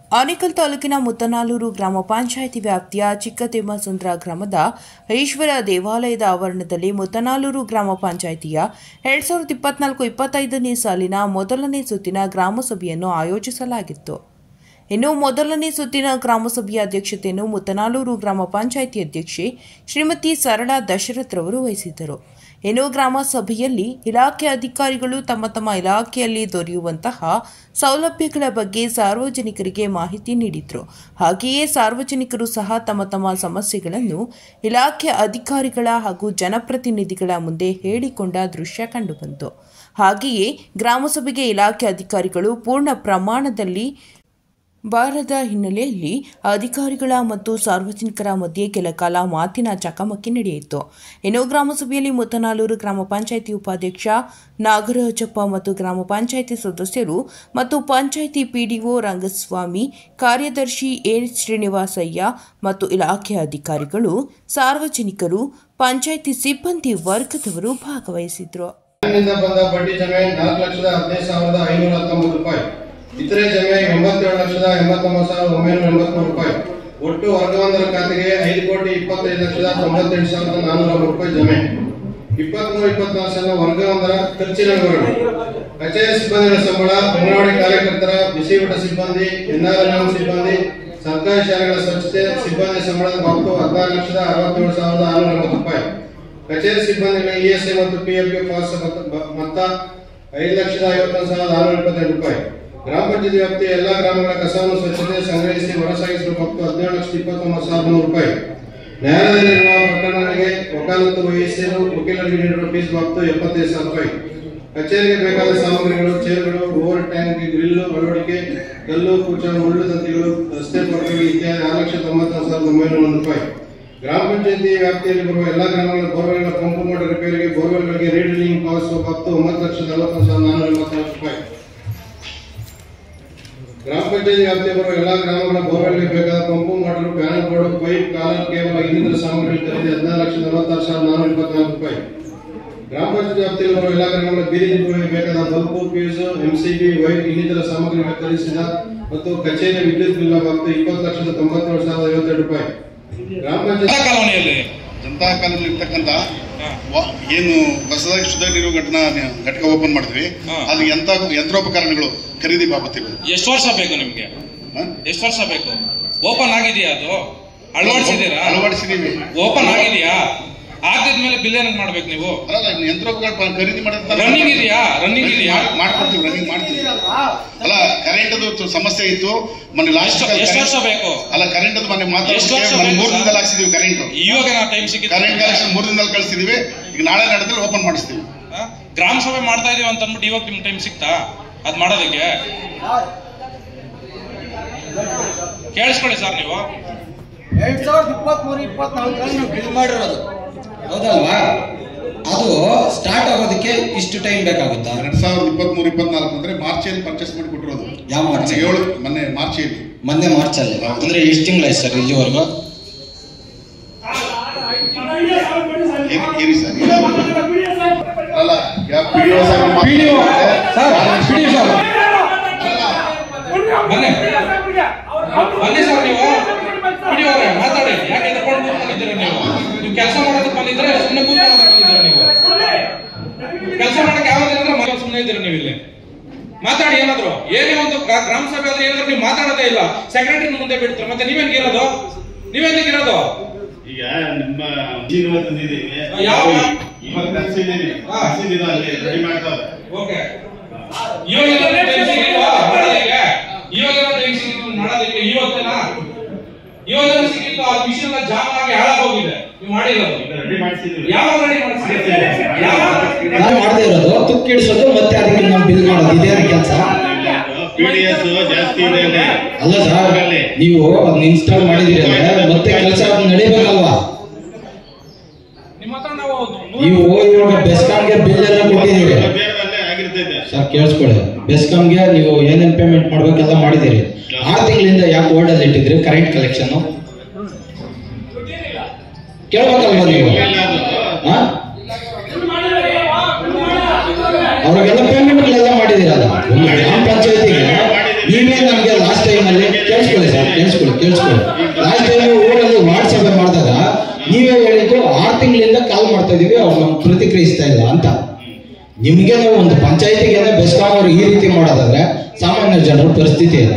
ಆನೇಕಲ್ ತಾಲೂಕಿನ ಮುತ್ತನಾಲೂರು ಗ್ರಾಮ ಪಂಚಾಯಿತಿ ವ್ಯಾಪ್ತಿಯ ಚಿಕ್ಕತಿಮ್ಮಸುಂದ್ರ ಗ್ರಾಮದ ಈಶ್ವರ ದೇವಾಲಯದ ಆವರಣದಲ್ಲಿ ಮುತ್ತನಾಲೂರು ಗ್ರಾಮ ಪಂಚಾಯಿತಿಯ ಎರಡ್ ಸಾವಿರದ ಇಪ್ಪತ್ನಾಲ್ಕು ಇಪ್ಪತ್ತೈದನೇ ಸಾಲಿನ ಮೊದಲನೇ ಸುತ್ತಿನ ಗ್ರಾಮಸಭೆಯನ್ನು ಆಯೋಜಿಸಲಾಗಿತ್ತು ಇನ್ನು ಮೊದಲನೇ ಸುತ್ತಿನ ಗ್ರಾಮಸಭೆಯ ಅಧ್ಯಕ್ಷತೆಯನ್ನು ಮುತ್ತನಾಲೂರು ಗ್ರಾಮ ಪಂಚಾಯಿತಿ ಅಧ್ಯಕ್ಷೆ ಶ್ರೀಮತಿ ಸರಳಾ ದಶರಥ್ ರವರು ವಹಿಸಿದ್ದರು ಇನ್ನು ಗ್ರಾಮ ಸಭೆಯಲ್ಲಿ ಇಲಾಖೆ ಅಧಿಕಾರಿಗಳು ತಮ್ಮ ತಮ್ಮ ಇಲಾಖೆಯಲ್ಲಿ ದೊರೆಯುವಂತಹ ಸೌಲಭ್ಯಗಳ ಬಗ್ಗೆ ಸಾರ್ವಜನಿಕರಿಗೆ ಮಾಹಿತಿ ನೀಡಿದರು ಹಾಗೆಯೇ ಸಾರ್ವಜನಿಕರು ಸಹ ತಮ್ಮ ತಮ್ಮ ಸಮಸ್ಯೆಗಳನ್ನು ಇಲಾಖೆ ಅಧಿಕಾರಿಗಳ ಹಾಗೂ ಜನಪ್ರತಿನಿಧಿಗಳ ಮುಂದೆ ಹೇಳಿಕೊಂಡ ದೃಶ್ಯ ಕಂಡುಬಂತು ಹಾಗೆಯೇ ಗ್ರಾಮಸಭೆಗೆ ಇಲಾಖೆ ಅಧಿಕಾರಿಗಳು ಪೂರ್ಣ ಪ್ರಮಾಣದಲ್ಲಿ ಬಾರದ ಹಿನ್ನೆಲೆಯಲ್ಲಿ ಅಧಿಕಾರಿಗಳ ಮತ್ತು ಸಾರ್ವಜನಿಕರ ಮಧ್ಯೆ ಕೆಲಕಾಲ ಮಾತಿನ ಚಕಮಕಿ ನಡೆಯಿತು ಇನ್ನು ಗ್ರಾಮಸಭೆಯಲ್ಲಿ ಮುತ್ತನಾಲೂರು ಗ್ರಾಮ ಪಂಚಾಯಿತಿ ಉಪಾಧ್ಯಕ್ಷ ನಾಗರಾಜಪ್ಪ ಮತ್ತು ಗ್ರಾಮ ಪಂಚಾಯಿತಿ ಸದಸ್ಯರು ಮತ್ತು ಪಂಚಾಯಿತಿ ಪಿಡಿಒ ರಂಗಸ್ವಾಮಿ ಕಾರ್ಯದರ್ಶಿ ಎ ಶ್ರೀನಿವಾಸಯ್ಯ ಮತ್ತು ಇಲಾಖೆ ಅಧಿಕಾರಿಗಳು ಸಾರ್ವಜನಿಕರು ಪಂಚಾಯಿತಿ ಸಿಬ್ಬಂದಿ ವರ್ಗದವರು ಭಾಗವಹಿಸಿದ್ರು ಬ್ಯಾಂಕ್ನಿಂದ ಬಂದ ಬಡ್ಡಿ ಜಮೆ ನಾಲ್ಕು ಲಕ್ಷದ ಹದಿನೈದು ಸಾವಿರದ ಐನೂರ ಹತ್ತೊಂಬತ್ತು ರೂಪಾಯಿ ಇತರೆ ಜಮೆ ಎಂಬತ್ತೇಳು ಲಕ್ಷದ ಎಂಬತ್ತೊಂಬತ್ತು ಸಾವಿರದ ಒಂಬೈನೂರ ಎಂಬತ್ಮೂರು ರೂಪಾಯಿ ಒಟ್ಟು ವರ್ಗವೊಂದರ ಖಾತೆಗೆ ಐದು ಕೋಟಿ ಇಪ್ಪತ್ತೈದು ಲಕ್ಷದ ತೊಂಬತ್ತೆಂಟು ಸಾವಿರದ ನಾನ್ನೂರ ಮೂರು ರೂಪಾಯಿ ಜಮೆ ಇಪ್ಪತ್ಮೂರು ಇಪ್ಪತ್ನಾಲ್ಕು ಸಾವಿರ ವರ್ಗವೊಂದರ ಖರ್ಚಿನ ವಿವರಣೆ ಕಚೇರಿ ಸಿಬ್ಬಂದಿಗಳ ಸಂಬಳ ಅಂಗನವಾಡಿ ಕಾರ್ಯಕರ್ತರ ಬಿಸಿಯೂಟ ಸಿಬ್ಬಂದಿ ಎನ್ಆರ್ಎಂ ಸಿಬ್ಬಂದಿ ಸರ್ಕಾರಿ ಶಾಲೆಗಳ ಸ್ವಚ್ಛತೆ ಸಿಬ್ಬಂದಿ ಸಂಬಳದ ಮೊತ್ತ ಹದಿನಾರು ಲಕ್ಷದ ಅರವತ್ತೇಳು ಸಾವಿರದ ಆರುನೂರ ಎಂಬತ್ತು ರೂಪಾಯಿ ಕಚೇರಿ ಸಿಬ್ಬಂದಿಗಳ ಇಎಸ್ಐ ಮತ್ತು ಪಿಎಫ್ಗೆ ಪಾಸ್ ಮೊತ್ತ ಐದು ಲಕ್ಷದ ಐವತ್ತೊಂದು ಸಾವಿರದ ಆರುನೂರ ಇಪ್ಪತ್ತೆರಡು ರೂಪಾಯಿ ಗ್ರಾಮ ಪಂಚಾಯತಿ ವ್ಯಾಪ್ತಿಯ ಎಲ್ಲಾ ಗ್ರಾಮಗಳ ಕಸವನ್ನು ಸ್ವಚ್ಛತೆ ಸಂಗ್ರಹಿಸಿ ಹೊರಸಾಗಿಸುವ ಮೊತ್ತ ಹದಿನೇಳು ಲಕ್ಷದ ಇಪ್ಪತ್ತೊಂಬತ್ತು ಸಾವಿರದ ನೂರು ರೂಪಾಯಿ ನ್ಯಾಯಾಲಯದಲ್ಲಿರುವ ಪ್ರಕರಣಗಳಿಗೆ ವಕಾಲತ್ತು ವಹಿಸಲು ವಕೀಲರಿಗೆ ನೀಡಿರುವ ಫೀಸ್ ಮೊತ್ತ ಎಪ್ಪತ್ತೈದು ಸಾವಿರ ರೂಪಾಯಿ ಕಚೇರಿಗೆ ಬೇಕಾದ ಸಾಮಗ್ರಿಗಳು ಚೇರ್ಗಳು ಓವರ್ ಟ್ಯಾಂಕ್ ಗ್ರಿಲ್ಲು ಅಳವಡಿಕೆ ಕಲ್ಲು ಕುಚ ಮುಳ್ಳು ತಂತಿಗಳು ರಸ್ತೆ ಪಕ್ಕಗಳು ಇತ್ಯಾದಿ ಆರು ಲಕ್ಷದ ತೊಂಬತ್ತೊಂದು ಸಾವಿರದ ಒಂಬೈನೂರ ಒಂದು ರೂಪಾಯಿ ಗ್ರಾಮ ಪಂಚಾಯತಿ ವ್ಯಾಪ್ತಿಯಲ್ಲಿ ಬರುವ ಎಲ್ಲಾ ಗ್ರಾಮಗಳ ಬೋರ್ವೆಲ್ಗಳ ಪಂಪು ಮೋಟರ್ ರಿಪೇರಿಗೆ ಬೋರ್ವೆಲ್ಗಳಿಗೆ ರೀಡಿಂಗ್ ಪಾವತಿಸುವ ಮೊತ್ತ ಒಂಬತ್ತು ಲಕ್ಷದ ಅರವತ್ತೊಂದು ಸಾವಿರದ ನಾನ್ನೂರ ಎಂಬತ್ನಾಲ್ಕು ರೂಪಾಯಿ ಗ್ರಾಮ ಪಂಚಾಯತಿ ವ್ಯಾಪ್ತಿಯಲ್ಲಿ ಬರುವ ಎಲ್ಲಾ ಗ್ರಾಮಗಳ ಬೋರ್ವೆಲ್ಗೆ ಬೇಕಾದ pump motor panel board pipe collar cable ಇನ್ನಿತರ ಸಾಮಗ್ರಿಗಳು ಖರೀದಿ ಹದಿನಾರು ಲಕ್ಷದ ನಲವತ್ತಾರು ಸಾವಿರದ ನಾನ್ನೂರ ಇಪ್ಪತ್ನಾಲ್ಕು ರೂಪಾಯಿ ಗ್ರಾಮ ಪಂಚಾಯತ್ ವ್ಯಾಪ್ತಿಯಲ್ಲಿ ಬರುವ ಎಲ್ಲಾ ಗ್ರಾಮಗಳ ಬೀದಿ ದೀಪಗಳಿಗೆ ಬೇಕಾದ ಬಲ್ಬು ಫ್ಯೂಸ್ ಎಂಸಿಬಿ ವೈರ್ ಇನ್ನಿತರ ಸಾಮಗ್ರಿಗಳು ಖರೀದಿಸಿದ ಮತ್ತು ಕಚೇರಿ ವಿದ್ಯುತ್ ಬಿಲ್ ಮೊತ್ತ ಇಪ್ಪತ್ತು ಲಕ್ಷದ ತೊಂಬತ್ತೇಳು ಸಾವಿರದ ಐವತ್ತೆರಡು ರೂಪಾಯಿ ಗ್ರಾಮ ಪಂಚಾಯತ್ ಕಾಲೋನಿಯಲ್ಲಿ ಜನತಾ ಕಾಲದಲ್ಲಿ ಇರ್ತಕ್ಕಂಥ ವ- ಏನು ಹೊಸದಾಗಿ ಶುದ್ಧ ನೀರು ಘಟನ ಘಟಕ ಓಪನ್ ಮಾಡಿದ್ವಿ ಹಾ. ಅಲ್ಲಿ ಎಂತ ಯಂತ್ರೋಪಕರಣಗಳು ಖರೀದಿ ಬಾಬತ್ತಿವೆ ಎಷ್ಟು ವರ್ಷ ಬೇಕು ನಿಮ್ಗೆ ಹಾ? ಎಷ್ಟು ವರ್ಷ ಬೇಕು ಓಪನ್ ಆಗಿದೆಯಾ ಅದು ಅಳವಡಿಸಿದೀರಾ ಅಳವಡಿಸಿದೀವಿ ಓಪನ್ ಆಗಿದೆಯಾ ಆಗಿದ್ಮೇಲೆ ಬಿಲ್ ಏನ್ ಮಾಡ್ಬೇಕು ನೀವು ಅಲ್ಲ ಇನ್ನು ಯಂತ್ರೋಪಕರಣ ಖರೀದಿ ಮಾಡಿದ ರನ್ನಿಂಗ್ ಇದೆಯಾ ರನ್ನಿಂಗ್ ಇದೆಯಾ ಮಾಡ್ಕೊಡ್ತೀವಿ ರನ್ನಿಂಗ್ ಮಾಡ್ತೀವಿ ಅಲ್ಲ ಕರೆಂಟ್ ಸಮಸ್ಯೆ ಇತ್ತು ಮೊನ್ನೆ ಲಾಸ್ಟ್ ಎಷ್ಟು ಎಷ್ಟು ವರ್ಷ ಬೇಕು ಅಲ್ಲ ಕರೆಂಟ್ ಮೊನ್ನೆ ಎಷ್ಟು ವರ್ಷ ಮಾತಾಡ್ತೀವಿ ಬೇಕು ಮೂರು ಸರ್? ದಿನದಲ್ಲಿ ಹಾಕ್ಸಿದೀವಿ ಕರೆಂಟ್ ಇವಾಗ ನಾ ಟೈಮ್ ಸಿಕ್ಕಿತ್ತು ಕರೆಂಟ್ ಕಲೆಕ್ಷನ್ ಮೂರು ದಿನದಲ್ಲಿ ಕಳಿಸ್ತಿದೀವಿ ಈಗ ನಾಳೆ ನಡೆದಲ್ಲಿ ಓಪನ್ ಮಾಡಿಸ್ತೀವಿ ಆ? ಗ್ರಾಮ ಸಭೆ ಮಾಡ್ತಾ ಇದೀವಿ ಅಂತ ಅಂದ್ಬಿಟ್ಟು ಇವಾಗ ನಿಮ್ ಟೈಮ್ ಸಿಕ್ತಾ ಅದ್ ಮಾಡೋದಕ್ಕೆ ಕೇಳಿಸ್ಕೊಳ್ಳಿ ಸರ್ ನೀವು ಎರಡ್ ಸಾವಿರದ ಇಪ್ಪತ್ಮೂರು ಇಪ್ಪತ್ನಾಲ್ಕರಲ್ಲಿ ನಾವು ಬಿಲ್ ಮಾಡಿರೋದು ಹೌದಲ್ವಾ ಅದು ಸ್ಟಾರ್ಟ್ ಆಗೋದಕ್ಕೆ ಇಷ್ಟು ಟೈಮ್ ಬೇಕಾಗುತ್ತಾ ಎರಡ್ ಸಾವಿರದ ಇಪ್ಪತ್ಮೂರು ಇಪ್ಪತ್ನಾಲ್ಕು ಅಂದ್ರೆ ಮಾರ್ಚಲ್ಲಿ ಪರ್ಚೇಸ್ ಮಾಡಿ ಕೊಟ್ಟಿರೋದು ಯಾವ ಮಾರ್ಚ್? ಮೊನ್ನೆ ಏಳು ಮೊನ್ನೆ ಮಾರ್ಚಲ್ಲಿ ಮೊನ್ನೆ ಮಾರ್ಚ್ ಅಲ್ಲಿ ಅಂದ್ರೆ ಎಷ್ಟು ತಿಂಗಳಾಯ್ತು ಸರ್ ಇಲ್ಲಿವರೆಗೂ ಇರಿ- ಇರಿ ಸರ್ ಇರಿ. ಅಲ್ಲ ಯಾ- PDO ಸಾಹೇಬ್ರು ಮಾತಾಡ್ತಾರೆ. ಬನ್ನಿ ಬನ್ನಿ ಸರ್ ನೀವು ಬಿಡಿ ಅವ್ರೆ ಮಾತಾಡಿ ಯಾಕೆ ಎದ್ಕೊಂಡು ಕೂತ್ಕೊಂಡಿದ್ದೀರಾ ನೀವು ನೀವು ಕೆಲಸ ಮಾಡೋದಕ್ಕೆ ಬಂದಿದ್ರೆ ಸುಮ್ಮನೆ ಕೂತ್ಕೊಳ್ಳೋದಕ್ಕೆ ಬಂದಿದ್ದೀರಾ ನೀವು ಕೆಲಸ ಮಾಡಕ್ಕೆ ಯಾವ್ದಿಲ್ಲ ಮಗ ಸುಮ್ಮನೆ ಇದ್ದೀರಾ ನೀವು ಇಲ್ಲಿ ಮಾತಾಡಿ ಏನಾದ್ರು ಏನೇ ಒಂದು ಗ್ರಾ- ಗ್ರಾಮ ಸಭೆ ಆದ್ರೆ ಏನಾದ್ರು ನೀವು ಮಾತಾಡೋದೇ ಇಲ್ಲ ಸೆಕ್ರೆಟರಿ ಮುಂದೆ ಬಿಡ್ತಾರೆ ಮತ್ತೆ ನೀವೇನ್ ಇರೋದು ನೀವೇನ್ ಇರೋದು ಈಗ ನಿಮ್ಮ ಜೀವ ತಂದಿದ್ದೀವಿ ಯಾವ? ಇವಾಗ ತರಿಸಿದ್ದೀವಿ ಹಾ. ತರಿಸಿದ್ದೀರ ಅಲ್ಲಿ ರೆಡಿ ಮಾಡ್ತಾರೆ ಓಕೆ ಇವಾಗ ಏನಾದ್ರು time ಸಿಕ್ಕಿಲ್ವಾ ಮಾಡೋದಕ್ಕೆ ಇವಾಗ ಏನಾದ್ರು time ಸಿಕ್ಕಿತ್ತು ಮಾಡೋದಕ್ಕೆ ಇವತ್ತೇನಾ ಇವಾಗ ಏನಾದ್ರು ಸಿಕ್ಕಿತ್ತು ಆ ಮಿಷನ್ ಜಾಮ್ ಆಗಿ ಹಾಳಾಗೋಗಿದೆ ನೀವು ಮಾಡಿರೋದು ರೆಡಿ ಮಾಡಿಸಿದ್ದೀವಿ ಯಾವಾಗ ರೆಡಿ ಮಾಡಿಸ್ತೀರಿ ಯಾವಾಗ ನಾವು ಮಾಡದೇ ಇರೋದು ತುಕ್ಕು ಇಡಿಸೋದು ಮತ್ತೆ ಅದಕ್ಕೆ ನಾವು ಬಿಲ್ ಮಾಡೋದು ಇದೇ ಕೆಲಸ ಪಿ ಡಿ ಎಸ್ ಜಾಸ್ತಿ ಇದೆ ಅಲ್ಲಿ. ಅಲ್ಲ ಸರ್ ನೀವು ಅದನ್ನ ಇನ್ಸ್ಟಾಲ್ ಮಾಡಿದಿರಿ ಅಂದ್ರೆ ಮತ್ತೆ ಕೆಲಸ ನಡೀಬೇಕಲ್ವಾ ನಿಮ್ಮ ಹತ್ರ ನಾವು ನೂರು- ನೀವು ಇವಾಗ ಬೆಸ್ಕಾಂಗೆ ಬಿಲ್ ಎಲ್ಲ ಕೊಟ್ಟಿದ್ದೀರಿ ಬೇರೆ ಅಲ್ಲೇ ಆಗಿರ್ತೈತೆ ಸರ್ ಕೇಳಿಸ್ಕೊಳ್ಳಿ ಬೆಸ್ಕಾಂಗೆ ನೀವು ಏನೇನ್ ಪೇಮೆಂಟ್ ಮಾಡ್ಬೇಕೆಲ್ಲ ಮಾಡಿದಿರಿ ಆರು ತಿಂಗಳಿಂದ ಯಾಕೆ ಓಲ್ಡ್ ಅಲ್ಲಿ ಇಟ್ಟಿದ್ರಿ ಕರೆಂಟ್ ಕಲೆಕ್ಷನ್ ಕೇಳ್ಬೇಕಲ್ವಾ ನೀವು ಹಾ? ಅವ್ರಿಗೆಲ್ಲ ಪೇಮೆಂಟ್ ಎಲ್ಲ ಮಾಡಿದಿರಲ್ಲ ಒಂದು ಗ್ರಾಮ ಪಂಚಾಯತಿಗೆ ನೀವೇ ನಮ್ಗೆ ಲಾಸ್ಟ್ ಟೈಮ್ ಅಲ್ಲಿ ಕೇಳಿಸ್ಕೊಳ್ಳಿ ಕೇಳಿಸ್ಕೊಳ್ಳಿ ಲಾಸ್ಟ್ ಟೈಮ್ ಊರಲ್ಲಿ ವಾರ್ಡ್ ಸಭೆ ಮಾಡಿದಾಗ ನೀವೇ ಹೇಳಿದ್ದು ಆರು ತಿಂಗಳಿಂದ ಕಾಲ್ ಮಾಡ್ತಾ ಇದೀವಿ ಅವ್ರು ನಮ್ಗೆ ಪ್ರತಿಕ್ರಿಯಿಸ್ತಾ ಇಲ್ಲ ಅಂತ ನಿಮ್ಗೆ ಒಂದು ಪಂಚಾಯತಿಗೆ ಬೆಸ್ಕಾಂ ಅವರು ಈ ರೀತಿ ಮಾಡೋದಾದ್ರೆ ಸಾಮಾನ್ಯ ಜನರ ಪರಿಸ್ಥಿತಿ ಏನು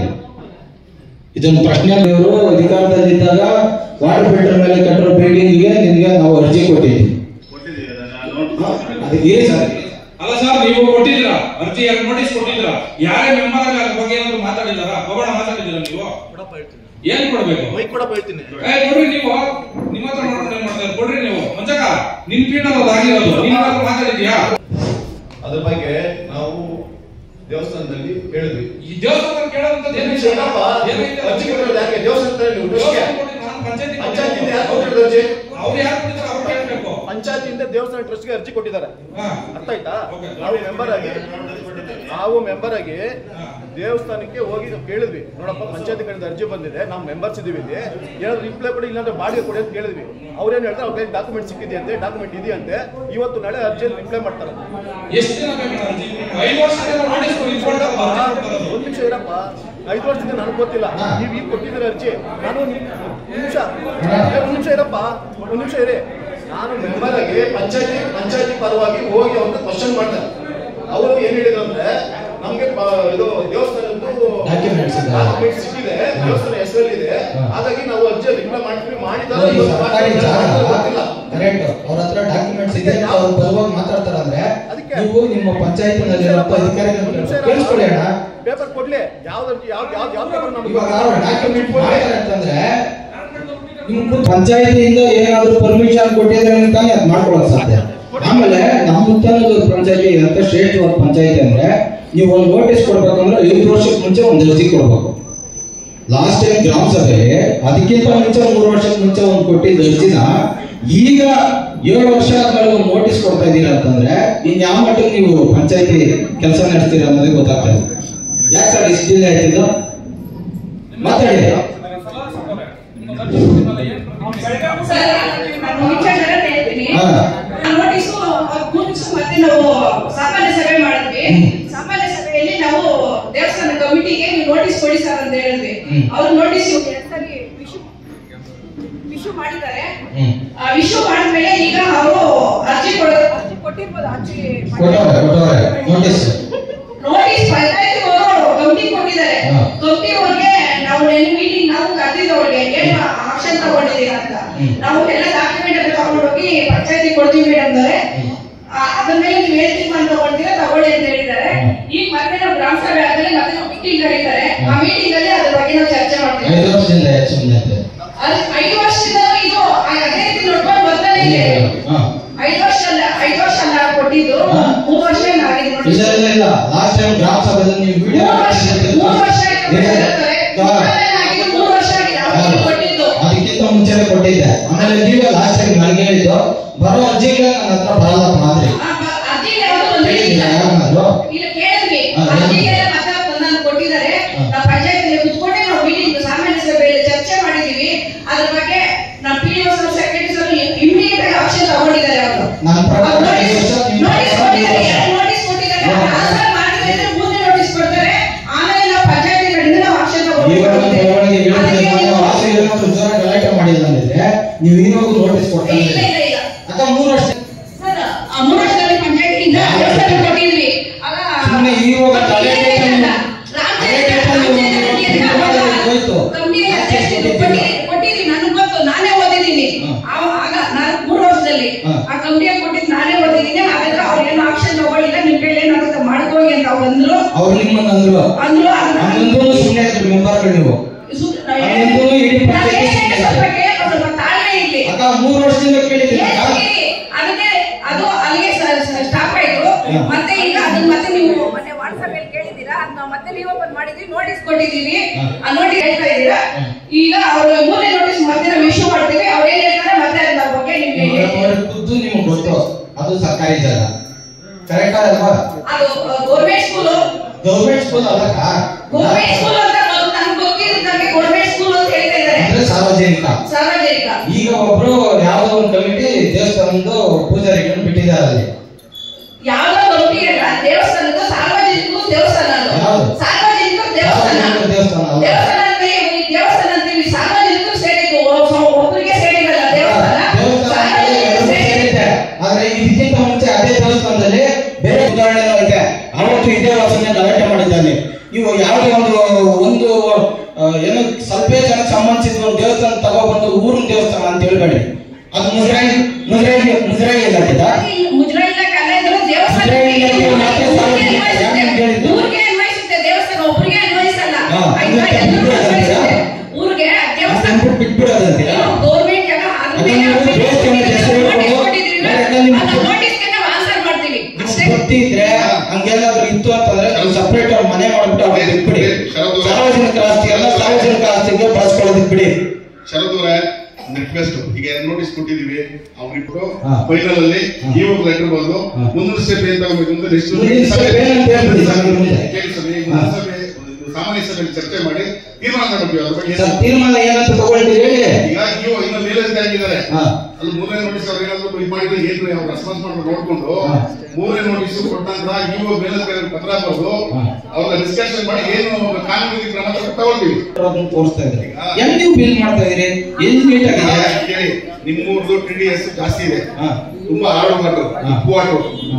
ಇದೊಂದು ಪ್ರಶ್ನೆ ಅವರು ಅಧಿಕಾರದಲ್ಲಿದ್ದಾಗ ವಾಟರ್ ಫಿಲ್ಟರ್ ಮೇಲೆ ಕಟ್ಟಿರೋ ಬಿಲ್ಡಿಂಗ್ಗೆ ನಿಮ್ಗೆ ನಾವು ಅರ್ಜಿ ಕೊಟ್ಟಿದ್ವಿ ಕೊಟ್ಟಿದ್ದೀವಿ ಅದನ್ನ ನೋಟ್ ಅದಕ್ಕೆ ಏನ್ ಸರ್ ಅಲ್ಲ ಸರ್ ನೀವು ಕೊಟ್ಟಿದ್ದೀರಾ ಅರ್ಜಿ ನೋಟಿಸ್ ಕೊಟ್ಟಿದ್ದೀರಾ ಯಾರೇ ಮೆಂಬರ್ ಆಗಿ ಅದ್ರ ಬಗ್ಗೆ ಏನಾದ್ರು ಮಾತಾಡಿದಾರಾ ಭಗವಾನ ಮಾತಾಡಿದ್ದೀರಾ ನೀವು ಏನ್ ಕೊಡ್ಬೇಕು ಮೈಕ್ ಕೂಡ ಬೈತೀನಿ ಏ ಕೊಡ್ರಿ ನೀವು ನಿಮ್ಮ ಹತ್ರ ಮಾಡ್ಕೊಂಡು ಏನ್ ಮಾಡ್ತಾರೆ ಕೊಡ್ರಿ ನೀವು ಮಂಜಕ ನಿನ್ ಪೀಠ ಆಗಿರೋದು ನೀನ್ ಏನಾದ್ರು ಮಾತಾಡಿದ್ಯಾ ಅದ್ರ ಬಗ್ಗೆ ನಾವು ದೇವಸ್ಥಾನದಲ್ಲಿ ಹೇಳಿದ್ವಿ ಈ ದೇವಸ್ಥಾನ ಕೇಳೋದಂತದ್ದು ಏನ್ ವಿಷಯ? ಏನಪ್ಪ ಏನೈತೆ? ಅರ್ಜಿ ಕೊಟ್ಟಿರೋದು ಯಾಕೆ ದೇವಸ್ಥಾನ ನೀವು ದೇವಸ್ಥಾನ ಕೊಟ್ಟಿದ್ದು ನಾನು ಪಂಚಾಯ್ತಿ ಪಂಚಾಯತಿಂದ ಯಾಕೆ ಕೊಟ್ಟಿರೋದು ಅರ್ಜಿ ಅವ್ರು ಯಾರು ಕೊಟ್ಟಿದ್ದಾರೆ ಅವ್ರು ಕೇಳ್ಬೇಕು ಪಂಚಾಯತಿಯಿಂದ ದೇವಸ್ಥಾನ ಟ್ರಸ್ಟ್ಗೆ ಅರ್ಜಿ ಕೊಟ್ಟಿದ್ದಾರೆ ಹಾ. ಅರ್ಥ ಆಯ್ತಾ Okay. ನಾವು ಮೆಂಬರ್ ಆಗಿ ನಾವು ಮೆಂಬರ್ ಆಗಿ ದೇವಸ್ಥಾನಕ್ಕೆ ಹೋಗಿ ನಾವು ಕೇಳಿದ್ವಿ ನೋಡಪ್ಪ ಪಂಚಾಯತಿ ಕಡೆಯಿಂದ ಅರ್ಜಿ ಬಂದಿದೆ ನಾವು ಮೆಂಬರ್ಸ್ ಇದೀವಿ ಇಲ್ಲಿ ಏನಾದ್ರು ರಿಪ್ಲೈ ಕೊಡಿ ಇಲ್ಲಾಂದ್ರೆ ಬಾಡಿಗೆ ಕೊಡಿ ಅಂತ ಕೇಳಿದ್ವಿ ಅವ್ರೇನು ಹೇಳ್ತಾರೆ ಅವ್ರ ಡಾಕ್ಯುಮೆಂಟ್ ಸಿಕ್ಕಿದೆಯಂತೆ ಡಾಕ್ಯುಮೆಂಟ್ ಇದೆಯಂತೆ ಇವತ್ತು ನಾಳೆ ಅರ್ಜಿಯಲ್ಲಿ ರಿಪ್ಲೈ ಮಾಡ್ತಾರೆ ಎಷ್ಟು ದಿನ ಬೇಕು ಅರ್ಜಿ ಐದು ವರ್ಷದಿಂದ ನೋಟಿಸ್ ಇಟ್ಕೊಳ್ತಾರೆ ಒಂದ್ ನಿಮಿಷ ಇರಪ್ಪ ಐದು ವರ್ಷದಿಂದ ನನಗೆ ಗೊತ್ತಿಲ್ಲ ನೀವು ಈಗ ಕೊಟ್ಟಿದ್ದೀರ ಅರ್ಜಿ ನಾನು ನಿಮ್- ಒಂದ್ ನಿಮಿಷ ಏ, ಒಂದ್ ನಿಮಿಷ ಇರಪ್ಪ ಒಂದ್ ನಿಮಿಷ ಇರಿ ನಾನು ಮೆಂಬರ್ ಆಗಿ ಪಂಚಾಯತಿ ಪಂಚಾಯತಿ ಪರವಾಗಿ ಹೋಗಿ ಅವ್ರನ್ನ ಕ್ವಶನ್ ಮಾಡ್ದೆ ಅವರು ಏನ್ ಹೇಳಿದ್ರು ಅಂದ್ರೆ ನಮ್ಗೆ ಪ- ಇದು ದೇವಸ್ಥಾನದ್ದು Documents ಇದೆ. ಡಾಕ್ಯುಮೆಂಟ್ ಸಿಕ್ಕಿದೆ ದೇವಸ್ಥಾನ ಹೆಸರಲ್ಲಿದೆ ಹಾಗಾಗಿ ನಾವು ಅರ್ಜಿ ರಿಪ್ಲೈ ಮಾಡ್ತೀವಿ ಮಾಡಿದ್ದಾರೆ ನೋಡಿ, ಇವತ್ತು ಸರ್ಕಾರಿ ಮಾಡ್ತಾರೆ, ಜಾಗ ಮಾಡ್ತಾರೆ, ಗೊತ್ತಿಲ್ಲ ಕರೆಕ್ಟ್ ಅವ್ರ ಹತ್ರ ಡಾಕ್ಯುಮೆಂಟ್ಸ್ ಇದೆ ಅಂತ ಅವ್ರು ಬರುವಾಗ ಮಾತಾಡ್ತಾರೆ ಅಂದ್ರೆ ಅದಕ್ಕೆ- ನೀವು ನಿಮ್ಮ ಪಂಚಾಯತಿನಲ್ಲಿರುವಂತ ಅಧಿಕಾರಿಗಳು ಕೇಳಿಸ್ಕೊಳ್ಳಿ ಅಣ್ಣ ಪೇಪರ್ ಕೊಡ್ಲಿ ಯಾವ್ದು ಅರ್ಜಿ ಯಾವ್ದು ಯಾವ್ದು ಯಾವ ಪೇಪರ್ ನಮ್ಗೆ ಇವಾಗ ಅವ್ರು ಡಾಕ್ಯುಮೆಂಟ್ ಮಾಡ್ತಾರೆ ಅಂತಂದ್ರೆ ನಿಮ್ಗೆ ಪಂಚಾಯತಿಯಿಂದ ಏನಾದ್ರು ಪರ್ಮಿಷನ್ ಕೊಟ್ಟಿದ್ರೆ ಅಂತಾನೆ ಅದ್ ಮಾಡ್ಕೊಳಕ್ ಸಾಧ್ಯ ಆಮೇಲೆ ನಮ್ಮ ಉತ್ತರದ ಪಂಚಾಯತಿ ಅಂತ ಶ್ರೇಷ್ಠವಾದ ಪಂಚಾಯತಿ ಅಂದ್ರೆ ನೀವು ಒಂದು ನೋಟಿಸ್ ಕೊಡ್ಬೇಕಂದ್ರೆ ಐದು ವರ್ಷಕ್ಕೆ ಮುಂಚೆ ಒಂದು ಅರ್ಜಿ ಕೊಡ್ಬೇಕು ಲಾಸ್ಟ್ ಟೈಮ್ ಗ್ರಾಮ ಸಭೆಯಲ್ಲಿ ಅದಕ್ಕಿಂತ ಮುಂಚೆ ಮೂರು ವರ್ಷಕ್ಕೆ ಮುಂಚೆ ಒಂದು ಕೊಟ್ಟಿದ್ದ ಅರ್ಜಿನ ಈಗ ಏಳು ವರ್ಷ ಆದ್ಮೇಲೆ ಒಂದು ನೋಟಿಸ್ ಕೊಡ್ತಾ ಇದ್ದೀರಾ ಅಂತಂದ್ರೆ ಇನ್ ಯಾವ ಮಟ್ಟಿಗೆ ನೀವು ಪಂಚಾಯತಿ ಕೆಲಸ ನಡೆಸ್ತೀರಾ ಅನ್ನೋದೇ ಗೊತ್ತಾಗ್ತಾ ಇದೆ ಯಾಕೆ ಸರ್ ಇಷ್ಟು ಡಿಲೇ ಆಯ್ತಿದ್ದು ಮಾತಾಡಿ ಸರ್, ನಾನು ವಿಚಾರ ಹೇಳ್ತೀನಿ ಹಾ. ನೋಟಿಸು ನೋಟಿಸು ಮತ್ತೆ ನಾವು ಸಾಮಾನ್ಯ ಸಭೆ ಮಾಡಿದ್ವಿ ಹ್ಮ್. ಸಾಮಾನ್ಯ ಸಭೆಯಲ್ಲಿ ನಾವು ದೇವಸ್ಥಾನ ಕಮಿಟಿಗೆ ನೀವು ನೋಟಿಸ್ ಕೊಡಿ ಸರ್ ಅಂತ ಹೇಳಿದ್ವಿ ಹ್ಮ್. ಅವ್ರು ನೋಟಿಸ್ ವಿಶು ಮಾಡಿದ್ದಾರೆ ಹ್ಮ್ ಆ ವಿಶು ಮಾಡಿದ್ಮೇಲೆ ಈಗ ಅವರು ಅರ್ಜಿ ಕೊಡೋ ಅರ್ಜಿ ಕೊಟ್ಟಿರ್ಬೋದು ಅರ್ಜಿ ಕೊಟ್ಟವ್ರೆ ಕೊಟ್ಟವ್ರೆ ನೋಟಿಸ್ ನೋಟಿಸ್ ಪಂಚಾಯತಿ ಅವರು ಕಮಿಟಿ ಕೊಟ್ಟಿದ್ದಾರೆ ಹಾ. ಕಮಿಟಿ ಅವ್ರಿಗೆ ನಾವು ನೆನ್ನೆ ಮೀಟಿಂಗ್ ನಾವು ಕರೆದಿದ್ದು ಅವ್ರಿಗೆ ಏನು ಆಕ್ಷನ್ ತಗೊಂಡಿದ್ದೀರಾ ಅಂತ ಹ್ಮ್. ನಾವು ಎಲ್ಲ ಡಾಕ್ಯುಮೆಂಟ್ ಎಲ್ಲ ತಗೊಂಡೋಗಿ ಪಂಚಾಯತಿ ಕೊಡ್ತೀವಿ ಮೇಡಮ್ ಅಂದ್ರೆ ಅದ್ರ ಮೇಲೆ ನೀವು ಏನ್ ತೀರ್ಮಾನ ತಗೊಂಡಿದ್ದೀರಾ ತಗೊಳ್ಳಿ ಅಂತ ಹೇಳಿದ್ದಾರೆ ಹ್ಮ್. ಈಗ ಮತ್ತೆ ನಾವು ಗ್ರಾಮ ಸಭೆ ಆದ್ಮೇಲೆ ಮತ್ತೆ ನಾವು ಮೀಟಿಂಗ್ ಕರೀತಾರೆ ಆ ಮೀಟಿಂಗ್ ಅಲ್ಲಿ ಅದ್ರ ಬಗ್ಗೆ ನಾವು ಚರ್ಚೆ ಮಾಡ್ತೀವಿ ಐದು ವರ್ಷದಿಂದ ಹೆಚ್ಚು ಸುಮ್ಮನೆ ಆಯ್ತು. ಅದು ಐದು ವರ್ಷದಿಂದ ಇದು ಅದೇ ರೀತಿ ನೋಡ್ಕೊಂಡು ಬರ್ತಾನೆ ಇದೆ ಹಾ. ಐದು ವರ್ಷ ಅಲ್ಲ ಐದು ವರ್ಷ ಅಲ್ಲ ಕೊಟ್ಟಿದ್ದು ಹಾ. ಮೂರು ವರ್ಷ ಆಗಿದೆ ನೋಡಿ ಇದೆಲ್ಲ ಇಲ್ಲ ಲಾಸ್ಟ್ ಟೈಮ್ ಗ್ರಾಮ ಸಭೆದಲ್ಲಿ ನೀವು ವಿಡಿಯೋ ಮೂರು ವರ್ಷ ಮೂರು ವರ್ಷ ಆಯ್ತು ಹೇಳ್ತಾರೆ. ಮುಖಾಂತರ ಆಗಿದ್ದು ಮೂರು ವರ್ಷ ಆಗಿದೆ ಅವ್ರಿಗೆ ಕೊಟ್ಟಿದ್ದು ಅದಕ್ಕಿಂತ ಮುಂಚೆನೆ ಕೊಟ್ಟಿದ್ದೆ ಆಮೇಲೆ ನೀವೇ ಲಾಸ್ಟ್ ಟೈಮ್ ನನಗೆ ಹೇಳಿದ್ದು ಬರೋ ಅರ್ಜಿಗೆ ನನ್ನ ಹತ್ರ ಬರಲ್ಲ ಮಾದ್ರಿ ಆ ಬ- ಅರ್ಜಿಗೆ ಯಾವ್ದು ಬಂದಿಲ್ಲ. ಹೇಳಿದ್ದೀರಾ ಯಾರನ್ನಾದ್ರು ಇಲ್ಲ ಕೇಳಿದ್ವಿ ಹಾ, ಏನು? ಅರ್ಜಿಗೆಲ್ಲ ಮತ್ತೆ ತಂದು ಕೊಟ್ಟಿದ್ದಾರೆ ಹಾ. ನಾವು ಪಂಚಾಯತ್ ಕುತ್ಕೊಂಡೆ ನಾವು ಮೀಟಿಂಗ್ ಸಾಮಾನ್ಯ ಸಭೆಯಲ್ಲಿ ಚರ್ಚೆ ಮಾಡಿದೀವಿ ಅದ್ರ ಬಗ್ಗೆ ನಮ್ಮ P D sir secretary sir immediate ಆಗಿ ಆಕ್ಷನ್ ತಗೊಂಡಿದ್ದಾರೆ ಅವರು ನನ್ನ ಪ್ರಕಾರ ಐದು ವರ್ಷ, ನಿಮ್ಮ ನೋಟಿಸ್ ಪ್ರಕಾರ ಮೂರು ಕೊಟ್ಟಿದ್ದಾರೆ ವರ್ಷ. ಎರಡು ನೋಟಿಸ್ ಕೊಟ್ಟಿದ್ದಾರೆ ಹಾ. ಆನ್ಸರ್ ಮಾಡಿದ್ರೆ ಅಂದ್ರೆ ಮೂರನೇ ನೋಟಿಸ್ ಕೊಡ್ತಾರೆ ಆಮೇಲೆ ನಾವು ಪಂಚಾಯತಿ ಕಡೆಯಿಂದ ನಾವು ಆಕ್ಷನ್ ಈಗ ನಮ್ಮ ಬೆಳವಣಿಗೆ ಹೇಳಿದ್ರೆ ಅದಕ್ಕೆ ನಾನು ನೀವು- ಆಸೆ ಏನಾದ್ರು ಜೋರ ಗಲಾಟೆ ಮಾಡಿಲ್ಲ ಅಂದಿದ್ರೆ ನೀವು ಇನ್ನೊಂದು ನೋಟಿಸ್ ಕೊಡ್ತಾ ಇಲ್ಲ ಇದ್ದೀರಿ ಇಲ್ಲ ಇಲ್ಲ ಅಕ್ಕ ಮೂರು ವರ್ಷ ಸರ್, ಆ ಮೂರು ವರ್ಷದಲ್ಲಿ ಪಂಚಾಯತಿಯಿಂದ ದೇವಸ್ಥಾನ ಕೊಟ್ಟಿದ್ವಿ ಆಗ ಸುಮ್ನೆ ಇವಾಗ ತಲೆ ಕೆಟ್ಟು ನೀವು- ರಾಮ ತಲೆ ಕೆಟ್ಟು ನೀವು ಮಂದಿರ ಇದು ಮಾಡೋದು ಹೋಯ್ತು. ಕಮಿಟಿ ಅಧ್ಯಕ್ಷರು ಕೊಟ್ಟಿದ್ವಿ ಕೊಟ್ಟಿದ್ವಿ ನನಗೆ ಗೊತ್ತು ನಾನೇ ಓದಿದ್ದೀನಿ ಹ್ಮ್. ಆವ- ಆಗ ನಾನು ಮೂರು ವರ್ಷದಲ್ಲಿ ಹ್ಮ್. ಆ ಕಮಿಟಿಗೆ ಕೊಟ್ಟಿದ್ದು ನಾನೇ ಓದಿದ್ದೀನಿ ಹಾಗಾದ್ರೆ ಅವ್ರು ಏನು ಆಕ್ಷನ್ ತಗೊಳ್ಳಿಲ್ಲ ನಿಮ್ ಕೈಲಿ ಏನಾಗುತ್ತೆ ಮಾಡ್ಕೋಗಿ ಅಂತ ಅವ್ರು ಅಂದ್ರು ಅವ್ರು ನಿಮ್ಮನ್ನ ಅಂದ್ರು ಅಂದ್ರು ಅದನ್ನ ಹಂಗಂದ್ರೂ ಸುಮ್ಮನೆ ಇದ್ರು ಮೆಂಬರ್ಗಳು ನೀವು ಸು- ನಾವ್ ಹಂಗಂದ್ರೂ ಇಡೀ ನಾವ್ ಪಂಚಾಯ್ತಿ ಏನ್ ಸುಮ್ನೆ ಸ್ವಲ್ಪ ಇತ್ತು. ಕೇಳಿ ಸ್ವಲ್ಪ ತಾಳ್ಮೆ ಇರ್ಲಿ ಅಕ್ಕ ಮೂರು ವರ್ಷದಿಂದ ಕೇಳಿದ್ದೀನಿ ಅಕ್ಕ ಅದಕ್ಕೆ ಅದು ಅಲ್ಲಿಗೆ ಸ್ಟಾಪ್ ಆಯ್ತು ಹ್ಮ್. ಮತ್ತೆ ಈಗ ಅದನ್ನ ಮತ್ತೆ ನೀವು ಮೊನ್ನೆ ವಾಟ್ಸ್ಆಪ್ ಅಲ್ಲಿ ಕೇಳಿದ್ದೀರಾ ಅದನ್ನ ಮತ್ತೆ ರೀಓಪನ್ ಮಾಡಿದ್ವಿ ನೋಟಿಸ್ ಕೊಟ್ಟಿದ್ದೀವಿ ಹ್ಮ್. ಆ ನೋಟಿಸ್ ಹೇಳ್ತಾ ಇದ್ದೀರಾ ಹ್ಮ್. ಈಗ ಅವ್ರ ಮೂರನೇ ನೋಟಿಸ್ ಮತ್ತೆ ನಾವು ಇಶ್ಯೂ ಮಾಡ್ತೀವಿ ಅವ್ರು ಏನ್ ಹೇಳ್ತಾರೆ ಮತ್ತೆ ಅದ್ರ ಬಗ್ಗೆ ನಿಮ್ಗೆ ಅವ್ರ- ಅವ್ರ ಖುದ್ದು ನಿಮ್ಗೆ ಗೊತ್ತು ಅದು ಸರ್ಕಾರಿ ಜಾಗ ಕರೆಕ್ಟ್ ಅಲ್ವಾ ಅದು ಗೌರ್ಮೆಂಟ್ ಸ್ಕೂಲು ಗೌರ್ಮೆಂಟ್ ಸ್ಕೂಲ್ ಅಲ್ಲಕ್ಕ ಗೌರ್ಮೆಂಟ್ ಸ್ಕೂಲ್ ಅಂತ ನಮ್ಗೆ ಗೊತ್ತಿದ್ದಂಗೆ ಗೌರ್ಮೆಂಟ್ ಸ್ಕೂಲ್ ಅಂತ ಹೇಳ್ತಾ ಇದ್ದಾರೆ ಅಂದ್ರೆ ಸಾರ್ವಜನಿಕ ಸಾರ್ವಜನಿಕ ಈಗ ಒಬ್ರು ಯಾವ್ದೋ ಒಂದು ಕಮಿಟಿ ದೇವಸ್ಥಾನದ್ದು ಪೂಜಾರಿಗಳನ್ನು ಬಿಟ್ಟಿದ್ದಾರೆ ಅಲ್ಲಿ ಯಾವ್ದೋ ಕಮಿಟಿ ಅಲ್ಲ ದೇವಸ್ಥಾನದ ಸಾರ್ವಜನಿಕ ದೇವಸ್ಥಾನ ಅದು ಯಾವ್ದು? ಸಾರ್ವಜನಿಕ ದೇವಸ್ಥಾನ ಸಾರ್ವಜನಿಕ ದೇವಸ್ಥಾನ ಅಲ್ಲ. ದೇವಸ್ಥಾನ ಅಂದ್ರೆ ಈ ದೇವಸ್ಥಾನ ಅಂತೀವಿ ಸಾರ್ವಜನಿಕ ಆ, ಏನೋ ಸ್ವಲ್ಪ ಜನ ಸಂಬಂಧಿಸಿದ ಒಂದು ದೇವಸ್ಥಾನ ತಗೊಬಂದು ಊರಿನ ದೇವಸ್ಥಾನ ಅಂತ ಹೇಳ್ಬೇಡಿ ಅದು ಮುಜರಾಯಿ ಮುಜರಾಯಿ ಮುಜರಾಯಿ ಇಲಾಖೆದ ಮುಜರಾಯಿ ಇಲಾಖೆ ಅಲ್ಲ ಇದ್ರೆ ದೇವಸ್ಥಾನ ಮುಜರಾಯಿ ಇಲಾಖೆ ಮಾತ್ರ ಸಾರ್ವಜನಿಕ ಯಾಕೆ ಅಂತ ಹೇಳಿದ್ದು? ಊರಿಗೆ ಅನ್ವಯಿಸುತ್ತೆ ದೇವಸ್ಥಾನ ಒಬ್ರಿಗೆ ಅನ್ವಯಿಸಲ್ಲ ಹಾ, ಆಯ್ತಾ? ಅದಕ್ಕೆ ಎಲ್ಲರಿಗೂ ಬಿಟ್ಬಿಡೋದಂತೀರಾ? ಅನ್ವಯಿಸುತ್ತೆ. ಊರಿಗೆ ದೇವಸ್ಥಾನ ಅಂದ್ಬಿಟ್ಟು ಬಿಟ್ಬಿಡೋದಂತೀರಾ ಗೌರ್ಮೆಂಟ್ ಎಲ್ಲ ಅದನ್ನ ನೀವು ದೇವಸ್ಥಾನ ಹೆಸರು ಹೇಳ್ಕೊಂಡು, ಯಾಕಂದ್ರೆ ನಿಮ್ಗೆ ನೋಟಿಸ್ಗೆ ನಾವು ಆನ್ಸರ್ ಮಾಡ್ತೀವಿ ಅಷ್ಟೇ ಭಕ್ತಿ ಇದ್ರೆ ಹಂಗೆಲ್ಲಾದ್ರೂ ಇತ್ತು ಅಂತಂದ್ರೆ ಸಪರೇಟ್ ಅವ್ರ ಮನೆ ಮಾಡ್ಬಿಟ್ಟು ಅವ್ರಿಗೆ ಬಿಟ್ಬಿಡಿ ಸಾರ್ವಜನಿಕ ಆಸ್ತಿ ಎಲ್ಲ ಸಾರ್ವಜನಿಕ ಆಸ್ತಿಗೆ ಬಳಸ್ಕೊಳ್ಳೋದಕ್ಕೆ ಬಿಡಿ ಶರದ್ ಅವರೇ ರಿಕ್ವೆಸ್ಟ್ ಈಗ ನೋಟಿಸ್ ಕೊಟ್ಟಿದೀವಿ ಅವ್ರಿಬ್ರು ಹಾ. ಫೈನಲ್ ಅಲ್ಲಿ ಹಾ. ಈ ಒಂದು ಲೆಟರ್ ಬಂದು ಹಾ. ಮುಂದಿನ ಸ್ಟೆಪ್ ಏನ್ ತಗೋಬೇಕು ಅಂತ ನೆಕ್ಸ್ಟ್ ಮುಂದಿನ step ಏನಂತ ಹೇಳ್ಬಿಡಿ ಸರ್ ನೀವು ಮುಂದೆ. ಕೇಳಿ ಸರ್, ಈ ಹಾ. ಮುಂದಿನ ಸಭೆ ಇದು ಸಾಮಾನ್ಯ ಸಭೆಯಲ್ಲಿ ಚರ್ಚೆ ಮಾಡಿ ತೀರ್ಮಾನ ತಗೊಳ್ತೀವಿ ಅದ್ರ ಬಗ್ಗೆ ಸರ್ ತೀರ್ಮಾನ ಏನಂತ ತಗೊಳ್ತೀರಿ ಹೇಳಿ ಈಗ ನೀವು ಇನ್ನು ಮೇಲಧಿಕಾರಿಗಳಿದ್ದಾರೆ ಹಾ. ಅಲ್ಲಿ ಮೂರನೇ ನೋಟಿಸ್ ಅವ್ರು ಏನಾದ್ರು ಇದು ಮಾಡಿದ್ರೆ ಏನು ಅವ್ರು ರೆಸ್ಪಾನ್ಸ್ ಮಾಡ್ಕೊಂಡು ನೋಡ್ಕೊಂಡು ಹಾ. ಮೂರನೇ ನೋಟಿಸ್ ಕೊಟ್ಟ ನಂತರ ಇವು ಮೇಲಧಿಕಾರಿ ಪತ್ರ ಬರೆದು ಹಾ. ಅವ್ರ ಡಿಸ್ಕಷನ್ ಮಾಡಿ ಏನು ಕಾನೂನು ಕ್ರಮ ತಗೊಳ್ತೀವಿ ಅದನ್ನ ತೋರಿಸ್ತಾ ಇದ್ರಿ ಹೆಂಗ್ ನೀವು ಬಿಲ್ ಮಾಡ್ತಾ ಇದೀರಿ ಎಲ್ಲಿ ನೀಟ್ ಈಗ ಆಗಿದೆ ಕೇಳಿ ನಿಮ್ಮೂರ್ದು ಟಿ ಡಿ ಎಸ್ ಜಾಸ್ತಿ ಇದೆ ಹಾ. ತುಂಬಾ ಆಳು ವಾಟರ್ ಹಾ. ಉಪ್ಪು ವಾಟರ್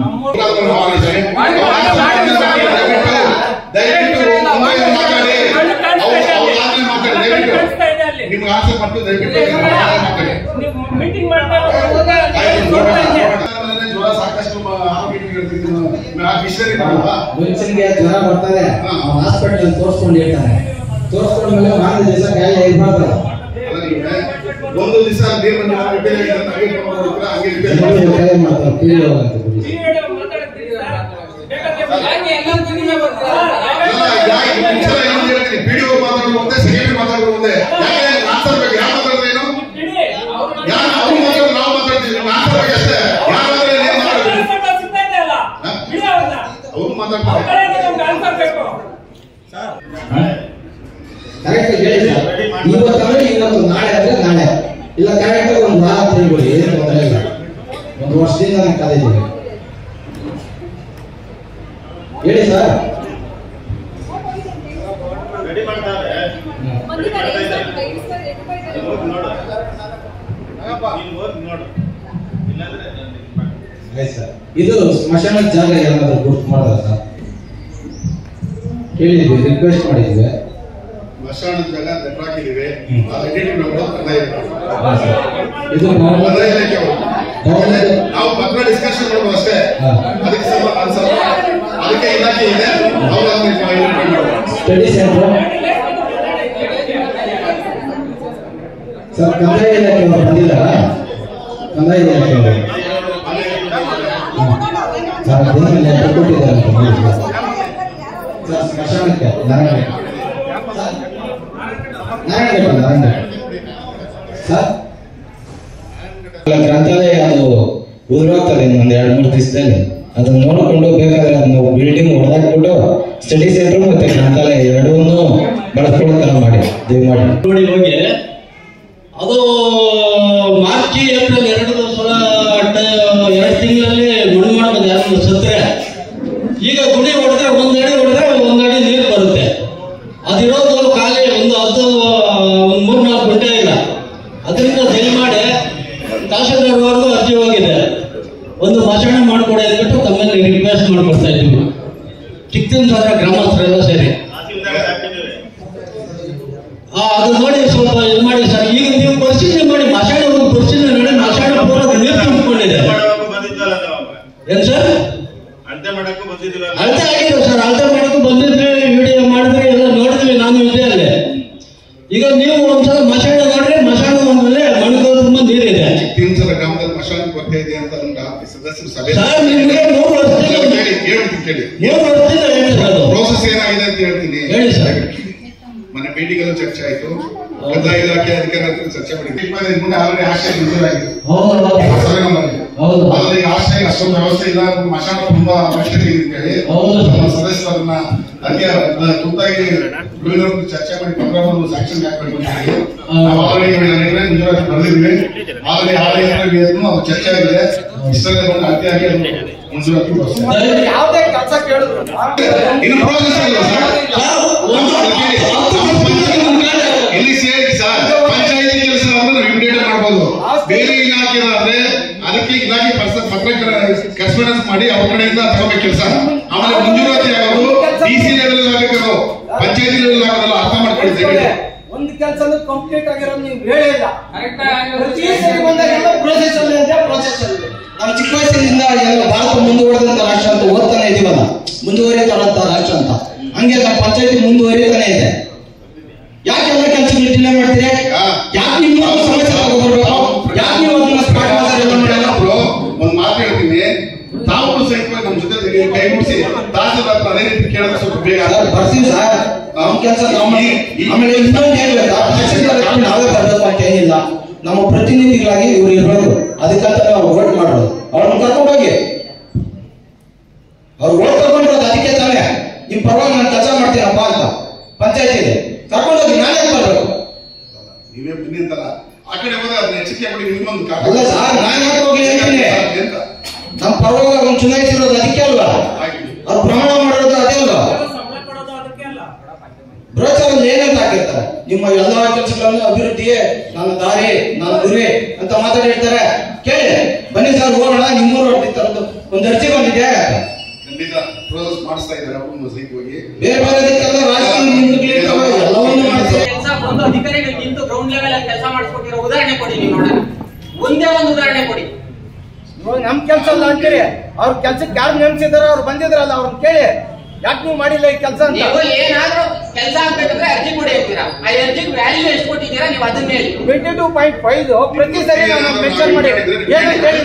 ದಯವಿಟ್ಟು ಒಮ್ಮೆಗೆ ಮಾತಾಡಿ ಅವ್ರು ಅವ್ರ ಆದ್ಮೇಲೆ ಮಾತಾಡಿ ದಯವಿಟ್ಟು ನಿಮ್ಗೆ ಆನ್ಸರ್ ಮಾಡ್ತು ದಯವಿಟ್ಟು ಮಾತಾಡಿ ಮೀಟಿಂಗ್ ಆಯ್ತು, ನೋಡೋಣ, ನೋಡೋಣ. ಆಮೇಲೆ ಜ್ವರ ಸಾಕಷ್ಟು ಮ- ಆರೋಗ್ಯಕ್ಕೆ ಹೇಳ್ತಿದ್ದೀನಿ. ಆ ಮಿಷನರಿ ಮಾಡಲ್ವಾ? ಮನುಷ್ಯನಿಗೆ ಜ್ವರ ಬರ್ತದೆ ಹಾ. ಹಾಸ್ಪಿಟಲ್ ತೋರಿಸ್ಕೊಂಡು ಹೇಳ್ತಾನೆ ತೋರಿಸ್ಕೊಂಡ್ಮೇಲೆ ಮಾರನೇ ದಿವಸ ಕಾಯಿಲೆ ಇರ್ಬಾರ್ದಲ್ಲ ಅಲ್ಲ ನಿಮ್ಗೆ ಒಂದು ದಿವಸ ನೀರು ಬಂದಿಲ್ಲ, ರಿಪೇರಿ ಆಗಿದೆ ಅಂತ ಹಂಗೆ ತಗೊಂಡು ಹೋಗ್ತೀರಾ, ಹಂಗೆ ರಿಪೇರಿ ಜನರು ಮಾಡ್ತೀರಾ? ಒತ್ತಾಯ ಮಾಡ್ತಾರೆ ಪೀಳಿಗೆ ಅಂತ ಬಿಡಿ. ಅಲ್ಲ, ಯಾಕೆ ಈ ವಿಚಾರ ಏನಂತ ಹೇಳ್ತೀನಿ, PDO ಮಾತಾಡೋದು ಒಂದೇ, secretary ಮಾತಾಡೋದು ಒಂದೇ. ಯಾಕೆ answer ಬೇಕು? ಯಾರು ಮಾತಾಡಿದ್ರೆ ಏನು? ಯಾರು ಅವ್ರು ಮಾತಾಡೋದು ನಾವು ಮಾತಾಡ್ತೀವಿ, ನಿಮ್ಗೆ answer ಬೇಕು ಅಷ್ಟೇ. ಯಾರು ಮಾತಾಡಿದ್ರೆ ಏನು ಮಾತಾಡ್ಬೇಕು? ಅವ್ರು ಮಾತಾಡ್ತಾರೆ. ಕರೆಕ್ಟ್ ಹೇಳಿ ಸರ್ ಇವತ್ತಂದ್ರೆ ಇವತ್ತು ನಾಳೆ ಅಂದ್ರೆ ನಾಳೆ ಇಲ್ಲ ಕರೆಕ್ಟ್ ಒಂದು ವಾರ ಅಂತ ಹೇಳ್ಬಿಡಿ ಏನು ತೊಂದರೆ ಇಲ್ಲ ಒಂದು ವರ್ಷದಿಂದ ನಾನು ಕಾಲೇಜಿಗೆ ಹೇಳಿ ಸರ್ ರೆಡಿ ಮಾಡ್ತಾರೆ ಹೋಗಿ ನೋಡು ನೀನು ಹೋಗಿ ನೋಡು ಇಲ್ಲಾಂದ್ರೆ ನಾನು ಇದು ಮಾಡ್ತೀನಿ. ಆಯ್ತು ಸರ್ ಇದು ಸ್ಮಶಾನದ ಜಾಗ ಏನಾದ್ರು ಗುರ್ತು ಮಾಡೋದ ಸರ್ ಕೇಳಿದ್ವಿ ರಿಕ್ವೆಸ್ಟ್ ಮಾಡಿದ್ವಿ ಮಶಾಣದ ಜಾಗ ಲೆಟರ್ ಹಾಕಿದೀವಿ ಹ್ಮ್. ಆ identity number ಕಂದಾಯ ಇಲಾಖೆ. ಹಾ, ಸರ್. ಇದು ನಾವು ಕಂದಾಯ ಇಲಾಖೆ ಅವರು. ಆಮೇಲೆ ನಾವು ಪತ್ರ ಡಿಸ್ಕಷನ್ ಮಾಡೋದು ಅಷ್ಟೇ ಹಾ. ಅದಕ್ಕೆ ಸ್ವಲ್ಪ ಆನ್ಸರ್ ಅದಕ್ಕೆ ಇಲಾಖೆ ಇದೆ ಅವ್ರು ಅದನ್ನ identify ಮಾಡ್ತಾರೆ. ಸ್ಟಡಿ ಸೆಂಟರ್ ಸರ್ ಕಂದಾಯ ಇಲಾಖೆ ಅವರು ಬಂದಿದ್ದಾರಾ ಕಂದಾಯ ಇಲಾಖೆ ಅವರು ಸರ್ ಅದೇನು ಲೆಟರ್ ಕೊಟ್ಟಿದ್ದಾರೆ ಅಂತ ನೋಡಿ ಸರ್. ಸರ್ ಸ್ಮಶಾನಕ್ಕೆ ನಾರಾಯಣ ನಾರಾಯಣ ನಾರಾಯಣ ಸರ್ ಅಲ್ಲ, ಗ್ರಂಥಾಲಯ ಅದು ಉದುರೋಗ್ತದೆ ಇನ್ನೊಂದು ಎರಡು ಮೂರು ದಿವಸದಲ್ಲಿ ಅದನ್ನ ನೋಡಿಕೊಂಡು ಬೇಕಾದ್ರೆ ಅದನ್ನ ಬಿಲ್ಡಿಂಗ್ ಹೊಡೆದಾಕ್ಬಿಟ್ಟು ಸ್ಟಡಿ ಸೆಂಟರ್ ಮತ್ತೆ ಗ್ರಂಥಾಲಯ ಎರಡನ್ನೂ ಬಳಸ್ಕೊಳ್ಳೋ ತರ ಮಾಡಿ ದಯಮಾಡಿ ನೋಡಿ ಹೋಗಿ ಅದು ಮಾರ್ಚ್ ಏಪ್ರಿಲ್ ಎರಡು ಸಲ ಎರಡು ತಿಂಗಳಲ್ಲಿ ಮಣ್ಣು ಮಾಡ್ಬೋದು ಯಾರು ಸತ್ರೆ ಈಗ ಗುಡಿ ಹೊಡೆದ್ರೆ ಒಂದ್ ಅಡಿ ಹೊಡೆದ್ರೆ ಒಂದ್ ಅಡಿ ನೀರು ಬರುತ್ತೆ ಅದಿರೋದು ಖಾಲಿ ಒಂದು ಹತ್ತು ಒಂದು ಮೂರ್ ನಾಲ್ಕು ಗಂಟೆ ಇಲ್ಲ ಅದರಿಂದ ದಯಮಾಡಿ ತಹಶೀಲ್ದಾರ್ವರೆಗೂ ಅರ್ಜಿ ಹೋಗಿದೆ ಒಂದು ಭಾಷಣ ಮಾಡಿಕೊಡಿ ಅಂದ್ಬಿಟ್ಟು ತಮ್ಮಲ್ಲಿ ರಿಕ್ವೆಸ್ಟ್ ಮಾಡ್ಕೊಡ್ತಾ ಇದ್ದೀವಿ ಚಿಕ್ಕದಿನ ಸಾರ ಗ್ರಾಮಸ್ಥರೆಲ್ಲ ಸೇರಿ ತಹಸೀಲ್ದಾರ್ ಹಾಕಿದ್ದೀವಿ ಆ, ಅದು ನೋಡಿ ಸ್ವಲ್ಪ ಇದು ಮಾಡಿ ಸರ್ ಈಗ ನೀವು ಪರಿಶೀಲನೆ ಮಾಡಿ ಮಸಾಣ ಒಂದು ಪರಿಶೀಲನೆ ಮಾಡಿ ಮಸಾಣ ಪೂರ ನೀರು ತುಂಬಿಕೊಂಡಿದೆ ಮಾಡೋಕ್ಕೂ ಬಂದಿದ್ದಲ್ಲ ನಾವು ಏನ್ ಸರ್ ಅಳತೆ ಮಾಡಕ್ಕೂ ಬಂದಿದ್ದಿಲ್ಲ ಅಳತೆ ಆಗಿದೆ ಸರ್ ಅಳತೆ ಮಾಡಕ್ಕೂ ಬಂದಿದ್ರಿ ವಿಡಿಯೋ ಮಾಡಿದ್ರಿ ಎಲ್ಲ ನೋಡಿದ್ವಿ ನಾನು ಇದ್ದೆ ಅಲ್ಲಿ ಈಗ ನೀವು ಒಂದ್ಸಲ ಮಸಾಣ ನೋಡ್ರಿ ಮಸಾಣ ಒಂದ್ಮೇಲೆ ಮಣ್ಣು ತುಂಬ ನೀರಿದೆ ತಿನ್ಸಲ ಗ್ರಾಮದಲ್ಲಿ ಮಶಾನಕ್ಕೆ ಬರ್ತಾ ಇದೆ ಅಂತ ಒಂದು ಸದಸ್ಯರು ಸಭೆ ಸರ್ ನಿಮ್ಗೆ ಮೂರು ವರ್ಷದಿಂದ ಕೇಳಿ ಹೇಳ್ತೀನಿ ಕೇಳಿ ಮೂರು ವರ್ಷದಿಂದ ಹೇಳ್ತಿರೋದು ಪ್ರೋಸೆಸ್ ಏನಾಗಿದೆ ಅಂತ ಹೇಳ್ತೀನಿ ಹೇಳಿ ಸರ್. ಮನೆ ಮೀಟಿಂಗ್ ಅಲ್ಲೂ ಚರ್ಚೆ ಆಯ್ತು ಕಂದಾಯ ಇಲಾಖೆ ಅಧಿಕಾರಿ ಹತ್ರ ಚರ್ಚೆ ಮಾಡಿದ್ವಿ ಇಪ್ಪತ್ತೈದು ಮುಂದೆ ಆಲ್ರೆಡಿ ಆಶ್ರಯ ಮಂಜೂರಾಗಿದೆ ಹೌದು ಸರ್ವೆ ನಂಬರ್ ಹೌದು ಆದ್ರೆ ಈಗ ಆಶ್ರಯ ಅಷ್ಟೊಂದು ವ್ಯವಸ್ಥೆ ಇಲ್ಲ ಮಶಾನ ತುಂಬಾ ಅವಶ್ಯಕತೆ ಇದೆ ಅಂತ ಹೇಳಿ ಹೌದು. ನಮ್ಮ ಸದಸ್ಯರನ್ನ ಅದಕ್ಕೆ ಅದನ್ನ ತುರ್ತಾಗಿ ವಿವಿಧರು ಚರ್ಚೆ ಮಾಡಿ ಪತ್ರವನ್ನು ಸ್ಯಾಂಕ್ಷನ್ ಹಾಕಬೇಕು ಅಂತ ಹೇಳಿ ನಾವು ಆಲ್ರೆಡಿ ಮಂಜೂರಾತಿ ಬರೆದಿದ್ವಿ ಆಲ್ರೆಡಿ ಆಲ್ರೆಡಿ ಅದು ಚರ್ಚೆ ಆಗಿದೆ ಇಷ್ಟರಲ್ಲೇ ಬಂದು ಅತಿಯಾಗಿ ಅದು ಮಂಜೂರಾತಿ ಬರ್ತದೆ ದಯವಿಟ್ಟು ಯಾವುದೇ ಕೆಲಸ ಕೇಳಿದ್ರು ಇನ್ನು ಪ್ರೋಸೆಸ್ ಇಲ್ಲ ಸರ್ ಇಲ್ಲಿ ಸೇರಿ ಸರ್ ಪಂಚಾಯತಿ ಕೆಲಸ ಅಂದ್ರೆ ನಾವು ಇಮಿಡಿಯೇಟ್ ಮಾಡ್ಬೋದು ಬೇರೆ ಇಲಾಖೆ ಆದ್ರೆ ಅದಕ್ಕೆ ಇಲಾಖೆ ಪರ್ಸ ಪತ್ರ ಕರೆಸ್ಪಾಂಡೆನ್ಸ್ ಮಾಡಿ ಅವ್ರ ಕಡೆಯಿಂದ ತಗೋಬೇಕು ಕೆಲಸ ಆಮೇಲೆ ಮಂಜೂರಾತಿ ಆಗೋದು ಡಿ ಸಿ ಲೆವೆಲ್ ಆಗಬೇಕು ಪಂಚಾಯತಿಗಳಲ್ಲಿ ಆಗೋದಲ್ಲ ಅರ್ಥ ಮಾಡ್ಕೊಳ್ಳಿ ದಯವಿಟ್ಟು. ಒಂದು ಕೆಲಸ ಕಂಪ್ಲೀಟ್ ಆಗಿರೋದು ನೀವು ಹೇಳೇ ಇಲ್ಲ ಪ್ರತಿ ಸರಿ ಬಂದಾಗ ಎಲ್ಲ process ಅಲ್ಲಿ ಇದೆ, process ಅಲ್ಲಿ ಇದೆ. ನಾವು ಚಿಕ್ಕ ವಯಸ್ಸಿನಿಂದ ಎಲ್ಲ ಭಾರತ ಮುಂದುವರೆದಂತ ರಾಷ್ಟ್ರ ಅಂತ ಓದ್ತಾನೆ ಇದೀವಲ್ಲ ಮುಂದುವರಿತಾರಂತ ರಾಷ್ಟ್ರ ಅಂತ ಹಂಗೆ ನಮ್ಮ ಪಂಚಾಯತಿ ಮುಂದುವರಿತಾನೆ ಇದೆ ಯಾಕೆ ಎಲ್ಲ ಕೆಲಸಗಳು ಡಿಲೇ ಮಾಡ್ತೀರಿ ಯಾಕೆ ನಿಮ್ಮ ಸಮಸ್ಯೆ ತಗೊಂಡ್ಬರ್ಬೇಕು ಯಾಕೆ ನೀವು ಅದನ್ನ ಸ್ಟಾರ್ಟ್ ಮಾಡೋದಿಲ್ಲ ಮಾಡಲ್ಲ ಬ್ರೋ, ಒಂದ್ ಮಾತು ಹೇಳ್ತೀನಿ ತಾವು ಸಹಿತ ನಮ್ಮ ಜೊತೆ ತೆಗಿ- ಕೈ ಮುಗಿಸಿ ತಹಸೀಲ್ದಾರ್ ಹತ್ರ ಅದೇ ರೀತಿ ಕೇಳಿದ್ರೆ ಸ್ವಲ್ಪ ಬೇಗ ಸರ್, ಬರ್ತೀವಿ ಸರ್ ನಮ್ಮ ಕೆಲಸ ನಮ್ಮ ಆಮೇಲೆ ಇನ್ನೊಂದು ಹೇಳ್ಬೇಕಾ ತಹಸೀಲ್ದಾರ್ ಹತ್ರ ನಾವೇ ಬರ್ಬೇಕು ಅಂತ ಏನಿಲ್ಲ ನಮ್ಮ ಪ್ರತಿನಿಧಿಗಳಾಗಿ ಇವ್ರು ಇರ್ಬೇಕು ಅದಕ್ಕಂತ ನಾವು ವೋಟ್ ಮಾಡೋದು ಅವ್ರನ್ನ ಕರ್ಕೊಂಡು ಹೋಗಿ ಅವ್ರು ವೋಟ್ ತಗೊಂಡಿರೋದು ಅದಕ್ಕೆ ತಾನೇ ನಿಮ್ ಪರವಾಗಿ ನಾನು ಕೆಲಸ ಮಾಡ್ತೀನಪ್ಪ ಅಂತ ಪಂಚಾಯತಿಗೆ ಕರ್ಕೊಂಡು ಹೋಗಿ ನಾನೇ ಬರ್ಬೇಕು ನೀವೇ ಬನ್ನಿ ಅಂತಲ್ಲ ಆ ಕಡೆ ಹೋದ್ರೆ ಅದನ್ನ ಎಚ್ಚರಿಕೆ ಕೊಡಿ ನಿಮ್ಮೊಂದು ಕಾರಣ. ಅಲ್ಲ ಸರ್ ನಾನು ಯಾಕೆ ಹೋಗ್ಲಿ ಅಂತೀನಿ ಎಂತ? ನಮ್ಮ ಪರವಾಗಿ ಅವ್ರನ್ನ ಚುನಾಯಿಸಿರೋದು ಅದಕ್ಕೆ ಅಲ್ವಾ ಅವ್ರು ಪ್ರಮಾಣ ಮಾಡಿರೋದು ಅದೇ ಅಲ್ವಾ ಬ್ರೋಚರಲ್ಲಿ ಏನಂತ ಹಾಕಿರ್ತಾರೆ ನಿಮ್ಮ ಎಲ್ಲಾ ಕೆಲಸಗಳನ್ನು ಅಭಿವೃದ್ಧಿಯೇ ನನ್ನ ದಾರಿ ನನ್ನ ಗುರಿ ಅಂತ ಮಾತಾಡಿರ್ತಾರೆ ಕೇಳಿ ಬನ್ನಿ ಸರ್ ಹೋಗೋಣ ನಿಮ್ಮೂರು ತರದ್ದು ಒಂದು ಅರ್ಜಿ ಬಂದಿದೆ ಖಂಡಿತ ಪ್ರೋಸೆಸ್ ಮಾಡಿಸ್ತಾ ಇದ್ದಾರೆ ಅವರು ಸಹಿತ ಹೋಗಿ ಬೇರೆ ಬೇರೆ ಅದಕ್ಕೆಲ್ಲ ರಾಜಕೀಯ ನಿಂತುಗಳಿರ್ತಾವೆ, ಎಲ್ಲವನ್ನೂ ಮಾಡ್ತಾರೆ ಕೆಲಸ ಒಂದು ಅಧಿಕಾರಿಗಳಿಗೆ ನಿಂತು ಗ್ರೌಂಡ್ ಲೆವೆಲ್ ಅಲ್ಲಿ ಕೆಲಸ ಮಾಡಿಸ್ಕೊಟ್ಟಿರೋ ಉದಾಹರಣೆ ಕೊಡಿ ನೀವು ನೋಡೋಣ ಒಂದೇ ಒಂದು ಉದಾಹರಣೆ ಕೊಡಿ ಇವಾಗ ನಮ್ ಕೆಲಸ ಅಲ್ಲ ಅಂತೀರಿ ಅವ್ರ ಕೆಲ್ಸಕ್ಕೆ ಯಾರು ನೇಮಿಸಿದಾರ ಅವ್ರು ಬಂದಿದ್ರಲ್ಲ ಅವ್ರನ್ನ ಕೇಳಿ ಯಾಕೆ ನೀವು ಮಾಡಿಲ್ಲ ಈ ಕೆಲಸ ಅಂತ ನೀವು ಏನಾದ್ರೂ ಕೆಲಸ ಆಗ್ಬೇಕಂದ್ರೆ ಅರ್ಜಿ ಕೊಡಿ ಅಂತೀರಾ ಆ ಅರ್ಜಿಗೆ ವ್ಯಾಲ್ಯೂ ಎಷ್ಟು ಕೊಟ್ಟಿದ್ದೀರಾ ನೀವು ಅದನ್ನ ಹೇಳಿ ಟ್ವೆಂಟಿ ಟೂ ಪಾಯಿಂಟ್ ಫೈವ್ ಪ್ರತಿ ಸರಿ ನಾವು ಮೆನ್ಷನ್ ಮಾಡಿ ಏನಂತ ಹೇಳಿ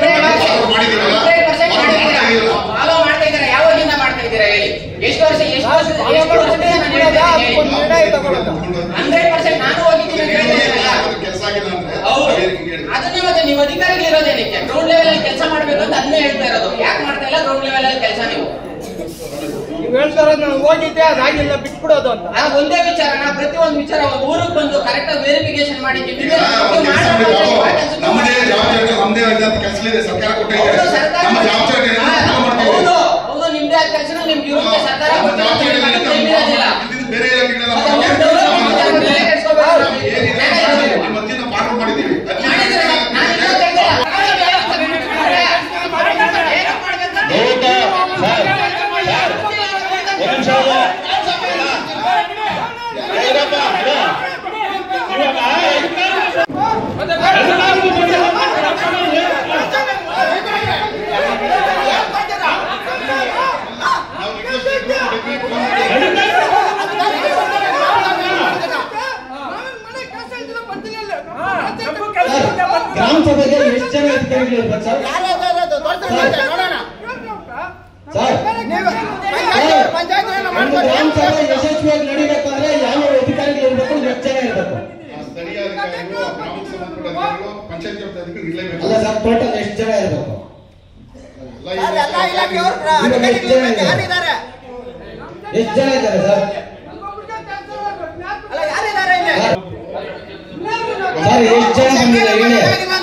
ಫಾಲೋ ಮಾಡ್ತಾ ಇದ್ದೀರಾ ಯಾವಾಗಿಂದ ಮಾಡ್ತಾ ಇದ್ದೀರಾ ಹೇಳಿ ಎಷ್ಟು ವರ್ಷ ಎಷ್ಟು ವರ್ಷ follow ಎಷ್ಟು ವರ್ಷದಿಂದ ನಾನು ಹೇಳ್ತಾ ಇದ್ದೀನಿ ಹೇಳಿ. ಒಂದು ನಿರ್ಣಯ ತಗೊಳ್ಳೋದು ಹಂಡ್ರೆಡ್ ಪರ್ಸೆಂಟ್ ನಾನು ಹೋಗಿದ್ದೀನಿ ಅಂತ ಹೇಳ್ತಾ ಇದ್ದೀರಲ್ಲ. ಕೆಲಸ ಆಗಿದೆ ಅಂದ್ರೆ ಹೌದು ಅದೇ ರೀತಿ ಹೇಳಿ. ಅದನ್ನೇ ಮತ್ತೆ ನೀವು ಅಧಿಕಾರಿಗಳು ಇರೋದೇನಕ್ಕೆ ಗ್ರೌಂಡ್ ಲೆವೆಲ್ ಅಲ್ಲಿ ಕೆಲಸ ಮಾಡ್ಬೇಕು ಅಂತ ಅದನ್ನೇ ಹೇಳ್ತಾ ಇರೋದು ಯಾಕೆ ಮಾಡ್ತಾ ಇಲ್ಲ ಗ್ರೌಂಡ್ ಲೆವೆಲ್ ಅಲ್ಲಿ ಕೆಲಸ ನೀವು ನೀವು ಹೇಳ್ತಾ ಇರೋದು ನಾನು ಹೋಗಿದ್ದೆ ಅದಾಗಿಲ್ಲ ಬಿಟ್ಬಿಡೋದು ಅಂತ ನಾ ಒಂದೇ ವಿಚಾರ ನಾ ಪ್ರತಿ ಒಂದು ವಿಚಾರ ಒಂದು ಊರಿಗೆ ಬಂದು ಕರೆಕ್ಟ್ ಆಗಿ ವೆರಿಫಿಕೇಶನ್ ಮಾಡಿದ್ದೀವಿ ಈಗ ಒಂದ್ ಕೆಲ್ಸ ಮಾಡಿ ನಾವು ನಮ್ಮದೇ ಜವಾಬ್ದಾರಿ ನಮ್ಮದೇ ಆದಂತ ಕೆಲಸ ಇದೆ ಸರ್ಕಾರ ಕೊಟ್ಟಿದೆ ಹೌದು, ಸರ್ಕಾರ ನಮ್ಮ ಜವಾಬ್ದಾರಿ ಇದೆ, ಹಾ, ನಾವು ಮಾಡ್ತಾ ಇದ್ದೀವಿ. ಹೌದು ಹೌದು ನಿಮ್ದೇ ಆದ ಕೆಲಸ ನಿಮ್ಗೆ ಇರುತ್ತೆ ಸರ್ಕಾರ ನಮ್ಮ ಕೊಟ್ಟಿರೋ ಜವಾಬ್ದಾರಿ ಕೆಲಸ ಇದೆ, ನಿಮ್ಗೆ ಇರೋದಿಲ್ಲ ಇದ್ದಿದ್ದು ಬೇರೆ ಇಲಾಖೆಗಳೆಲ್ಲ ಮತ್ತೆ ಮಾಡ್ತಾರೆ. ಅವ್ರು ಡೆವಲಪ್ಮೆಂಟ್ ವಿಚಾರ ತಲೆ ಕೆಡ್ಸ್ಕೊಬೇಡಿ. ಏನಿದೆ ನ್ಯಾಯ ಈ ಮಧ್ಯೆ ನಾವು ಪಾಠ ಮಾಡಿದ್ದೀವಿ ಮಾಡಿದ್ರೆ ನಾನು ಇನ್ನೂ ತೆಗ್ದಿಲ್ಲ. ಏನಕ್ಕೆ ಮಾಡ್ಬೇಕು? ಗ್ರಾಮ ಸಭೆಗೆ ಎಷ್ಟು ಜನ ಅಧಿಕಾರಿಗಳು ಇರ್ಬೇಕು ಸರ್ ಸರ್ ಒಂದು ಗ್ರಾಮ ಸಭೆ ಯಶಸ್ವಿಯಾಗಿ ನಡಿಬೇಕಂದ್ರೆ ಯಾವ ಅಧಿಕಾರಿಗಳು ಇರ್ಬೇಕು ಎಷ್ಟು ಜನ ಇರ್ಬೇಕು ಆ ಸ್ಥಳೀಯ ಅಧಿಕಾರಿಗಳು ಆ ಗ್ರಾಮಕ್ಕೆ ಸಂಬಂಧಪಟ್ಟ ಅಧಿಕಾರಿಗಳು ಪಂಚಾಯತ್ ಅಧಿಕಾರಿಗಳು ಇರಲೇಬೇಕು ಅಲ್ಲ ಸರ್ ಟೋಟಲ್ ಎಷ್ಟು ಜನ ಇರ್ಬೇಕು ಎಲ್ಲ ಇವಾಗ ಎಷ್ಟು ಜನ ಇದ್ದಾರೆ ಎಷ್ಟು ಜನ ಇದ್ದಾರೆ ಸರ್ ಸರ್ ಎಷ್ಟು ಜನ ಬಂದಿದೆ ಹೇಳಿ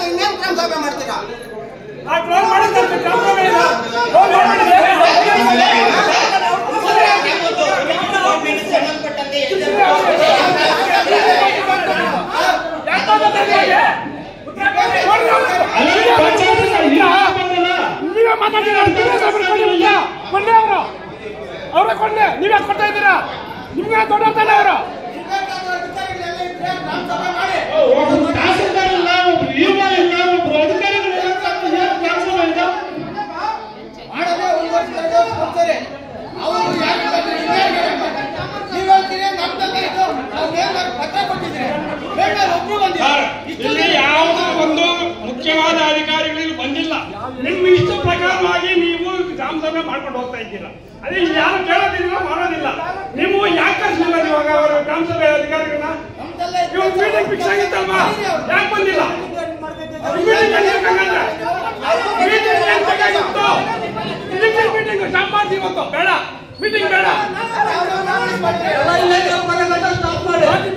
ನೀವೇ ಮಾತಾಡ್ತೀರಾ ಕೊಡ್ಲಿ ಅವರು ಅವ್ರ ಕೊಡ್ಲಿ ನೀವೇ ಕೊಡ್ತಾ ಇದ್ದೀರಾ ನಿಮ್ಗೆ ದೊಡ್ಡ ಅವರು ಮಾಡೋದೇ ಒಂದು ವರ್ಷದಾಗ ಒಂದ್ಸರಿ. ಅವರು ಯಾಕೆ ಬರ್ತಾರೆ? ನೀವು ಹೇಳ್ತೀರಿ, ನಮ್ದಲ್ಲ ಇದು. ನಾವು ನೇಮಕ ಪತ್ರ ಕೊಟ್ಟಿದ್ದೀರಿ. ಬೇಡ, ಒಬ್ರು ಬಂದಿಲ್ಲ. ಇಲ್ಲಿ ಯಾವುದೋ ಒಂದು ಮುಖ್ಯವಾದ ಅಧಿಕಾರಿಗಳು ಇಲ್ಲಿ ಬಂದಿಲ್ಲ ನಿಮ್ಮ ಇಷ್ಟ ಪ್ರಕಾರವಾಗಿ ನೀವು ಗ್ರಾಮ ಸಭೆ ಮಾಡ್ಕೊಂಡು ಹೋಗ್ತಾ ಇದ್ದೀರಾ ಅದೇ ಇಲ್ಲಿ ಯಾರು ಕೇಳೋದಿಲ್ಲ ಮಾಡೋದಿಲ್ಲ ನೀವು ಯಾಕೆ ಕರ್ಸಿಲ್ಲ ಇವಾಗ ಅವರು ಗ್ರಾಮ ಸಭೆ ಅಧಿಕಾರಿಗಳನ್ನ ಇವಾಗ ಮೀಟಿಂಗ್ ಫಿಕ್ಸ್ ಆಗಿತ್ತಲ್ವಾ ಯಾಕೆ ಬಂದಿಲ್ಲ ಮೀಟಿಂಗ್ ಮೀಟಿಂಗ್ ಸ್ಟಾಪ್ ಮಾಡ್ತೀವಿ ಇವತ್ತು ಬೇಡ ಮೀಟಿಂಗ್ ಬೇಡ ಮೀಟಿಂಗ್ ಮಾಡಿ ಸ್ಟಾಪ್ ಮಾಡಿ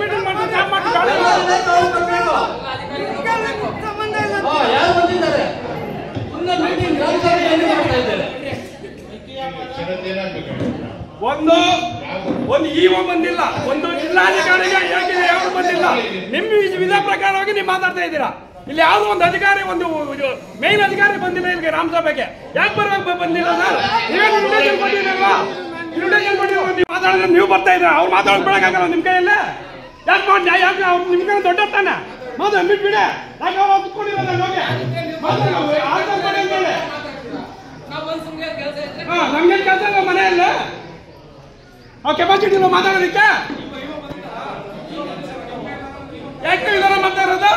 ಬೇಡ ಯಾರು ಬಂದಿದ್ದಾರೆ ಸುಮ್ಮನೆ ಮೀಟಿಂಗ್ ಗ್ರಾಮ ಸಭೆ ಎಲ್ಲಿ ಮಾಡ್ತಾ ಇದ್ದಾರೆ ಒಂದು ಒಂದು ಇಒ ಬಂದಿಲ್ಲ ಒಂದು ಜಿಲ್ಲಾಧಿಕಾರಿಗೆ ಹೇಗಿದೆ ಯಾರು ಬಂದಿಲ್ಲ ನಿಮ್ಮ ವಿಧ- ವಿಧ ಪ್ರಕಾರವಾಗಿ ನೀವು ಮಾತಾಡ್ತಾ ಇದ್ದೀರಾ ಇಲ್ಲಿ ಯಾವ್ದೋ ಒಂದು ಅಧಿಕಾರಿ ಒಂದು ಮೇನ್ ಅಧಿಕಾರಿ ಬಂದಿಲ್ಲ ಇಲ್ಲಿಗೆ ರಾಮಸಭೆಗೆ ಯಾಕೆ ಬರ್ಬೇಕು ಬಂದಿಲ್ಲ ಸರ್ ನೀವೇನು invitation ಕೊಟ್ಟಿದ್ದೀರಲ್ವಾ ಇನ್ವಿಟೇಷನ್ ಕೊಟ್ಟಿರೋ ನೀವು ಮಾತಾಡಿದ್ರೆ ನೀವು ಬರ್ತಾ ಇದ್ರೆ ಅವ್ರು ಮಾತಾಡೋದು ಬಿಡಕ್ಕಾಗಲ್ಲ ನಿಮ್ಮ ಕೈಯಲ್ಲೇ ಯಾಕೆ ಮಾಡಿ ನ್ಯಾಯ ಯಾಕೆ ಅವ್ರು ನಿಮ್ಮ ಕೈ ದೊಡ್ಡ ತಾನೆ ಮಾತು ಬಿಟ್ಬಿಡೆ ಯಾಕೆ ಅವ್ರು ಕುತ್ಕೊಂಡಿರೋದ ಹೋಗಿ ಮಾತಾಡಿ ಅವ್ರು ಆಯ್ತು ಅಂತ ಹೇಳಿ ಅಂತೇಳಿ. ಹಾ ನಮ್ಗೆ ಕೆಲಸ ಇಲ್ಲ ಮನೆಯಲ್ಲ ಆ ಕೆಪಾಸಿಟಿ ಇಲ್ಲ ಮಾತಾಡೋದಕ್ಕೆ ಯಾಕೆ ಇದೆಲ್ಲ ಮಾತಾಡೋದು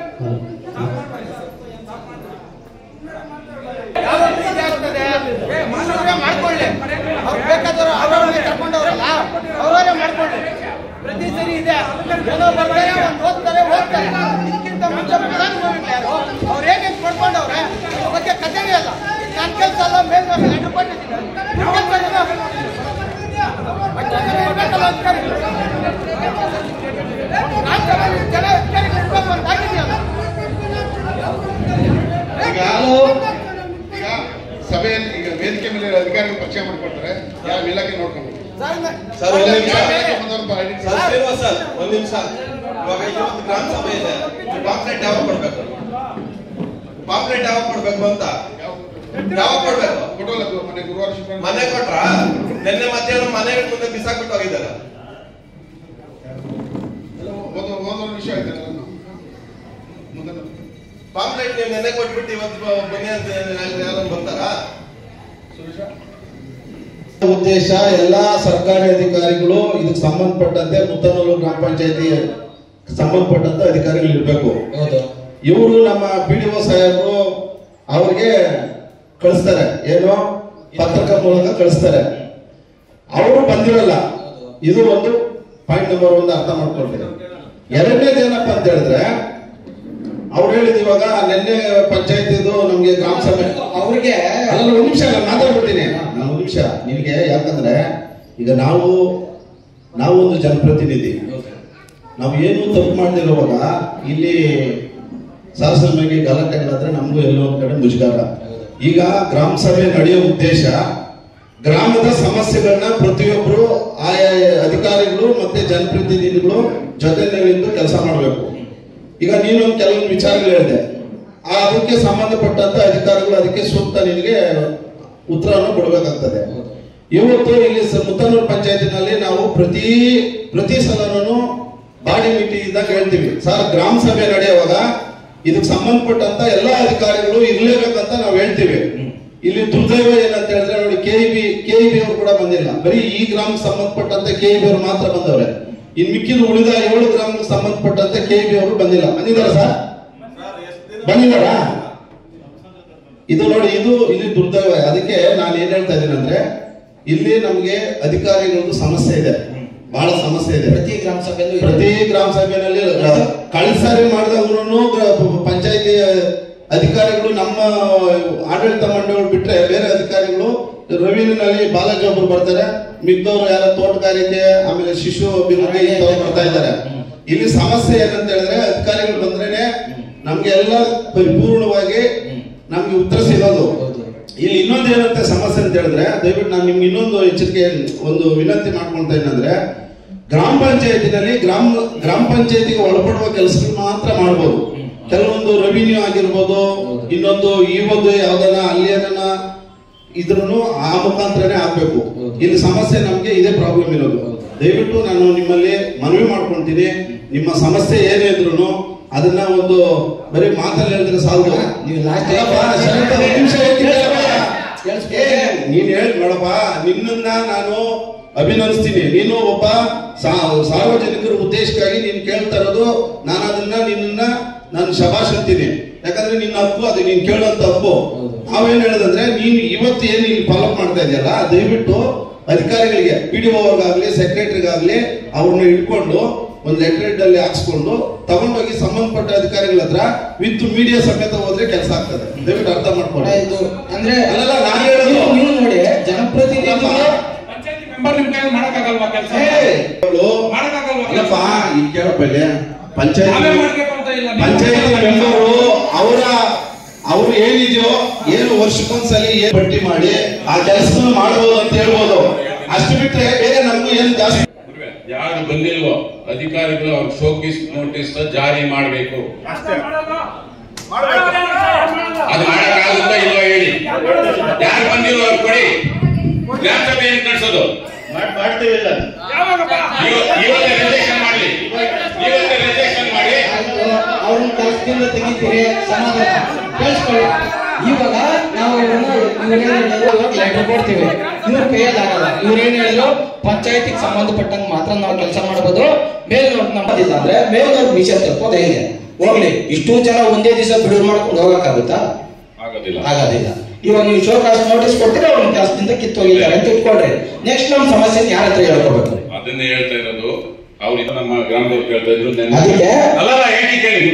ಯಾವ ರೀತಿ ಆಗ್ತದೆ ಏ, ಮನೋರೇ ಮಾಡ್ಕೊಳ್ಳಿ ಅವ್ರು ಬೇಕಾದವರು ಅವ್ರವ್ರಿಗೆ ಕರ್ಕೊಂಡವ್ರಲ್ಲ ಅವರವರೇ ಮಾಡ್ಕೊಳ್ಳಿ ಪ್ರತಿ ಸರಿ ಇದೆ ಏನೋ ಬರ್ತಾರೆ ಒಂದು ಓದ್ತಾರೆ ಓದ್ತಾರೆ ಇದಕ್ಕಿಂತ ಮುಂಚೆ ಫಲಾನುಭವಿಗಳು ಯಾರು ಅವ್ರು ಹೇಗೆ ಪಡ್ಕೊಂಡವ್ರೆ ಅದ್ರ ಬಗ್ಗೆ ಕಥೆನೇ ಅಲ್ಲ ನನ್ನ ಕೆಲಸ ಅಲ್ಲ ಮೇಲ್ನವ್ರಿಗೆ ಲೆಟರ್ ಕೊಟ್ಟಿದ್ದೀನಿ ನಿಮ್ಮ ಕೆಲಸ ಏನೋ ಅಷ್ಟೊಂದು ಇರ್ಬೇಕಲ್ಲ ಅಧಿಕಾರಿಗಳು ರಾಜ್ಯದಲ್ಲಿ ಜನ ಅಧಿಕಾರಿಗಳು ಇರ್ಬೇಕು ಅಂತ ಆಗಿದೆಯಲ್ಲ ಈಗ ಈಗ ಸಭೆಯಲ್ಲಿ ಈಗ ವೇದಿಕೆ ಮೇಲೆ ಅಧಿಕಾರಿಗಳು ಪರಿಚಯ ಮಾಡಿಕೊಡ್ತಾರೆ ಯಾವ ಇಲಾಖೆ ನೋಡ್ಕೊಂಡು ಸರ್ ಒಂದ್ ನಿಮಿಷ ಯಾವ ಇಲಾಖೆ ಬಂದವ್ರು ಬಾ- identify ಸರ್ ಶ್ರೀನಿವಾಸ್ ಸರ್ ಒಂದ್ ನಿಮಿಷ ಇವಾಗ ಇವತ್ತು ಗ್ರಾಮ ಸಭೆ ಇದೆ ಪಾಂಪ್ಲೆಟ್ ಯಾವಾಗ ಕೊಡ್ಬೇಕು ಪಾಂಪ್ಲೆಟ್ ಯಾವಾಗ ಕೊಡ್ಬೇಕು ಅಂತ ಯಾವಾಗ ಕೊಡ್ಬೇಕು ಕೊಡೋಲ್ಲ ಗು- ಮೊನ್ನೆ ಗುರುವಾರ ಶುಕ್ರವಾರ ಮನೆ ಕೊಟ್ರ ನಿನ್ನೆ ಮಧ್ಯಾಹ್ನ ಮನೆ ಮುಂದೆ ಬಿಸಾಕ್ಬಿಟ್ಟು ಹೋಗಿದ್ದಾರೆ ಒಂದು ಒಂದು ನಿಮಿಷ ಆಯ್ತು ನಾನು ಮುಂದೆ ಪಾಂಪ್ಲೆಟ್ ನೀವು ನೆನ್ನೆ ಕೊಟ್ಬಿಟ್ಟು ಇವತ್ತು ಬ- ಬನ್ನಿ ಅಂತ ಯಾರು ಬರ್ತಾರಾ ಉದ್ದೇಶ ಎಲ್ಲಾ ಸರ್ಕಾರಿ ಅಧಿಕಾರಿಗಳು ಇದಕ್ಕೆ ಸಂಬಂಧಪಟ್ಟಂತೆ ಮುತ್ತನೂರು ಗ್ರಾಮ ಪಂಚಾಯತಿ ಸಂಬಂಧಪಟ್ಟಂತ ಅಧಿಕಾರಿಗಳು ಇರ್ಬೇಕು ಇವರು ನಮ್ಮ ಪಿ ಡಿ ಒ ಸಾಹೇಬರು ಅವ್ರಿಗೆ ಕಳಿಸ್ತಾರೆ ಏನು ಪತ್ರಕ ಮೂಲಕ ಕಳಿಸ್ತಾರೆ ಅವರು ಬಂದಿರಲ್ಲ ಇದು ಒಂದು ಪಾಯಿಂಟ್ ನಂಬರ್ ಒಂದು ಅರ್ಥ ಮಾಡ್ಕೊಳ್ತೀವಿ ಎರಡನೇದು ಏನಪ್ಪಾ ಅಂತ ಹೇಳಿದ್ರೆ ಅವ್ರು ಹೇಳಿದ್ ಇವಾಗ ನಿನ್ನೆ ಪಂಚಾಯತಿದು ನಮ್ಗೆ ಗ್ರಾಮ ಸಭೆ ಅವ್ರಿಗೆ ಅಲ್ಲ ಒಂದ್ ನಿಮಿಷ ನಾನು ಮಾತಾಡ್ಬಿಡ್ತೀನಿ ನಾನು ಒಂದ್ ನಿಮಿಷ ನಿನಗೆ ಯಾಕಂದ್ರೆ ಈಗ ನಾವು ನಾವು ಒಂದು ಜನಪ್ರತಿನಿಧಿ ನಾವು ಏನು ತಪ್ಪು ಮಾಡ್ದಿರುವಾಗ ಇಲ್ಲಿ ಸಾಹಸವಾಗಿ ಗಲಾಟೆಗಳಾದ್ರೆ ನಮಗೂ ಎಲ್ಲೋ ಒಂದ್ ಕಡೆ ಮುಜುಗಾರ ಈಗ ಗ್ರಾಮ ಸಭೆ ನಡೆಯೋ ಉದ್ದೇಶ ಗ್ರಾಮದ ಸಮಸ್ಯೆಗಳನ್ನ ಪ್ರತಿಯೊಬ್ಬರು ಆಯಾ ಅಧಿಕಾರಿಗಳು ಮತ್ತೆ ಜನಪ್ರತಿನಿಧಿಗಳು ಜೊತೆಲಿಂದು ಕೆಲಸ ಮಾಡಬೇಕು ಈಗ ನೀನು ಕೆಲವೊಂದು ವಿಚಾರಗಳು ಹೇಳಿದೆ ಆ ಅದಕ್ಕೆ ಸಂಬಂಧಪಟ್ಟಂತ ಅಧಿಕಾರಿಗಳು ಅದಕ್ಕೆ ಸೂಕ್ತ ನಿನಗೆ ಉತ್ತರವನ್ನು ಕೊಡಬೇಕಾಗ್ತದೆ ಇವತ್ತು ಇಲ್ಲಿ ಸ- ಮುತ್ತನೂರು ಪಂಚಾಯತಿನಲ್ಲಿ ನಾವು ಪ್ರತಿ ಪ್ರತಿ ಸಲನೂ ಬಾಡಿ ಮೀಟಿಂಗ್ ಇದ್ದಾಗ ಹೇಳ್ತೀವಿ ಸರ್ ಗ್ರಾಮ ಸಭೆ ನಡೆಯುವಾಗ ಇದಕ್ಕೆ ಸಂಬಂಧಪಟ್ಟಂತ ಎಲ್ಲಾ ಅಧಿಕಾರಿಗಳು ಇರ್ಲೇಬೇಕಂತ ನಾವು ಹೇಳ್ತೀವಿ ಇಲ್ಲಿ ದುರ್ದೈವ ಏನಂತ ಹೇಳಿದ್ರೆ ನೋಡಿ ಕೆ ಬಿ ಕೆ ಬಿ ಅವರು ಕೂಡ ಬಂದಿಲ್ಲ ಬರೀ ಈ ಗ್ರಾಮಕ್ಕೆ ಸಂಬಂಧಪಟ್ಟಂತೆ ಕೆ ಬಿ ಅವರು ಮಾತ್ರ ಬಂದವ್ರೆ ಇನ್ ಮಿಕ್ಕಿದ ಉಳಿದ ಏಳು ಗ್ರಾಮಕ್ಕೆ ಸಂಬಂಧಪಟ್ಟಂತೆ ಕೆ ಬಿ ಅವರು ಬಂದಿಲ್ಲ ಬಂದಿದ್ದಾರಾ ಸರ್ ಬಂದಿದ್ದಾರಾ ಇದು ನೋಡಿ ಇದು ಇಲ್ಲಿ ದುರ್ದೈವ ಅದಕ್ಕೆ ನಾನು ಏನ್ ಹೇಳ್ತಾ ಇದ್ದೀನಿ ಅಂದ್ರೆ ಇಲ್ಲಿ ನಮ್ಗೆ ಅಧಿಕಾರಿಗಳದ್ದು ಸಮಸ್ಯೆ ಇದೆ ಬಹಳ ಸಮಸ್ಯೆ ಇದೆ ಪ್ರತಿ ಗ್ರಾಮ ಸಭೆಯಲ್ಲೂ ಇದೆ. ಪ್ರತಿ ಗ್ರಾಮ ಸಭೆಯಲ್ಲಿ ಕಳೆದ ಸಾರಿ ಮಾಡಿದವರು ಪಂಚಾಯತಿ ಅಧಿಕಾರಿಗಳು ನಮ್ಮ ಆಡಳಿತ ಮಂಡಳಿಗಳು ಬಿಟ್ರೆ ಬೇರೆ ಅಧಿಕಾರಿಗಳು ರವೀನಿನಲ್ಲಿ ಬಾಲಾಜಿ ಒಬ್ರು ಬರ್ತಾರೆ ಮಿಗ್ದವ್ರು ಯಾರ ತೋಟಗಾರಿಕೆ ಆಮೇಲೆ ಶಿಶು ಅಭಿವೃದ್ಧಿ ಇಂಥವ್ರು ಬರ್ತಾ ಇದ್ದಾರೆ ಇಲ್ಲಿ ಸಮಸ್ಯೆ ಏನಂತ ಹೇಳಿದ್ರೆ ಅಧಿಕಾರಿಗಳು ಬಂದ್ರೇನೆ ನಮ್ಗೆ ಎಲ್ಲ ಪರಿಪೂರ್ಣವಾಗಿ ನಮ್ಗೆ ಉತ್ತರ ಸಿಗೋದು ಇಲ್ಲಿ ಇನ್ನೊಂದು ಏನಂತ ಸಮಸ್ಯೆ ಅಂತ ಹೇಳಿದ್ರೆ ದಯವಿಟ್ಟು ನಾನು ನಿಮ್ಗೆ ಇನ್ನೊಂದು ಎಚ್ಚರಿಕೆ ಒಂದು ವಿನಂತಿ ಮಾಡ್ಕೊಳ್ತಾ ಏನಂದ್ರೆ ಗ್ರಾಮ ಪಂಚಾಯತಿನಲ್ಲಿ ಗ್ರಾಮ ಗ್ರಾಮ ಪಂಚಾಯತಿಗೆ ಒಳಪಡುವ ಕೆಲಸಗಳು ಮಾತ್ರ ಮಾಡ್ಬೋದು ಕೆಲವೊಂದು ರೆವಿನ್ಯೂ ಆಗಿರ್ಬೋದು ಇನ್ನೊಂದು ಈ ಒಂದು ಯಾವ್ದನ್ನ ಅಲ್ಲಿ ಅದನ್ನ ಇದ್ರೂ ಆ ಮುಖಾಂತರನೇ ಆಗ್ಬೇಕು ಇಲ್ಲಿ ಸಮಸ್ಯೆ ನಮ್ಗೆ ಇದೇ ಪ್ರಾಬ್ಲಮ್ ಇರೋದು ದಯವಿಟ್ಟು ನಾನು ನಿಮ್ಮಲ್ಲಿ ಮನವಿ ಮಾಡ್ಕೊಂತೀನಿ ನಿಮ್ಮ ಸಮಸ್ಯೆ ಏನೇ ಇದ್ರು ಅದನ್ನ ಒಂದು ಬರೀ ಮಾತಲ್ಲಿ ಹೇಳಿದ್ರೆ ಸಾಲದು ನೀವು last ಅಲ್ಲಪ್ಪ, ಸ್ವಲ್ಪ ಒಂದ್ ನಿಮಿಷ ಹೇಳ್ತೀನಲ್ಲಪ್ಪ. ಏ, ನೀನ್ ಹೇಳಿ ನೋಡಪ್ಪ ನಿನ್ನನ್ನ ನಾನು ಅಭಿನಂದಿಸ್ತೀನಿ ನೀನು ಒಬ್ಬ ಸಾ- ಸಾರ್ವಜನಿಕರ ಉದ್ದೇಶಕ್ಕಾಗಿ ನೀನು ಕೇಳ್ತಾ ಇರೋದು ನಾನು ಅದನ್ನ ನಿನ್ನನ್ನ ನಾನು ಶಬಾಷ್ ಅಂತೀನಿ ಯಾಕಂದ್ರೆ ನಿನ್ನ ಹಕ್ಕು ಅದು ನೀನ್ ಕೇಳೋಂತ ಹಕ್ಕು ನಾವೇನ್ ಹೇಳೋದಂದ್ರೆ ನೀನು ಇವತ್ತು ಏನ್ ಇಲ್ಲಿ ಫಾಲೋಅಪ್ ಮಾಡ್ತಾ ಇದೆಯಲ್ಲ ದಯವಿಟ್ಟು ಅಧಿಕಾರಿಗಳಿಗೆ ಪಿ ಡಿ ಅವ್ರಿಗಾಗ್ಲಿ ಸೆಕ್ರೆಟರಿಗಾಗ್ಲಿ ಅವ್ರನ್ನ ಇಟ್ಕೊಂಡು ಒಂದು ಲೆಟರ್ ಅಲ್ಲಿ ಹಾಕ್ಸ್ಕೊಂಡು ತಗೊಂಡೋಗಿ ಸಂಬಂಧಪಟ್ಟ ಅಧಿಕಾರಿಗಳ ಹತ್ರ ವಿತ್ ಮೀಡಿಯಾ ಸಮೇತ ಹೋದ್ರೆ ಕೆಲಸ ಆಗ್ತದೆ ದಯವಿಟ್ಟು ಅರ್ಥ ಮಾಡ್ಕೊಳ್ಳಿ ಇದು ಅಂದ್ರೆ ಅಲ್ಲಲ್ಲ ನಾನು ಹೇಳೋದು ನೀವು- ನೀವು ನೋಡಿ ಜನಪ್ರತಿನಿಧಿಗಳು ಮೆಂಬರ್ ನಿಮ್ ಕೈಯಲ್ಲಿ ಮಾಡಕ್ಕಾಗಲ್ವಾ ಕೆಲಸ ಮಾಡಕ್ಕಾಗಲ್ವಾ ಕೆಲ್ಸ? ಅಲ್ಲಪ್ಪ ಈಗ ಕೇಳಪ್ಪ ಇಲ್ಲಿ ಪಂಚಾಯತ್ ನಾವೇ ಮಾಡ್ಬೇಕು ಅಂತ ಇಲ್ಲ ನೀವು ಪಂಚಾಯತಿ ಮೆಂಬರು ಅವರ ಅವ್ರು ಏನಿದೆಯೋ ಏನು ವರ್ಷಕ್ಕೊಂದ್ಸಲಿ ಏನ್ ಪಟ್ಟಿ ಮಾಡಿ ಆ ಕೆಲಸ ಮಾಡಬಹುದು ಅಂತ ಹೇಳ್ಬೋದು ಅಷ್ಟು ಬಿಟ್ರೆ ಬೇರೆ ನಮ್ಗೂ ಏನು ಜಾಸ್ತಿ ಯಾರು ಬಂದಿಲ್ವೋ ಅಧಿಕಾರಿಗಳು ಅವ್ರ ಶೋಕಿಸ್ ನೋಟಿಸ್ ಜಾರಿ ಮಾಡಬೇಕು ಅದು ಮಾಡಕ್ಕಾಗುತ್ತಾ ಇಲ್ವೋ ಹೇಳಿ ಯಾರು ಬಂದಿಲ್ವೋ ಅವ್ರು ಕೊಡಿ ಗ್ರಾಮ ಸಭೆ ಏನ್ ನಡೆಸೋದು ಮಾಡ್ತೀವಿ ಇಲ್ಲ ಇವತ್ತೇ ರಿಜೆಕ್ಷನ್ ಮಾಡ್ಲಿ ಇವತ್ತೇ ರಿಜೆಕ್ಷನ್ ಮಾಡಿ ಅವ್ರನ್ನ ಕೆಲಸದಿಂದ ತೆಗಿತೀರಿ ಸಮಾಧಾನ ಕೇಳಿಸ್ಕೊಳ್ಳಿ ಇವಾಗ ನಾವು ಅವ್ರನ್ನ ಇವ್ರೇನ್ ಹೇಳಿದ್ರು ಲೆಟರ್ ಕೊಡ್ತೀವಿ ಇವ್ರ ಕೈಯಲ್ಲಿ ಆಗಲ್ಲ ಇವ್ರೇನ್ ಹೇಳಿದ್ರು ಪಂಚಾಯತಿಗೆ ಸಂಬಂಧಪಟ್ಟಂಗೆ ಮಾತ್ರ ನಾವು ಕೆಲಸ ಮಾಡ್ಬೋದು ಮೇಲ್ನವ್ರು ನಮ್ಮದಿಲ್ಲ ಅಂದ್ರೆ ಮೇಲ್ನವ್ರ ವಿಷಯ ತಪ್ಪೋದು ಹೇಗೆ ಹೋಗ್ಲಿ ಇಷ್ಟೂ ಜನ ಒಂದೇ ದಿವಸ ಬಿಡುಗಡೆ ಮಾಡ್ಕೊಂಡು ಹೋಗಕ್ಕಾಗುತ್ತಾ ಆಗೋದಿಲ್ಲ ಆಗೋದಿಲ್ಲ ಇವಾಗ ನೀವು ಶೋಕಾಸ್ ನೋಟಿಸ್ ಕೊಡ್ತೀರಾ ಅವ್ರನ್ನ ಕೆಲಸದಿಂದ ಕಿತ್ತೋಗಿದ್ದಾರೆ ಅಂತ ಇಟ್ಕೊಳ್ರಿ ನೆಕ್ಸ್ಟ್ ನಮ್ಮ ಸಮಸ್ಯೆ ಯಾರ ಹತ್ರ ಹೇಳ್ಕೋಬೇಕು ಅದನ್ನೇ ಹೇಳ್ತಾ ಇರೋದು ಅವ್ರು ಇದು ನಮ್ಮ ಗ್ರಾಮದವ್ರು ಕೇಳ್ತಾ ಇದ್ರು ನೆನ್ನೆ. ಅದಕ್ಕೆ ಅಲ್ಲ ಅಲ್ಲ, ಹೇಳಿ ಕೇಳಿ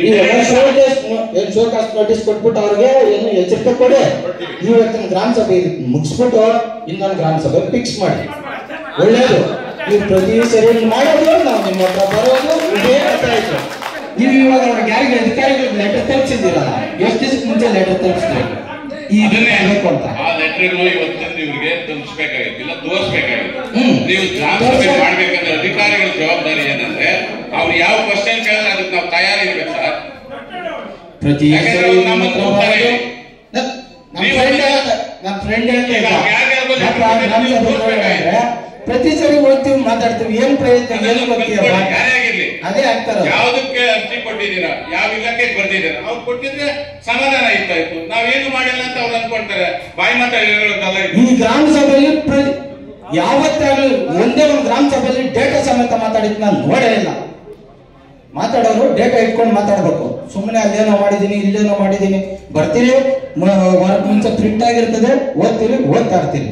ಶೋಕಾಸ್ ನೋಟಿಸ್ ಕೊಟ್ಬಿಟ್ಟು ಅವ್ರಿಗೆ ಏನು ಎಚ್ಚರಿಕೆ ಕೊಡಿ ಇವತ್ತಿನ ಗ್ರಾಮ ಸಭೆ ಮುಗಿಸ್ಬಿಟ್ಟು ಇನ್ನೊಂದು ಗ್ರಾಮ ಸಭೆ ಫಿಕ್ಸ್ ಮಾಡಿ ಒಳ್ಳೇದು ನೀವು ಪ್ರತಿ ಸರಿ ಹಿಂಗ್ ಮಾಡೋದು ನಾವು ನಿಮ್ಮ ಹತ್ರ ಬರೋದು ಇದೇ ಕಥೆ ಆಯ್ತು ನೀವು ಇವಾಗ ಅವ್ರಿಗೆ ಯಾರಿಗೆ ಅಧಿಕಾರಿಗಳಿಗೆ ಲೆಟರ್ ತಲುಪಿಸಿದ್ದೀರಲ್ಲ ಎಷ್ಟು ದಿವಸಕ್ಕೆ ಮುಂಚೆ ಲೆಟರ್ ತಲುಪಿಸ್ತೀರಿ ಈ ಅದನ್ನೇ ಬೇಕು ಅಂತ ಆ ಲೆಟರ್ಗಳು ಇವತ್ತಿಂದ ಇವ್ರಿಗೆ ತಲುಪಿಸ್ಬೇಕಾಗಿತ್ತಿಲ್ಲ ತೋರಿಸ್ಬೇಕಾಗಿತ್ತು ಹ್ಮ್. ನೀವು ಗ್ರಾಮ ಸಭೆ ಮಾಡ್ಬೇಕಂದ್ರೆ ಅಧಿಕಾರಿಗಳ ಜವಾಬ್ದಾರಿ ಏನಂದ್ರೆ ಅವ್ರು ಯಾವ ಕ್ವಶನ್ ಕೇಳಿದ್ರೆ ಅದಕ್ಕೆ ನಾವು ತಯಾರಿರ್ಬೇಕು ಸರ್ ಪ್ರತಿ ಯಾಕಂದ್ರೆ ಸರಿ ಅವ್ರು ನಮ್ಮ ನಮ್ಮನ್ನ ಹತ್ರ ಕೂಗ್ತಾರೆ. ಬರೋದು ನ- ನಮ್ಮ ನೀವು ಫ್ರೆಂಡ್ ಅದನ್ನ- ನಮ್ಮ ಫ್ರೆಂಡ್ ಹೇಳ್ತಾ ಈಗ ಇದ್ದ. ಯಾರ್ಯಾರಿಗೋ ನಮ್ಮ ಲೆಟರ್ ಗ್ರಾಮ ನೀವು ಸಭೆ ತೋರಿಸ್ಬೇಕಾಗಿತ್ತು. ಅಂದ್ರೆ ಪ್ರತಿ ಸರಿ ಹೋಗ್ತೀವಿ ಮಾತಾಡ್ತೀವಿ ಏನ್ ಪ್ರಯತ್ನ ಏನ್ ಗೊತ್ತೀಯ ಯಾರೇ ಆಗಿರ್ಲಿ ಅದೇ ಆಗ್ತಾರ ಯಾವ್ದಕ್ಕೆ ಅರ್ಜಿ ಕೊಟ್ಟಿದ್ದೀರಾ ಯಾವ ಇಲಾಖೆಗೆ ಬರ್ದಿದ್ದೀರಾ ಅವ್ರು ಕೊಟ್ಟಿದ್ರೆ ಸಮಾಧಾನ ಇರ್ತಾ ಇತ್ತು ನಾವೇನು ಮಾಡಿಲ್ಲ ಅಂತ ಅವ್ರು ಅನ್ಕೊಳ್ತಾರೆ ಬಾಯಿ ಮಾತಾ ಹೇಳೋದಲ್ಲ ಇದು. ಈ ಗ್ರಾಮ ಸಭೆಯಲ್ಲಿ ಪ್ರ- ಯಾವತ್ತಾಗ್ಲೂ ಒಂದೇ ಒಂದು ಗ್ರಾಮ ಸಭೆಯಲ್ಲಿ ಡೇಟಾ ಸಮೇತ ಮಾತಾಡಿದ್ ನಾನು ನೋಡೇ ಇಲ್ಲ ಮಾತಾಡೋರು ಡೇಟಾ ಇಟ್ಕೊಂಡು ಮಾತಾಡ್ಬೇಕು ಸುಮ್ಮನೆ ಅಲ್ಲೇನೋ ಮಾಡಿದೀನಿ ಇಲ್ಲೇನೋ ಮಾಡಿದೀನಿ ಬರ್ತೀರಿ ವರ್ಕ್ ಮುಂಚೆ ಪ್ರಿಂಟ್ ಆಗಿರ್ತದೆ ಓದ್ತೀರಿ ಓದ್ತಾ ಇರ್ತೀರಿ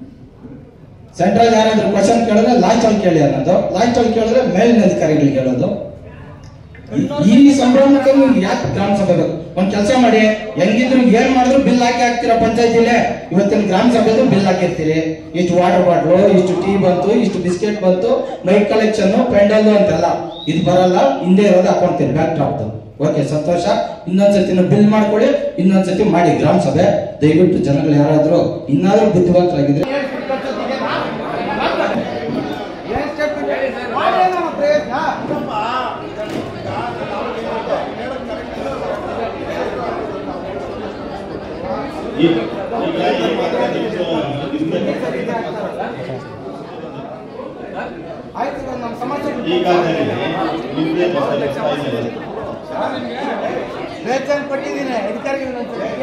ಸೆಂಟ್ರಲ್ ಯಾರಾದ್ರೂ ಕ್ವಶನ್ ಕೇಳಿದ್ರೆ ಲಾಸ್ಟ್ ಅಲ್ಲಿ ಕೇಳಿ ಅನ್ನೋದು ಲಾಸ್ಟ್ ಅಲ್ಲಿ ಕೇಳಿದ್ರೆ ಮೇಲಿನ ಅಧಿಕಾರಿಗಳಿಗೆ ಹೇಳೋದು ಈ- ಈ ಸಂಭ್ರಮಕ್ಕೆ ನೀವು ಯಾಕೆ ಗ್ರಾಮ ಸಭೆ ಬೇಕು ಒಂದ್ ಕೆಲಸ ಮಾಡಿ ಹೆಂಗಿದ್ರು ಏನ್ ಮಾಡಿದ್ರು ಬಿಲ್ ಹಾಕಿ ಹಾಕ್ತೀರಾ ಪಂಚಾಯತಿಲೆ ಇವತ್ತಿನ ಗ್ರಾಮ ಸಭೆದು ಬಿಲ್ ಹಾಕಿರ್ತೀರಿ ಇಷ್ಟು ವಾಟರ್ ಬಾಟ್ಲು ಇಷ್ಟು ಟೀ ಬಂತು ಇಷ್ಟು ಬಿಸ್ಕೆಟ್ ಬಂತು ಮೈಕ್ ಕಲೆಕ್ಷನ್ ಪೆಂಡಲ್ ಅಂತೆಲ್ಲ ಇದು ಬರಲ್ಲ ಹಿಂದೆ ಇರೋದು ಹಾಕೊಂತೀರಿ ಬ್ಯಾಕ್ ಡ್ರಾಪ್ದು ಓಕೆ ಸಂತೋಷ ಇನ್ನೊಂದ್ಸತಿ ಬಿಲ್ ಮಾಡ್ಕೊಳ್ಳಿ ಇನ್ನೊಂದ್ಸತಿ ಮಾಡಿ ಗ್ರಾಮ ಸಭೆ ದಯವಿಟ್ಟು ಜನಗಳು ಯಾರಾದ್ರೂ ಇನ್ನಾದ್ರೂ ಬುದ್ಧಿವಂತರಾಗಿದ್ರೆ ಈಗ ಈಗ ಈ ಮಾತ್ರ ನಿಮ್ದು ಈಗ ನಿಮ್ದೇ ವೇತನ ಕೊಟ್ಟಿದ್ದೀನಿ ಅಧಿಕಾರಿಗಳು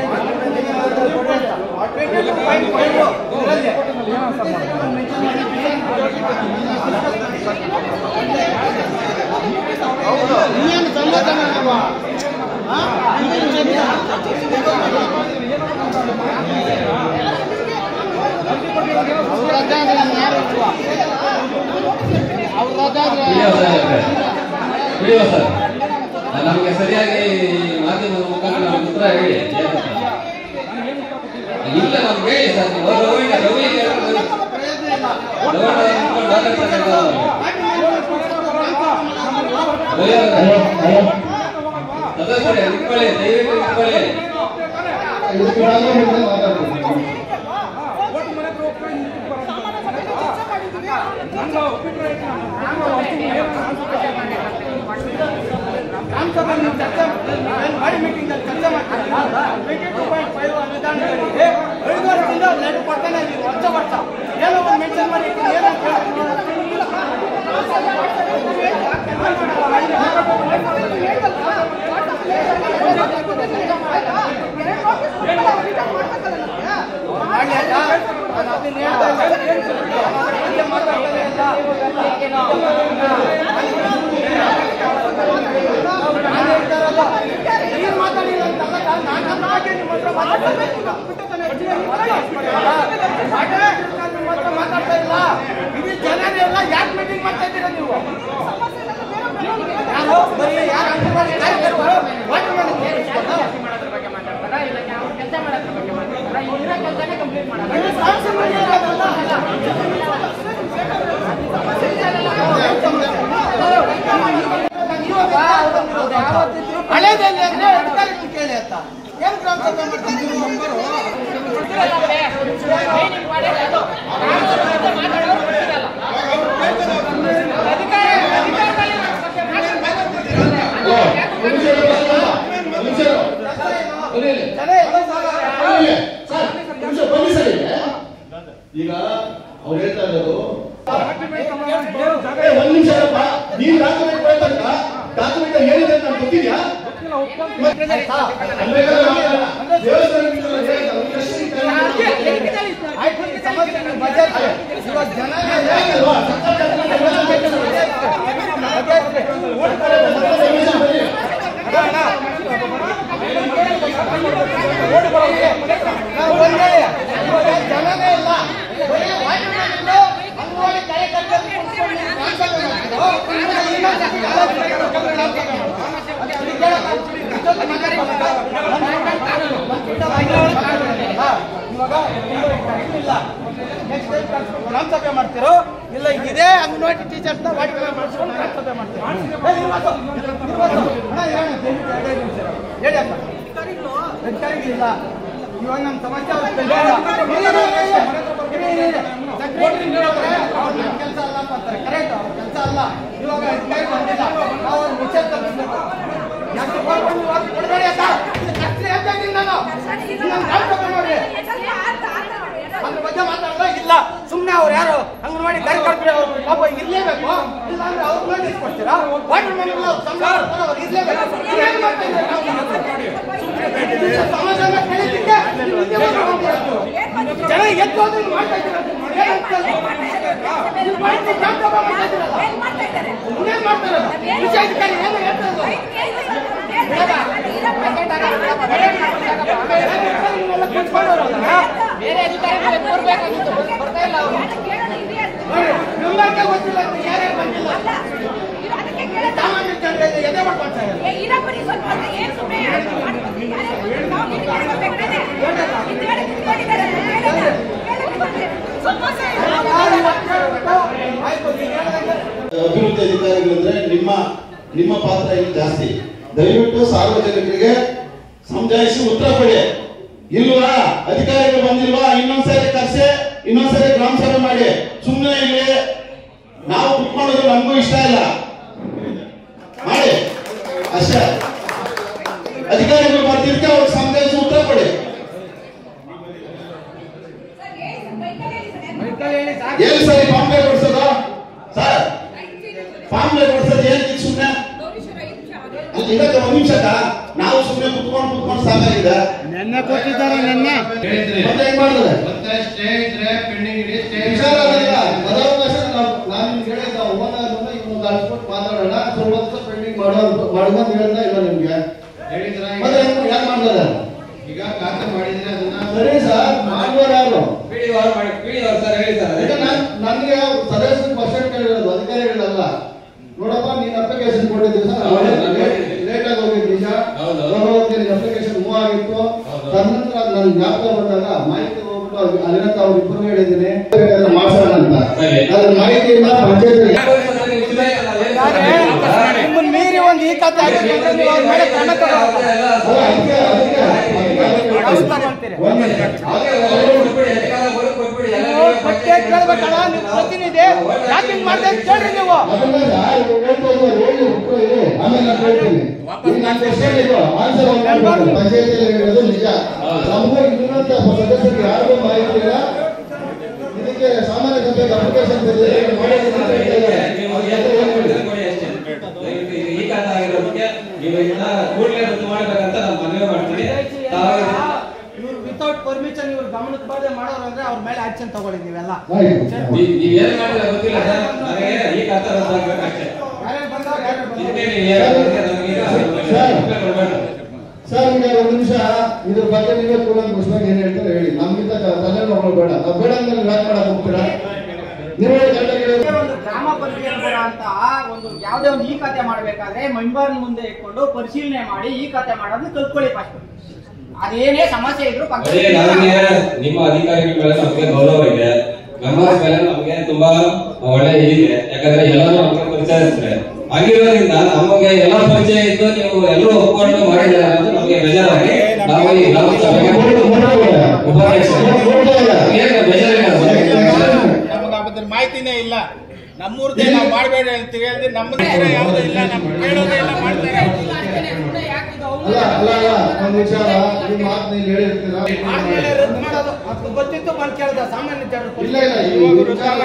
ಇನ್ನೇನು ಸಮಾಧಾನ ಅಲ್ವಾ? ಆ? ಇನ್ನೇನು ಅವ್ರ ರಜಾ ಆದ್ರೆ ನಾನು ಯಾರು ಇಲ್ವಾ? ಅವ್ರ ರಜಾ ಆದ್ರೆ ಬಿಡಿಯೋ ಸರ್ ನಮಗೆ ಸರಿಯಾಗಿ ಮಾಧ್ಯಮದ ಮುಖಾಂತರ ನಮ್ಗೆ ಉತ್ತರ ಹೇಳಿ ಏನಂತ. ಇಲ್ಲ ನಮ್ಗೆ ಹೇಳಿ ಸರ್ ನೀವು ರವಿ ರವಿ ರವಿ ನಿಂತ್ಕೊಂಡು ಮಾತಾಡ್ತಾರೆ ನಾವು. ರವಿ ಅವರೇ, ಸದಸ್ಯರೇ ನಿಂತ್ಕೊಳ್ಳಿ ದಯವಿಟ್ಟು ನಿಂತ್ಕೊಳ್ಳಿ ಮಾಡಿ ಮೀಟಿಂಗ್ ಅಲ್ಲಿ ಕೆಲಸ ಮಾಡ್ತಾರೆ ಟ್ವೆಂಟಿ ಟೂ ಪಾಯಿಂಟ್ ಫೈವ್ ಅನುದಾನದಲ್ಲಿ ಐದು ವರ್ಷದಿಂದ ಲೆಟರ್ ಕೊಡ್ತಾನೆ ಇದೀವಿ ವರ್ಷ ವರ್ಷ ಏನೋ ಒಂದು ಮೆನ್ಷನ್ ಮಾಡಿ ಏನೋ ಮಾತಾಡ್ತಾ ಇಲ್ಲ ಇಡೀ ಜನರೆಲ್ಲ ಯಾಕೆ ಮೀಟಿಂಗ್ ಮಾಡ್ತಾ ಇದ್ದೀರಾ ನೀವು ಯಾರು ಬರೀ ಯಾರು ಅಂಗನವಾಡಿ ಕಾರ್ಯಕರ್ತರು ವಾಟರ್ ಮ್ಯಾನ್ ಇದು ಸಾಕ್ಷಿ ಮನೆ ಇರೋದಲ್ಲ. ಹಳೇದಲ್ಲಿ ಅಂದ್ರೆ ಅಧಿಕಾರಿಗಳು ಕೇಳಿ ಅಂತ ಏನ್ ಗ್ರಾಮ ಸಭೆ ಮಾಡ್ತಾರೆ ನೀವು ಮೆಂಬರು ಈಗ ಜನನೇ ಇಲ್ಲ ಬರೀ ವಾಯುವಿನಲ್ಲೂ ಅಂಗನವಾಡಿ ಕಾರ್ಯಕರ್ತರು ಕೂತ್ಕೊಂಡು ಮಾತಾಡ್ತಾ ಇರೋದು. ಇನ್ನೊಂದು ಗ್ರಾಮಸಭೆ ಮಾಡ್ತಿರೋ ಇಲ್ಲ ಇದೇ ಅಂಗನವಾಡಿ ಟೀಚರ್ಸ್ ನ ವಾಡಿ ಮಾಡಿಸ್ಕೊಂಡು ಗ್ರಾಮಸಭೆ ಮಾಡ್ತೀರೋ ಏ, ಇರ್ಬೇಕು, ಇರ್ಬೇಕು. ಅಣ್ಣ, ಇರೋಣ, ದಯವಿಟ್ಟು ಎರಡೇ ನಿಮಿಷ. ಹೇಳಿ ಅಪ್ಪ ಅಧಿಕಾರಿಗಳಿಲ್ಲ ಇವಾಗ ನಮ್ಮ ಸಮಸ್ಯೆ ಅವ್ರು ತಿಳಿಯಲ್ಲ. ಇಲ್ಲ, ಇಲ್ಲ, ಇಲ್ಲ, ಇಲ್ಲ. ಇಲ್ಲ, ಇಲ್ಲ. ಸೆಕ್ರೆಟರಿ ನೋಡಿದ್ರೆ ಅವ್ರು ನಮ್ಮ ಕೆಲಸ ಅಲ್ಲ ಅಂತ ಅಂತಾರೆ ಕರೆಕ್ಟ್ ಅವ್ರ ಕೆಲಸ ಅಲ್ಲ ಇವಾಗ ಅಧಿಕಾರಿ ಬಂದಿಲ್ಲ ನಾವು ಅವ್ರ ವಿಷಯ ತಪ್ಪಿಸ್ಬೇಕು ಯಾಕೆ ಕೊಡ್ಕೊಂಡು ಇವಾಗ ಕೊಡ್ಬೇಡಿ ಅಂತ ಇದು ಕಷ್ಟ ಹೇಳ್ತಾ ಇದ್ದೀನಿ ನಾನು ಇದು ನಮ್ಮ ಗ್ರಾಮಸಭೆ ನೋಡಿ ಅದ್ರ ಬಗ್ಗೆ ಮಾತಾಡಲ್ಲ ಇಲ್ಲ ಸುಮ್ಮನೆ ಅವ್ರು ಯಾರು ಅಂಗನವಾಡಿ ಕಾರ್ಯಕರ್ತರು ಅವ್ರು ಪಾಪ ಇರ್ಲೇಬೇಕು ಇಲ್ಲ ಅಂದ್ರೆ ಅವ್ರ ಮೇಲೆ ಇಸ್ಕೊಡ್ತೀರಾ ವಾಟರ್ ಮ್ಯಾನ್ ಎಲ್ಲ ಅವ್ರು ಸಂಬಳ ಕೊಡ್ತಾರೆ, ಅವ್ರು ಇರ್ಲೇಬೇಕು ಇವ್ರು ಏನ್ ಮಾಡ್ತಾ ಇದ್ದಾರೆ ನಾವು? ಇದು ಸಮಾಜನ ಕಳೀಲಿಕ್ಕೆ ನೀವು ಹಿಂದೆ ಬಂದು ಮಾಡ್ತಿರೋದು. ಜನ ಎದ್ದು ಹೋದ್ರೆ ಇದು ಮಾಡ್ತಾ ಇದ್ದೀರಾ? ಏನಂತ ಇದು ಮಾಡ್ತಿ ಗ್ರಾಮಸಭೆ ಮಾಡ್ತಾ ಇದ್ದೀರಲ್ಲ? ಇನ್ನೇನ್ ಮಾಡ್ತಾ ಇರೋದು? ವಿಷಯ ಅಧಿಕಾರಿ ಏನು ಹೇಳ್ತಾ ಇರೋದು? ನೀವೆಲ್ಲ ಕೂತ್ಕೊಂಡವ್ರಲ್ಲ? ಬೇರೆ ಅಧಿಕಾರಿಗಳು ಬರ್ಬೇಕಾಗಿತ್ತು ಬರ್ತಾ ಇಲ್ಲ ಅವರು ನಿಮ್ಗೆ ಗೊತ್ತಿಲ್ಲ ಅಂತ ಯಾರ್ಯಾರು ಬಂದಿಲ್ಲ ಸಾಮಾನ್ಯ ಜನರಿಗೆ ಎದೆ ಮಾಡ್ಕೊಳ್ತಾ ಇದ್ದಾರೆ ಅಭಿವೃದ್ಧಿ ಅಧಿಕಾರಿಗಳಂದ್ರೆ ನಿಮ್ಮ ನಿಮ್ಮ ಪಾತ್ರ ಇಲ್ಲಿ ಜಾಸ್ತಿ ದಯವಿಟ್ಟು ಸಾರ್ವಜನಿಕರಿಗೆ ಸಮಜಾಯಿಸಿ ಉತ್ತರ ಕೊಡಿ ಇಲ್ವಾ ಅಧಿಕಾರಿಗಳು ಬಂದಿಲ್ವಾ ಇನ್ನೊಂದ್ಸರಿ ಕರ್ಸೆ ಇನ್ನೊಂದ್ಸರಿ ಗ್ರಾಮ ಸಭೆ ಮಾಡಿ ಸುಮ್ಮನೆ ಇಲ್ಲಿ ನಾವು ಕುತ್ಕೊಳ್ಳೋದು ನಮಗೂ ಇಷ್ಟ ಇಲ್ಲ ಮಾಡಿ ಅಷ್ಟೇ ಅಧಿಕಾರಿಗಳು ಬರ್ತಿರ್ತೆ ಅವ್ರಿಗೆ ಸಮಜಾಯಿಸಿ ಉತ್ತರ ಕೊಡಿ ಏನ್ ಸರಿ ಬಾಂಬೆ ಕೊಡ್ಸೋದು ಸರ್ ಬಾಂಬೆ ಕೊಡ್ಸೋದು ಏನ್ ಸುಮ್ಮನೆ ಅಲ್ಲಿ ಇಡಕ್ಕೆ ಒಂದ್ ನಿಮಿಷಕ್ಕ ನಾವು ಸುಮ್ಮನೆ ಕುತ್ಕೊಂಡು ಕುತ್ಕೊಂಡು ಸಾಕಾಗಿದೆ ನೆನ್ನೆ ಕೊಟ್ಟಿದ್ದಾರೆ ನೆನ್ನೆ ಮತ್ತೆ ಹೆಂಗ್ ಮಾಡಿದ್ರೆ ಮತ್ತೆ ಸ್ಟೇ ಇದ್ರೆ ಪೆಂಡಿಂಗ್ ಇದೆ ಸ್ಟೇ ವಿಚಾರ ಅದಲ್ಲ. ಬರೋವಕಾಶ ನಾವು ನಾನು ನಿಮ್ಗೆ ಹೇಳಿದ್ದ ಓನರ್ನ ಇನ್ನೊಂದು ಅನ್ಸ್ಬಿಟ್ಟು ಮಾತಾಡೋಣ ಸ್ವಲ್ಪ ಪೆಂಡಿಂಗ್ ಮಾಡೋ ಮಾಡುವ ಅಂತ ಹೇಳ್ದ ಇಲ್ಲ ನಿಮ್ಗೆ ಹೇಳಿದ್ರ ಮತ್ತೆ ಹೆಂಗ್ ಯಾಕೆ ಮಾಡ್ತಾರೆ ಈಗ ಖಾತೆ ಮಾಡಿದ್ರೆ ಅದನ್ನ ಸರಿ ಸರ್ ಮಾಡುವವರು ಯಾರು ಪಿಡಿಒ ಮಾಡಿ ಪಿಡಿಒ ಸರ್ ಹೇಳಿ ಸರ್ ಈಗ ನಾನ್ ನನಗೆ ಸದಸ್ಯರು ಕ್ವಶನ್ ಕೇಳಿರೋದು ಅಧಿಕಾರಿಗಳಲ್ಲ ನೋಡಪ್ಪ ನೀನ್ ಅಪ್ಲಿಕೇಶನ್ ಕೊಟ್ಟಿದ್ದೀವಿ ಸರ್ ಲೇಟ್ ಆಗಿ ಹೋಗಿದ್ದು ನಿಜ ಅಪ್ಲಿಕೇಶನ್ ಮೂವ್ ಆಗಿತ್ತು ತದನಂತರ ನನ್ ಜ್ಞಾಪಕ ಬಂದಾಗ ಮಾಹಿತಿ ಹೋಗ್ಬಿಟ್ಟು ಅವ್ರಿಗೆ ಅಲ್ಲಿರಂತ ಅವ್ರ ಇಬ್ಬರು ಹೇಳಿದ್ದೀನಿ ಮಾಡ್ಸೋಣ ಅಂತ ಅದ್ರ ಮಾಹಿತಿಯನ್ನ ಪಂಚಾಯತ್ ನಿಮ್ಮನ್ನ ಮೀರಿ ಒಂದು ಈ ಕಥೆ ಆಗಿದೆ ಅಂದ್ರೆ ನೀವು ಅವ್ರ ಮೇಲೆ ಕ್ರಮ ತಗೊಳ್ಬೇಕು. ವ್ಯವಸ್ಥೆ ಮಾಡ್ತೀರಿ. ನೀವು ಪಟ್ಟೆ ಕೇಳ್ಬೇಕಲ್ಲ ನೀವು ಪ್ರತಿನಿಧಿ ಯಾಕೆ ಹಿಂಗ್ ಮಾಡ್ತಾ ಇದ್ದೀರಿ ಕೇಳ್ರಿ ನೀವು ಆಮೇಲೆ ನಾನು ಹೇಳ್ತೀನಿ ಈಗ ನಾನು ಕ್ವಶನ್ ಇದು ಆನ್ಸರ್ ಪಂಚಾಯತಿಯಲ್ಲಿ ಹೇಳಿರೋದು ನಿಜ ನಮಗೂ ಇನ್ನೊಂದು ಸದಸ್ಯರಿಗೆ ಯಾರಿಗೂ ಮಾಹಿತಿ ಇಲ್ಲ ಇದಕ್ಕೆ ಸಾಮಾನ್ಯ ಸಭೆಗೆ ಅಪ್ಲಿಕೇಶನ್ ಈ ಖಾತೆ ಆಗಿರೋದಕ್ಕೆ ನೀವು ಇದನ್ನ ಕೂಡಲೇ ರದ್ದು ಮಾಡ್ಬೇಕಂತ ನಾನು ಮನವಿ ಮಾಡ್ತೀನಿ ತಾವು ಇವ್ರು ವಿತೌಟ್ ಪರ್ಮಿಷನ್ ಇವ್ರು ಗಮನಕ್ಕೆ ಬಾರದೆ ಮಾಡೋರು ಅಂದ್ರೆ ಅವ್ರ ಮೇಲೆ ಆಕ್ಷನ್ ತಗೊಳ್ಳಿ ನೀವೆಲ್ಲ ನೀವ್ ನೀವ್ ಏನ್ ಮಾಡಿಲ್ಲ ಗೊತ್ತಿಲ್ಲ ಸರ್ ನನಗೆ ಈ ಖಾತೆ ರದ್ದು ಆಗ್ಬೇಕಷ್ಟೇ ಯಾರ್ಯಾರು ಬಂದವ್ರು ಯಾರ್ಯಾರು ಬಂದವ್ರು? ಇದಕ್ಕೆ ನೀವು ಏನು ಅದಕ್ಕೆ ನಮ್ಗೆ ಈಗ ಕೊಡ್ಬೇಡ್ರಿ. ಸರ್ ಈಗ ಒಂದು ನಿಮಿಷ ಇದ್ರ ಬಗ್ಗೆ ನೀವೇ ಕೂಲಂಕುಷವಾಗಿ ಏನ್ ಹೇಳ್ತಾರೆ ಹೇಳಿ ನಮ್ಗಿಂತ ತಲೆನೋವು ಬೇಡ ನಾವು ಬೇಡ ಅಂದ್ರೆ ಯಾಕೆ ಮಾಡಕ್ ಹೋಗ್ತೀರಾ ನೀವು ಹೇಳಿ ಕರೆಕ್ಟಾಗಿ ಹೇಳಿ. ಒಂದು ಗ್ರಾಮ ಪರಿಶೀಲನೆ ಅಂತ ಒಂದು ಯಾವುದೇ ಒಂದು ಈ ಖಾತೆ ಮಾಡಬೇಕಾದ್ರೆ ಮೆಂಬರ್ ಮುಂದೆ ಇಟ್ಕೊಂಡು ಪರಿಶೀಲನೆ ಮಾಡಿ ಈ ಖಾತೆ ಮಾಡೋದನ್ನ ಕಲ್ತ್ಕೊಳ್ಳಿ ಫಸ್ಟ್ ಅದೇನೇ ಸಮಸ್ಯೆ ಇದ್ರು ಅದೇ ನಮಗೆ ನಿಮ್ಮ ಅಧಿಕಾರಿಗಳ ಮೇಲೆ ನಮಗೆ ಗೌರವ ಇದೆ ಮೆಂಬರ್ಸ್ ಮೇಲೆ ನಮಗೆ ತುಂಬಾ ಒಳ್ಳೆ ಇದಿದೆ ಯಾಕಂದ್ರೆ ಎಲ್ಲರೂ ನಮಗೆ ಪರಿಚಯಿಸ್ತಾರೆ ಆಗಿರೋದ್ರಿಂದ ನಮಗೆ ಎಲ್ಲ ಪರಿಚಯ ಇದ್ದು ನೀವು ಎಲ್ಲರೂ ಒಪ್ಕೊಂಡು ಮಾಡಿದ್ರೆ ಅನ್ನೋದು ನಮಗೆ ಬೇಜಾರಾಗಿ ನಾವು ಈ ಗ್ರಾಮ ಸಭೆಗೆ ಉಪಾಧ್ಯಕ್ಷರು ಏನು ಬೇಜಾರಿಲ್ಲ ಸರ್. ನಮ್ಗೆ ಅದ್ರ ಮಾಹಿತಿನೇ ಇಲ್ಲ ನಮ್ಮೂರ್ದೇ ನಾವು ಮಾಡಬೇಡ ಅಂತ ಹೇಳಿದ್ರೆ ನಮ್ಮದೇ ಯಾವುದೂ ಇಲ್ಲ ನಮ್ಗೆ ಕೇಳೋದೇ ಇಲ್ಲ ಮಾಡ್ತಾರೆ ಅಲ್ಲ ಅಲ್ಲ ಅಲ್ಲ ಒಂದು ವಿಚಾರ ನಿಮ್ಮ ಮಾತನ್ನ ಇಲ್ಲಿ ಹೇಳಿರ್ತೀರಾ ಆಮೇಲೆ ರದ್ದು ಮಾಡೋದು ಅದು ಗೊತ್ತಿತ್ತು ಬಂದ್ ಕೇಳ್ದ ಸಾಮಾನ್ಯ ಜನರು ಇಲ್ಲ ಇಲ್ಲ ಈ ವಿಚಾರ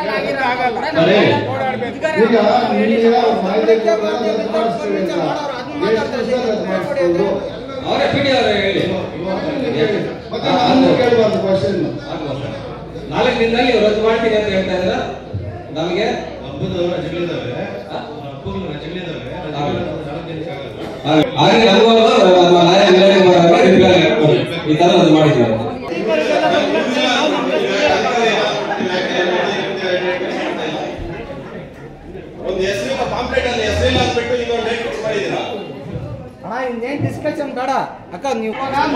ಆಗಲ್ಲ ಈಗ ನಿಮಗೆ ಮಾಹಿತಿ ಕೊಡೋದು ರದ್ದು ಮಾಡಿಸ್ತೀವಿ ಅಂತ. ಅವರೇ ಪಿಡಿ ಅವರೇ ಹೇಳಿ ಮತ್ತೆ ನಾನು ಕೇಳಬಾರ್ದು ಕ್ವಶನ್ ನಾಲ್ಕು ದಿನದಲ್ಲಿ ರದ್ದು ಮಾಡ್ತೀನಿ ಅಂತ ಹೇಳ್ತಾ ಇದ್ರ ನಮಗೆ ಹಬ್ಬದ ರಜೆಗಳಿದಾವೆ ಹಬ್ಬಗಳ ರಜೆಗಳಿದಾವೆ ಹಾಗೆ ನಮಗೂ ನಮ್ಮ ಲಾಯ ಅಂಗಡಿ ಮಾಡೋರಿಗೆ ರಿಪ್ಲೈ ಕೊಡಿ. ಈ ತರ ರದ್ದು ಮಾಡಿದ್ದೀವಿ ಒಂದು ಹೆಸರು ಪಾಂಪ್ಲೆಟ್ ಅಲ್ಲಿ ಹೆಸರು ಹಾಕ್ಬಿಟ್ಟು ಈಗ ಒಂದು ಡೇಟ್ ಫಿಕ್ಸ್ ಮಾಡಿದ್ದೀರಾ ಅಣ್ಣ ಇನ್ನೇನ್ ಡಿಸ್ಕಷನ್ ಬೇಡ ಅಕ್ಕ ನೀವು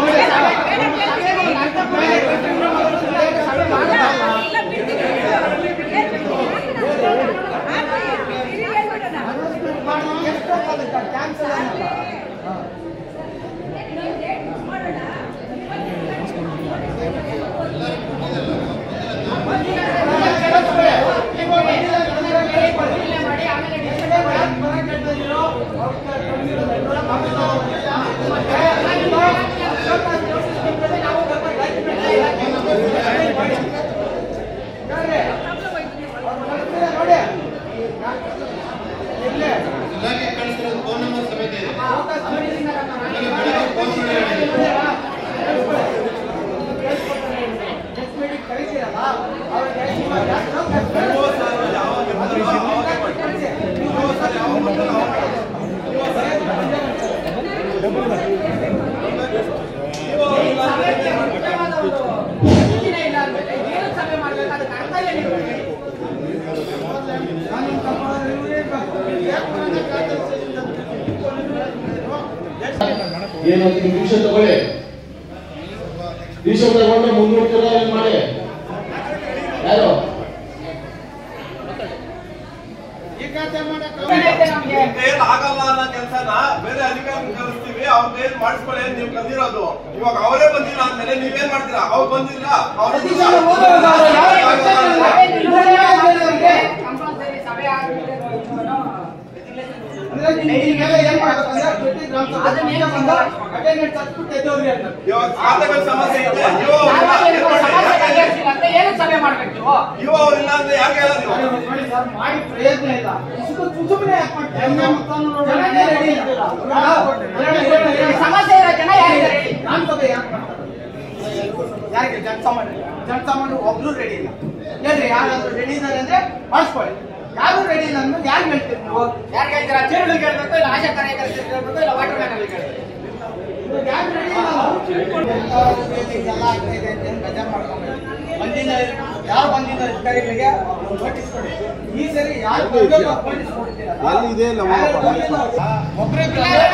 ಇಲಾಖೆ ಕಳಿಸಿರೋದು ಫೋನ್ ನಂಬರ್ ಸಮೇತ ಇದೆ ಏನು ಹತ್ತು ನಿಮಿಷ ತಗೊಳ್ಳಿ ನಿಮಿಷ ತಗೊಂಡು ಮುನ್ನೂರು ಕಿಲೋ ಏನ್ ಮಾಡಿ ಯಾರು ಏನ್ ಆಗಲ್ಲ ಅನ್ನೋ ಕೆಲಸನ ಬೇರೆ ಅಧಿಕಾರಿ ಕಳಿಸ್ತೀವಿ ಅವ್ರ ಕೈಯಲ್ಲಿ ಮಾಡಿಸ್ಕೊಳ್ಳಿ ಅಂತ ನೀವು ಕಲ್ದಿರೋದು ಇವಾಗ ಅವರೇ ಬಂದಿಲ್ಲ ಅಂದ್ಮೇಲೆ ನೀವೇನ್ ಮಾಡ್ತೀರಾ ಅವ್ರು ಬಂದಿಲ್ಲ ಅವ್ರ ಇವಾಗ ಖಾತೆಗಳ ಸಮಸ್ಯೆ ಇದೆ ನೀವು ಏನಕ್ಕೆ ಸಭೆ ಮಾಡ್ಬೇಕು ನೀವು ನೀವು ಅವ್ರಿಲ್ಲ ಅಂದ್ರೆ ಯಾಕೆ ಹೇಳೋದು ನೀವು ನೋಡಿ ಸರ್ ಮಾಡಿ ಪ್ರಯತ್ನ ಇಲ್ಲ ಇಷ್ಟು ಸುಮ್ಮನೆ ಯಾಕೆ ಮಾಡ್ತೀರಾ? ಎಲ್ಲ ಮತ್ತೊಂದು ನೋಡಿ, ನಾನೇ ready ಇಲ್ಲ. ನಾನು ಸಮಸ್ಯೆ ಇರೋ ಜನ ಯಾರಿದ್ದಾರೆ ಹೇಳಿ? ನಾನ್ ಸಭೆ ಯಾಕೆ ಮಾಡ್ತಾರೆ? ಯಾರಿಗೆ ಜನಸಾಮಾನ್ಯ ಜನಸಾಮಾನ್ಯರು ಒಬ್ರು ರೆಡಿ ಇಲ್ಲ ಹೇಳ್ರಿ ಯಾರಾದ್ರೂ ರೆಡಿ ಇದ್ದಾರೆ ಅಂದ್ರೆ ಮಾಡಿಸ್ಕೊಳ್ಳಿ ಯಾರು ರೆಡಿ ಇಲ್ಲ ಅಂದ್ರೆ ಯಾರು ಹೇಳ್ತೀರಿ ನೀವು ಯಾರಿಗೆ ಹೇಳ್ತೀರಾ ಚೇರುಗಳಿಗೆ ಹೇಳ್ಬೇಕು ಇಲ್ಲ ಆಶಾ ಕಾರ್ಯಕರ್ತರಿಗೆ ಹೇಳ್ಬೇಕು ಇಲ್ಲ ವಾಟರ್ ಮ್ಯಾನ್ ಅಲ್ಲಿ ಹೇಳ್ಬೇಕು ಇವಾಗ ಯಾರು ರೆಡಿ ಇಲ್ಲ ಎಲ್ಲ ಆಗ್ತಾ ಇದೆ ಅಂತ ಏನ್ ಬೇಜಾರ್ ಮಾಡ್ಕೊಂಬೇಡಿ. ಬಂದಿಲ್ಲ ಯಾರು ಬಂದಿಲ್ಲ ಅಧಿಕಾರಿಗಳಿಗೆ ನೋಟಿಸ್ ಕೊಡಿ ಈ ಸರಿ ಯಾರು ಬರ್ಬೇಕು ಅವ್ರು ನೋಟಿಸ್ ಕೊಡ್ತೀರಲ್ಲ? ಯಾರು ಬಂದಿಲ್ಲ ಒಬ್ರೇ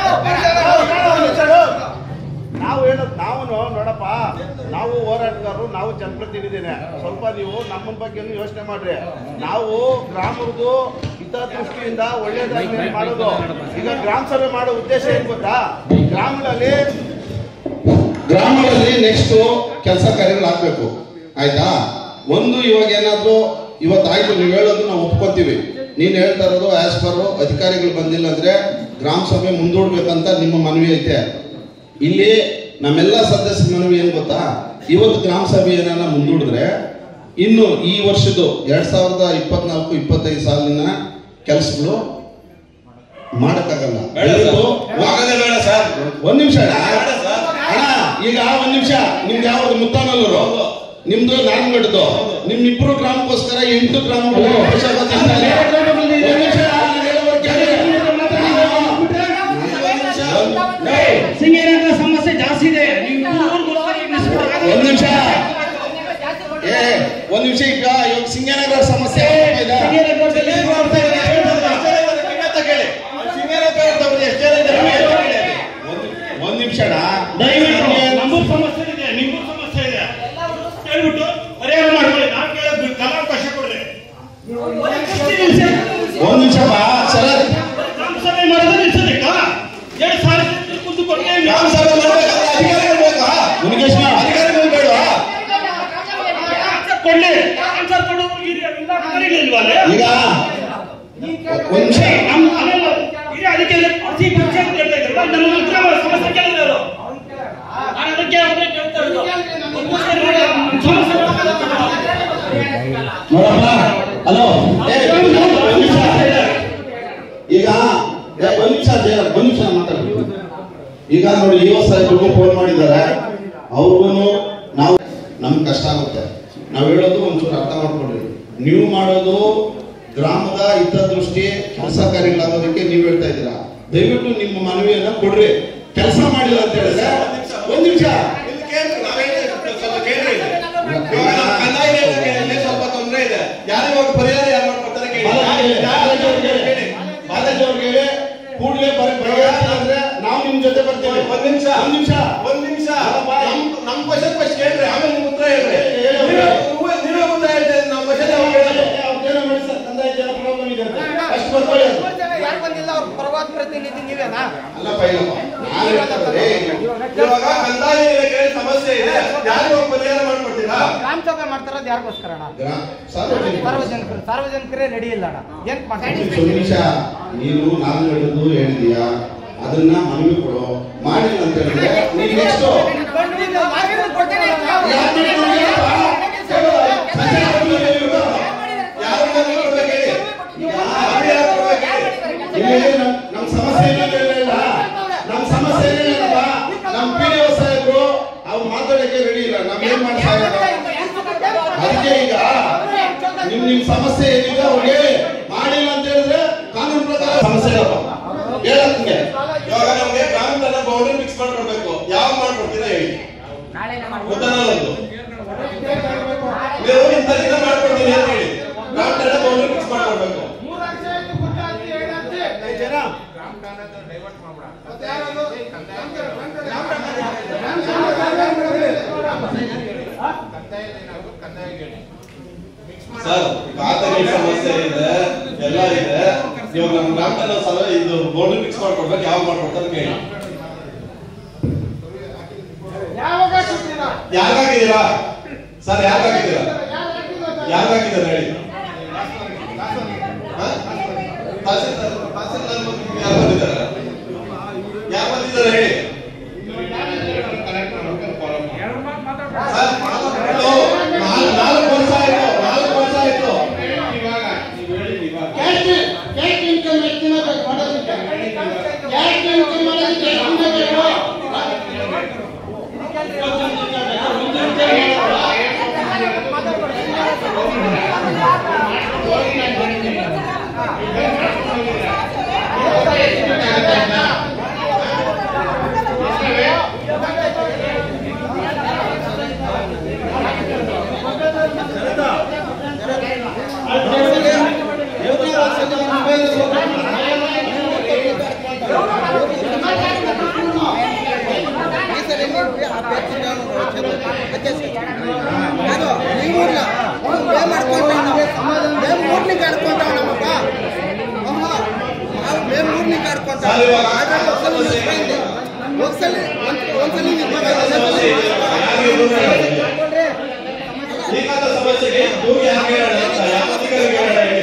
ನಾವು ಹೇಳೋದು ನಾವು ನೋಡಪ್ಪ ನಾವು ಹೋರಾಟಗಾರರು ನಾವು ಜನಪ್ರತಿನಿಧಿನೇ ಸ್ವಲ್ಪ ನೀವು ನಮ್ಮ ಬಗ್ಗೆನೂ ಯೋಚನೆ ಮಾಡ್ರಿ ನಾವು ಗ್ರಾಮದ್ದು ಹಿತದೃಷ್ಟಿಯಿಂದ ಒಳ್ಳೇದಾಗಿ ಮಾಡೋದು ಈಗ ಗ್ರಾಮ ಸಭೆ ಮಾಡೋ ಉದ್ದೇಶ ಏನ್ ಗೊತ್ತಾ ಗ್ರಾಮಗಳಲ್ಲಿ ಗ್ರಾಮಗಳಲ್ಲಿ ನೆಕ್ಸ್ಟ್ ಕೆಲಸ ಕಾರ್ಯಗಳಾಗಬೇಕು ಆಯ್ತಾ ಒಂದು ಇವಾಗ ಏನಾದ್ರು ಇವತ್ತಾಯ್ತು ನೀವು ಹೇಳೋದು ನಾವು ಒಪ್ಕೊತೀವಿ ನೀನು ಹೇಳ್ತಾ ಇರೋದು ಆಸ್ ಪರ್ ಅಧಿಕಾರಿಗಳು ಬಂದಿಲ್ಲ ಅಂದ್ರೆ ಗ್ರಾಮ ಸಭೆ ಮುಂದೂಡ್ಬೇಕಂತ ನಿಮ್ಮ ಮನವಿ ಐತೆ ಇಲ್ಲಿ ನಮ್ಮೆಲ್ಲ ಸದಸ್ಯರ ಮನವಿ ಏನ್ ಗೊತ್ತಾ ಇವತ್ತು ಗ್ರಾಮ ಸಭೆ ಏನಾನ ಮುಂದೂಡಿದ್ರೆ ಇನ್ನು ಈ ವರ್ಷದ್ದು ಎರಡ್ ಸಾವಿರದ ಇಪ್ಪತ್ನಾಲ್ಕು ಇಪ್ಪತ್ತೈದು ಸಾಲಿನ ಕೆಲಸಗಳು ಮಾಡಕ್ಕಾಗಲ್ಲ ಇವತ್ತು ಬೇಡ ಸರ್ ಒಂದ್ ನಿಮಿಷ ಅಣ್ಣ ಈಗ ಒಂದ್ ನಿಮಿಷ ನಿಮ್ದು ಯಾವ್ದು ಮುತ್ತಾನಲ್ಲೂರು ನಿಮ್ದು ನಾರಾಯಣಗಢದ್ದು ನಿಮ್ಮಿಬ್ರು ಗ್ರಾಮಕ್ಕೋಸ್ಕರ ಎಂಟು ಗ್ರಾಮಗಳು ವರ್ಷ ಗೊತ್ತಿಲ್ಲ. ಒಂದ್ ನಿಮಿಷ, ನಾನು ಹೇಳೋವರೆಗೆ ಕೇಳಿ. ಸಿಂಗೇನಗರ ಸಮಸ್ಯೆ ಜಾಸ್ತಿ ಇದೆ ನೀವು ಒಂದ್ ನಿಮಿಷ ಏ ಒಂದ್ ನಿಮಿಷ ಈಗ ಇವಾಗ ಸಿಂಗನಗರ ಸಮಸ್ಯೆ ಆಗ್ತಾ ಇದೆ. ಒಂದ್- ಒಂದ್ ನಿಮಿಷ ಅಣ್ಣ ದಯವಿಟ್ಟು ನಮಗೂ ಸಮಸ್ಯೆ ಇದೆ ನಿಮಗೂ ಸಮಸ್ಯೆ ಇದೆ ಹೇಳ್ಬಿಟ್ಟು ಪರಿಹಾರ ಮಾಡ್ಕೊಳ್ಳಿ ನಾನು ಕೇಳೋದು ಕಾಲಾವಕಾಶ ಕೊಡ್ರಿ ಒಂದ್ ನಿಮಿಷ ಬಾ ಶರತ್ ಗ್ರಾಮ ಸಭೆ ಮಾಡಿದ್ರೆ ನಿಲ್ಸೋದಕ್ಕ ಎರಡು ಸಾವಿರ ಕುಂತು ಕೊಟ್ಟೆ ಗ್ರಾಮ ಸಭೆ ಮಾಡ್ಬೇಕಾದ್ರೆ ಅಧಿಕಾರಿಗಳು ಬೇಕಾ ಮುನಿಗೇಶ್ ಅಧಿಕಾರಿಗಳು ಬೇಡವಾ ಕೊಡ್ಲಿ ಆನ್ಸರ್ ಕೊಡೋರು ಹಿರಿಯ ಇಲ್ಲ ಅಧಿಕಾರಿಗಳಿಲ್ವಲ್ಲ? ಈಗ ಒಂದ್ ನಿಮಿಷ ನಮ್ಮ ಮನೆಯಲ್ಲ ಹಿರಿಯ ಅಧಿಕಾರಿ ಅತಿ ಪರಿಚಯ ಅಂತ ಹೇಳ್ತಾ ಇದ್ರು ನಮ್ಮ ಹತ್ರ ಸಮಸ್ಯೆ ಕೇಳಿದ್ರು ನಾನು ಅದಕ್ಕೆ ಅವ್ರನ್ನೇ ಕೇಳ್ತಾ ಇರೋದು ಸಮಸ್ಯೆ ನೋಡಪ್ಪ ಹಲೋ ಏ, ಒಂದ್ ನಿಮಿಷ. ಈಗ ಏ, ಒಂದ್ ನಿಮಿಷ ಜಯ ಒಂದ್ ನಿಮಿಷ ಮಾತಾಡ್ಬೇಕು ಈಗ ನೋಡಿ ಯುವ ಸಾಹೇಬ್ರಿಗೂ ಫೋನ್ ಮಾಡಿದ್ದಾರೆ ಅವ್ರಿಗೂ ನಾವು ನಮ್ಗೆ ಕಷ್ಟ ಆಗುತ್ತೆ ನಾವು ಹೇಳೋದು ಒಂಚೂರು ಅರ್ಥ ಮಾಡ್ಕೊಳ್ರಿ ನೀವು ಮಾಡೋದು ಗ್ರಾಮದ ಹಿತದೃಷ್ಟಿ ಕೆಲಸ ಕಾರ್ಯಗಳಾಗೋದಕ್ಕೆ ನೀವು ಹೇಳ್ತಾ ಇದ್ದೀರಾ ದಯವಿಟ್ಟು ನಿಮ್ಮ ಮನವಿಯನ್ನ ಕೊಡ್ರಿ ಕೆಲಸ ಮಾಡಿಲ್ಲ ಅಂತ ಹೇಳಿದ್ರೆ ಒಂದ್ ನಿಮಿಷ ಇಲ್ಲಿ ಕೇಳ್ರಿ, ನಾವೇನು ಸ್ವಲ್ಪ ಕೇಳ್ರಿ ಇಲ್ಲಿ. ಇವಾಗ ನಮ್ಮ ಕಂದಾಯ ಇಲಾಖೆಯಲ್ಲಿ ಸ್ವಲ್ಪ ತೊಂದರೆ ಇದೆ ಯಾರು ಇವಾಗ ಪರಿಹಾರ ಯಾರು ಮಾಡ್ಕೊಡ್ತಾರೆ ಕೇಳಿ ಬಾಲಾಜಿ ಅವ್ರಿಗೆ ಹೇಳಿ. ಬಾಲಾಜಿ ಅವ್ರಿಗೆ ಹೇಳಿ ಕೂಡಲೇ ಬರ ಅಂದ್ರೆ ನಾವು ನಿಮ್ ಜೊತೆ ಬರ್ತೇವೆ ಒಂದ್ ನಿಮಿಷ ಒಂದ್ ನಿಮಿಷ ಒಂದ್ ನಿಮಿಷ ಅಲ್ಲಪ್ಪ. ನಮ್ ನಮ್ ಕ್ವಶನ್ ಫಸ್ಟ್ ಕೇಳ್ರಿ ಆಮೇಲೆ ನಿಮ್ ಉತ್ತರ ಹೇಳ್ರಿ ಹೇಳಿ, ಹೇಳಿ. ನೀವೇ ನೀವೇ ಉತ್ತರ ಹೇಳ್ತೀರಿ ನಾವು ಕ್ವಶನ್ ಯಾವಾಗ ಹೇಳೋದು ಅವ್ರ್ದೇನೋ ಮಾಡಿ ಸರ್, ಕಂದಾಯ ಜನ ಪ್ರಾಬ್ಲಮ್ ಇದೆ ಅಷ್ಟು ಬರ್ಕೊಳ್ಳಿ ಅದು. ಯಾರು ಬಂದಿಲ್ಲ ಅವ್ರ ಪರವಾದ ಪ್ರತಿನಿಧಿ ನೀವೇನಾ ಅಲ್ಲಪ್ಪ ಇಲ್ಲಪ್ಪ ನಾನು ಹೇಳ್ತಾರೆ ಇವಾಗ ಕಂದಾಯ ಇಲಾಖೆಯಲ್ಲಿ ಸಮಸ್ಯೆ ಇದೆ ಯಾರು ಇವಾಗ ಪರಿಹಾರ ಮಾಡ್ಕೊಡ್ತೀರಾ ಗ್ರಾಮ ಸಭೆ ಮಾಡ್ತಾರದು ಯಾರಿಗೋಸ್ಕರ ಅಣ್ಣ ಸಾರ್ವಜನಿಕ ಸಾರ್ವಜನಿಕರು ಸಾರ್ವಜನಿಕರೇ ರೆಡಿ ಇಲ್ಲ ಅಣ್ಣ ಏನ್ ಒಂದು ನಿಮಿಷ ನೀನು ನಾನು ಹೇಳಿದ್ದು ಹೇಳಿದೀಯಾ ಅದನ್ನ ಮನವಿ ಕೊಡು ಮಾಡಿಲ್ಲ ಅಂತ ಹೇಳಿದ್ರೆ ನೀನ್ ನೆಕ್ಸ್ಟ್ ಯಾರು ಮನವಿ ಕೊಡ್ಬೇಕು ಹೇಳಿ ಯಾರು ಯಾರು ಕೊಡ್ಬೇಕು ಹೇಳಿ ಇಲ್ಲಿ ನಮ್ ನಮ್ ಸಮಸ್ಯೆ ಏನಿಲ್ಲ ಇಲ್ಲ ನಮ್ ಸಮಸ್ಯೆ ಏನಿಲ್ಲಪ್ಪ ನಮ್ ಪಿ ಡಿ ಸಾಹೇಬ್ರು ಅವ್ರು ಮಾತಾಡಕ್ಕೆ ರೆಡಿ ಇಲ್ಲ ನಾವ್ ಏನ್ ಮಾಡಿ ಅದಕ್ಕೆ ಈಗ ನಿಮ್ ನಿಮ್ ಸಮಸ್ಯೆ ಏನಿದೆ ಅವ್ರಿಗೆ ಹೇಳಿ ಮಾಡಿಲ್ಲ ಅಂತ ಹೇಳಿದ್ರೆ ಕಾನೂನು ಪ್ರಕಾರ ಸಮಸ್ಯೆ ಇಲ್ಲಪ್ಪ ಹೇಳಂಗೆ ಇವಾಗ ನಮ್ಗೆ ಗ್ರಾಮದ ಬೌಂಡ್ರಿ ಫಿಕ್ಸ್ ಮಾಡ್ಕೊಡ್ಬೇಕು ಯಾವ ಮಾಡ್ಕೊಡ್ತೀರಾ ಹೇಳಿ ಗೊತ್ತಾಗಲ್ಲದು ನೀವು ಇಂಥದ್ರಿಂದ ಮಾಡ್ಕೊಡ್ತೀನಿ ಅಂತ ಹೇಳಿ ಗ್ರಾಮದ ಬೌಂಡ್ರಿ ಫಿಕ್ಸ್ ಮಾಡ್ಕೊಡ್ಬೇಕು ಸರ್ ಖಾತೆಗೆ ಸಮಸ್ಯೆ ಇದೆ ಎಲ್ಲ ಇದೆ ಇವಾಗ ನಮ್ಮ ಗ್ರಾಮದಲ್ಲಿ ಸಲ ಇದು ಬೌಂಡ್ರಿ ಫಿಕ್ಸ್ ಮಾಡ್ಕೊಡ್ಬೇಕು ಯಾವ ಮಾಡ್ಕೊಡ್ತಾರೆ ಕೇಳಿ ಯಾರಿಗಾಗಿದ್ದೀರಾ ಸರ್ ಯಾರಿಗಾಗಿದ್ದೀರಾ ಯಾರಿಗಾಗಿದ್ದೀರಾ ಹೇಳಿ ಹ? ತಹಸೀಲ್ದಾರ್ ತಹಸೀಲ್ದಾರ್ ಬಗ್ಗೆ ಯಾರು ಬಂದಿದ್ದಾರೆ ಯಾರು ಬಂದಿದ್ದಾರೆ ಹೇಳಿ ಸರ್, ಇದು ನಾಲ್ಕು ನಾಲ್ಕು ವರ್ಷ ಆಯ್ತು ನಾಲ್ಕು ವರ್ಷ ಆಯ್ತು ಕ್ಯಾಸ್ಟ್ ಇನ್ಕಮ್ ಎಷ್ಟು ದಿನ ಬೇಕು ಮಾಡೋದಕ್ಕೆ ಕ್ಯಾಸ್ಟ್ ಇನ್ಕಮ್ ಮಾಡೋದಕ್ಕೆ ಎಷ್ಟು ದಿನ ಬೇಕು ಸರ್, ಇವಾಗ ಸಮಸ್ಯೆ ಇದೆ. ಈಗಾದ ಸಮಸ್ಯೆಗೆ ದೂರ ಯಾಕೆ ಹೇಳೋಣ ಅಂತ ಯಾವ ಅಧಿಕಾರಿಗೆ ಹೇಳೋಣ ಹೇಳಿ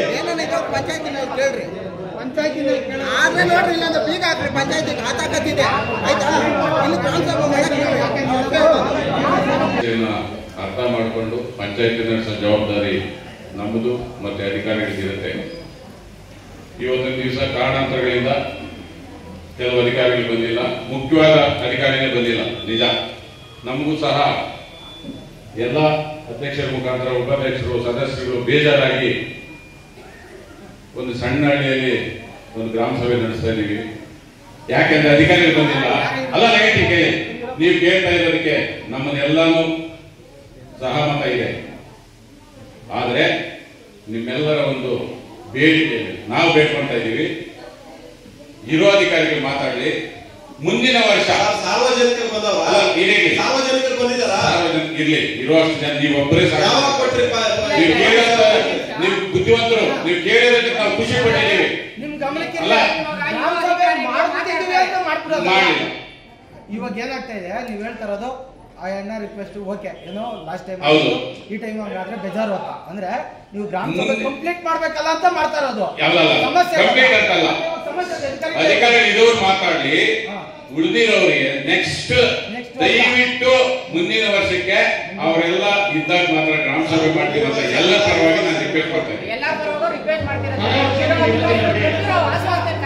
ಆದ್ರೆ ನೋಡ್ರಿ ಇಲ್ಲಾಂದ್ರೆ ಬೀಗ ಹಾಕ್ರಿ ಪಂಚಾಯತಿ ಖಾತಾಕತ್ತಿದೆ ಆಯ್ತಾ ಇಲ್ಲಿ ಗ್ರಾಮ ಸಭೆ ಮಾಡಕ್ಕೆ ಸಮಸ್ಯೆಯನ್ನ ಅರ್ಥ ಮಾಡಿಕೊಂಡು ಪಂಚಾಯತಿ ನಡೆಸೋ ಜವಾಬ್ದಾರಿ ನಮ್ಮದು ಮತ್ತೆ ಅಧಿಕಾರಿಗಳಿಗಿರುತ್ತೆ ಇವತ್ತಿನ ದಿವಸ ಕಾರಣಾಂತರಗಳಿಂದ ಕೆಲವು ಅಧಿಕಾರಿಗಳು ಬಂದಿಲ್ಲ ಮುಖ್ಯವಾದ ಅಧಿಕಾರಿನೇ ಬಂದಿಲ್ಲ ನಿಜ ನಮಗೂ ಸಹ ಎಲ್ಲ ಅಧ್ಯಕ್ಷರ ಮುಖಾಂತರ ಉಪಾಧ್ಯಕ್ಷರು ಸದಸ್ಯರು ಬೇಜಾರಾಗಿ ಒಂದು ಸಣ್ಣ ಹಳ್ಳಿಯಲ್ಲಿ ಒಂದು ಗ್ರಾಮ ಸಭೆ ನಡೆಸ್ತಾ ಇದ್ದೀವಿ ಯಾಕೆಂದ್ರೆ ಅಧಿಕಾರಿಗಳು ಬಂದಿಲ್ಲ ಅಲ್ಲ ನೆಗೆಟಿವ್ ಕೇಳಿ ನೀವು ಕೇಳ್ತಾ ಇರೋದಕ್ಕೆ ನಮ್ಮನ್ನೆಲ್ಲಾನು ಸಹಮತ ಇದೆ ಆದ್ರೆ ನಿಮ್ಮೆಲ್ಲರ ಒಂದು ಬೇಡಿಕೆ ಇದೆ. ನಾವು ಬೇಡ್ಕೊಂತ ಇದ್ದೀವಿ ಇರೋ ಅಧಿಕಾರಿಗಳು ಮಾತಾಡಿ ಮುಂದಿನ ವರ್ಷ ಸಾರ್ವಜನಿಕರು ಬಂದವ ಅಲ್ಲ, ಇರಲಿ. ಸಾರ್ವಜನಿಕರು ಬಂದಿದ್ದಾರಾ ಸಾರ್ವಜನಿಕ ಇರ್ಲಿ ಇರುವಷ್ಟು ಜನ ನೀವು ಒಬ್ಬರೇ ಸಾಕು. ಯಾವಾಗ ಕೊಟ್ರಿ ಪ- ಪ- ನೀವು ಕೇಳೋದು ನೀವು ಬುದ್ಧಿವಂತರು ನೀವು ಕೇಳಿರೋದಕ್ಕೆ ನಾವು ಖುಷಿ ಪಟ್ಟಿದ್ದೀವಿ ನಿಮ್ ಗಮನಕ್ಕೆ ಅಲ್ಲ. ಗ್ರಾಮ ಸಭೆ ಮಾಡ್ಬಿಟ್ಟಿದೀವಿ ಅಂತ ಮಾಡ್ಬಿಡೋದು ಮಾಡಿ ಇವಾಗ ಏನಾಗ್ತಾ ಇದೆ ನೀವ್ ಹೇಳ್ತಾ ಇರೋದು ಆ ಅಣ್ಣ ರಿಕ್ವೆಸ್ಟ್ ಓಕೆ ಏನೋ ಲಾಸ್ಟ್ ಟೈಮ್ ಹೌದು. ಈ ಟೈಮ್ ಹಂಗಾದ್ರೆ ಬೇಜಾರು ಅಂತ ಅಂದ್ರೆ ನೀವು ಗ್ರಾಮ ಸಭೆ ಮುಂದೆ- ಕಂಪ್ಲೀಟ್ ಮಾಡ್ಬೇಕಲ್ಲ ಅಂತ ಮಾಡ್ತಾ ಇರೋದು ಯಾವ್ದಲ್ಲ ಸಮಸ್ಯೆ ಕಂಪ್ಲೀಟ್ ಅಂತಲ್ಲ ಸಮಸ್ಯೆ ಇದೆ. ಅಧಿಕಾರಿಗಳು- ಅಧಿಕಾರಿಗಳು ಇರೋರು ಮಾತಾಡಿ ಉಳಿದಿರೋರಿಗೆ ನೆಕ್ಸ್ಟ್ ದಯವಿಟ್ಟು ಮುಂದಿನ ವರ್ಷಕ್ಕೆ ಅವರೆಲ್ಲ ಇದ್ದಾಗ ಮಾತ್ರ ಗ್ರಾಮ ಸಭೆ ಮಾಡ್ತೀವಿ ಅಂತ ಎಲ್ಲ ಪರವಾಗಿ ನಾನು ರಿಕ್ವೆಸ್ಟ್ ಮಾಡ್ತೇನೆ ಎಲ್ಲಾ ತರಹದ್ದು ರಿಕ್ವೆಸ್ಟ್ ಮಾಡ್ತಿರೋದು ವಾಸವಾಗ್ತಾರೆ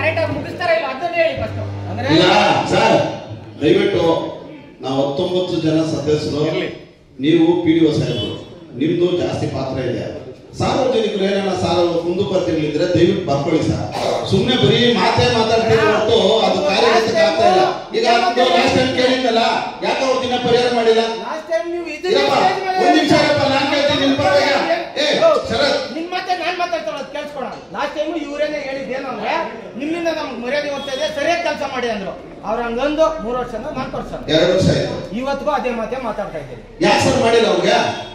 ಕರೆಕ್ಟ್ ಆಗಿ ಮುಗಿಸ್ತಾರ ಇಲ್ಲ ಅದನ್ನ ಹೇಳಿ ಫಸ್ಟ್ ಅಂದ್ರೆ ಇಲ್ಲ ಸರ್ ದಯವಿಟ್ಟು ನಾವು ಹತ್ತೊಂಬತ್ತು ಜನ ಸದಸ್ಯರು ನೀವು ಪಿ ಡಿ ಒ ಸಾಹೇಬರು ನಿಮ್ದು ಜಾಸ್ತಿ ಪಾತ್ರ ಇದೆ ಸಾರ್ವಜನಿಕರು ಏನಾರ ಸಾಲ ಕುಂದುಕೊರತೆಗಳಿದ್ರೆ ದಯವಿಟ್ಟು ಬರ್ಕೊಳ್ಳಿ ಸರ್ ಸುಮ್ಮನೆ ಬರೀ ಮಾತೇ ಮಾತಾಡ್ತೀವಿ ಹೊರತು ಅದು ಕಾರ್ಯಗತಕ್ಕೆ ಆಗ್ತಾ ಇಲ್ಲ ಈಗ ಅದು ಲಾಸ್ಟ್ ಟೈಮ್ ಕೇಳಿದ್ದಲ್ಲ ಯಾಕೆ ಅವ್ರು ದಿನ ಪರಿಹಾರ ಮಾಡಿಲ್ಲ ಲಾಸ್ಟ್ ಟೈಮ್ ನೀವು ಇರಪ್ಪ, ಒಂದ್ ನಿಮಿಷ ಇರಪ್ಪ, ನಾನ್ ಕೇಳ್ತೀನಿ, ನಿನ್ ಪರವಾಗಿ. ಏ, ಶರತ್. ನಿನ್ ಮತ್ತೆ ನಾನ್ ಮಾತಾಡ್ತಾರದು ಕೇಳಿಸ್ಕೊಳ ಲಾಸ್ಟ್ ಟೈಮ್ ಇವರೇನೆ ಹೇಳಿದ್ದೇನು ಅಂದ್ರೆ ನಿಮ್ಮಿಂದ ನಮ್ಗೆ ಮರ್ಯಾದೆ ಹೋಗ್ತಾ ಇದೆ ಸರಿಯಾಗಿ ಕೆಲಸ ಮಾಡಿ ಅಂದ್ರು ಅವ್ರ ಹಂಗಂದು ಮೂರು ವರ್ಷ ನಾಲ್ಕು ವರ್ಷ ಎರಡು ವರ್ಷ ಆಯ್ತು ಇವತ್ತಿಗೂ ಅದೇ ಮಾತೇ ಮಾತಾಡ್ತಾ ಇದ್ದೀರಿ ಯಾಕೆ ಸರ್ ಮಾಡಿಲ್ಲ ಅವ್ರಿಗೆ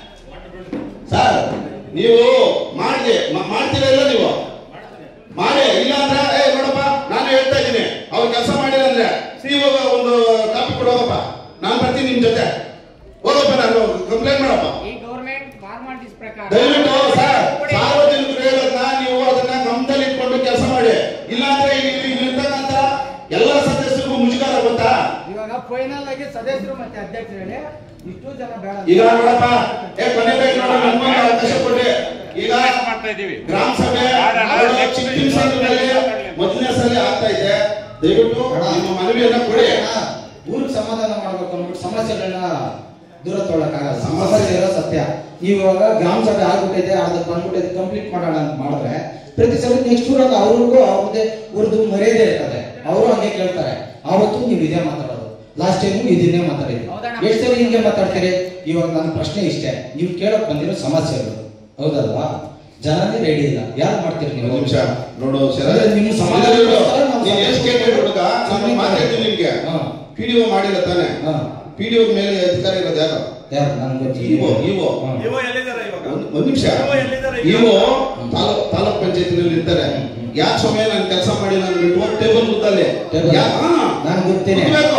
ಸರ್ ನೀವು ಮಾಡಿ ಮಾಡ್ತೀರಾ ಇಲ್ಲ ನೀವು ಮಾಡಿ ಇಲ್ಲ ಅಂದ್ರೆ ಏ ನೋಡಪ್ಪ ನಾನು ಹೇಳ್ತಾ ಇದ್ದೀನಿ ಅವ್ರು ಕೆಲಸ ಮಾಡಿಲ್ಲ ಅಂದ್ರೆ ನೀವು ಒಂದು ಕಾಪಿ ಕೊಡೋಗಪ್ಪ ನಾನು ಬರ್ತೀನಿ ನಿಮ್ ಜೊತೆ ಹೋಗಪ್ಪ ನಾನು ಕಂಪ್ಲೇಂಟ್ ಮಾಡಪ್ಪ ಈ ಗೌರ್ಮೆಂಟ್ ಫಾರ್ಮಾಲಿಟೀಸ್ ಪ್ರಕಾರ ದಯವಿಟ್ಟು ಸರ್ ಸಾರ್ವಜನಿಕರು ಹೇಳೋದನ್ನ ನೀವು ಅದನ್ನ ಗಮನದಲ್ಲಿ ಇಟ್ಕೊಂಡು ಕೆಲಸ ಮಾಡಿ ಇಲ್ಲಾಂದ್ರೆ ಇಲ್ಲಿ ಇಲ್ಲಿ ಇರ್ತಕ್ಕಂಥ ಎಲ್ಲ ಸದಸ್ಯರಿಗೂ ಮುಜುಗಾರ ಗೊತ್ತಾ ಇವಾಗ ಫೈನಲ್ ಆಗಿ ಸದಸ್ಯರು ಮತ್ತೆ ಅಧ್ಯಕ್ಷರು ಹೇಳಿ ಇಷ್ಟು ಜನ ಬೇಡ ಈಗ ನೋಡಪ್ಪ ಏ ಕೊನೆಗೆ ನೋಡು ನನ್ಗೊಂದು ಅವಕಾಶ ಕೊಡಿ ಈಗ ಮಾಡ್ತಾ ಇದೀವಿ ಗ್ರಾಮ ಸಭೆ ಚಿಕ್ಕ ಸಂಘದಲ್ಲಿ ಮೊದಲನೇ ಸಲ ಆಗ್ತಾ ಇದೆ ದಯವಿಟ್ಟು ನಿಮ್ಮ ಮನವಿಯನ್ನ ಕೊಡಿ ಊರಿಗೆ ಸಮಾಧಾನ ಮಾಡ್ಬೇಕು ಅಂದ್ಬಿಟ್ಟು ಸಮಸ್ಯೆಗಳನ್ನ ದೂರ ತೊಗೊಳಕ್ಕಾಗಲ್ಲ ಸಮಸ್ಯೆ ಇರೋ ಸತ್ಯ ನೀವು ಇವಾಗ ಗ್ರಾಮ ಸಭೆ ಆಗ್ಬಿಟ್ಟಿದೆ ಅದಕ್ಕೆ ಬಂದ್ಬಿಟ್ಟಿದೆ ಕಂಪ್ಲೀಟ್ ಮಾಡೋಣ ಅಂತ ಮಾಡಿದ್ರೆ ಪ್ರತಿ ಸಲ ನೆಕ್ಸ್ಟ್ ಊರಲ್ಲಿ ಅವ್ರಿಗೂ ಅವ್ರದ್ದೇ ಊರ್ದು ಮರ್ಯಾದೆ ಇರ್ತದೆ ಅವರು ಹಂಗೆ ಕೇಳ್ತಾರೆ ಅವತ್ತು ನೀವು ಇದೇ ಮಾತಾಡೋದು ಲಾಸ್ಟ್ ಟೈಮು ಇದನ್ನೇ ಮಾತಾಡಿದ್ರಿ ಎಷ್ಟು ಸಲ ಹಿಂಗೆ ಮಾತಾಡ್ತೀರಿ ಇವಾಗ ನನ್ನ ಪ್ರಶ್ನೆ ಇಷ್ಟೇ ನೀವು ಕೇಳಕ್ ಬಂದಿರೋ ಸಮಸ್ಯೆಗಳು ಹೌದಲ್ವಾ ಜನನೇ ರೆಡಿ ಇಲ್ಲ ಯಾರು ಮಾಡ್ತೀರಿ ನೀವು ಒಂದು ನಿಮಿಷ ನೋಡು ಶರತ್. ಅಂದ್ರೆ ನಿಮ್ಮ ಸಮಾಧಾನ ಇಲ್ಲ, ನೋಡು. ಗೋಸ್ಕರ ನಾವು ನೀನ್ ಎಷ್ಟು ಕೇಳ್ಬೇಕು ಹುಡುಗ ನಾನು ಮಾತಾಡ್ತೀನಿ ನಿಮ್ಗೆ ಪಿಡಿಒ ಮಾಡಿಲ್ಲ ತಾನೆ ಪಿಡಿಒ ಮೇಲೆ ಅಧಿಕಾರಿ ಇರೋದು ಯಾರು ಯಾರು ನನ್ಗೆ ಗೊತ್ತಿಲ್ಲ. ಇವೋ ಇವೋ ಇವ ಎಲ್ಲಿದ್ದಾರೆ ಇವಾಗ ಒಂದ್- ಒಂದ್ ನಿಮಿಷ ಇವ ಎಲ್ಲಿದ್ದಾರೆ ಈಗ? ಇವು ತಾಲೂಕ್ ತಾಲೂಕ್ ಪಂಚಾಯತಿನಲ್ಲಿ ಇರ್ತಾರೆ ಯಾಕೆ ಸಮಯ ನಾನು ಕೆಲಸ ಮಾಡಿಲ್ಲ ಅಂದ್ಬಿಟ್ಟು ಟೇಬಲ್ ಮುತ್ತಲ್ಲಿ ನಾನು ಗೊತ್ತೇನೆ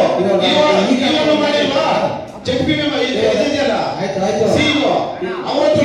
ನಾನು ಮಾಡಿಲ್ವಾ ಚೆಕ್ ಬಿ ಇದೆಯಲ್ಲ ಆಯ್ತು ಆಯ್ತು ಸಿಇಒ ಅವತ್ತು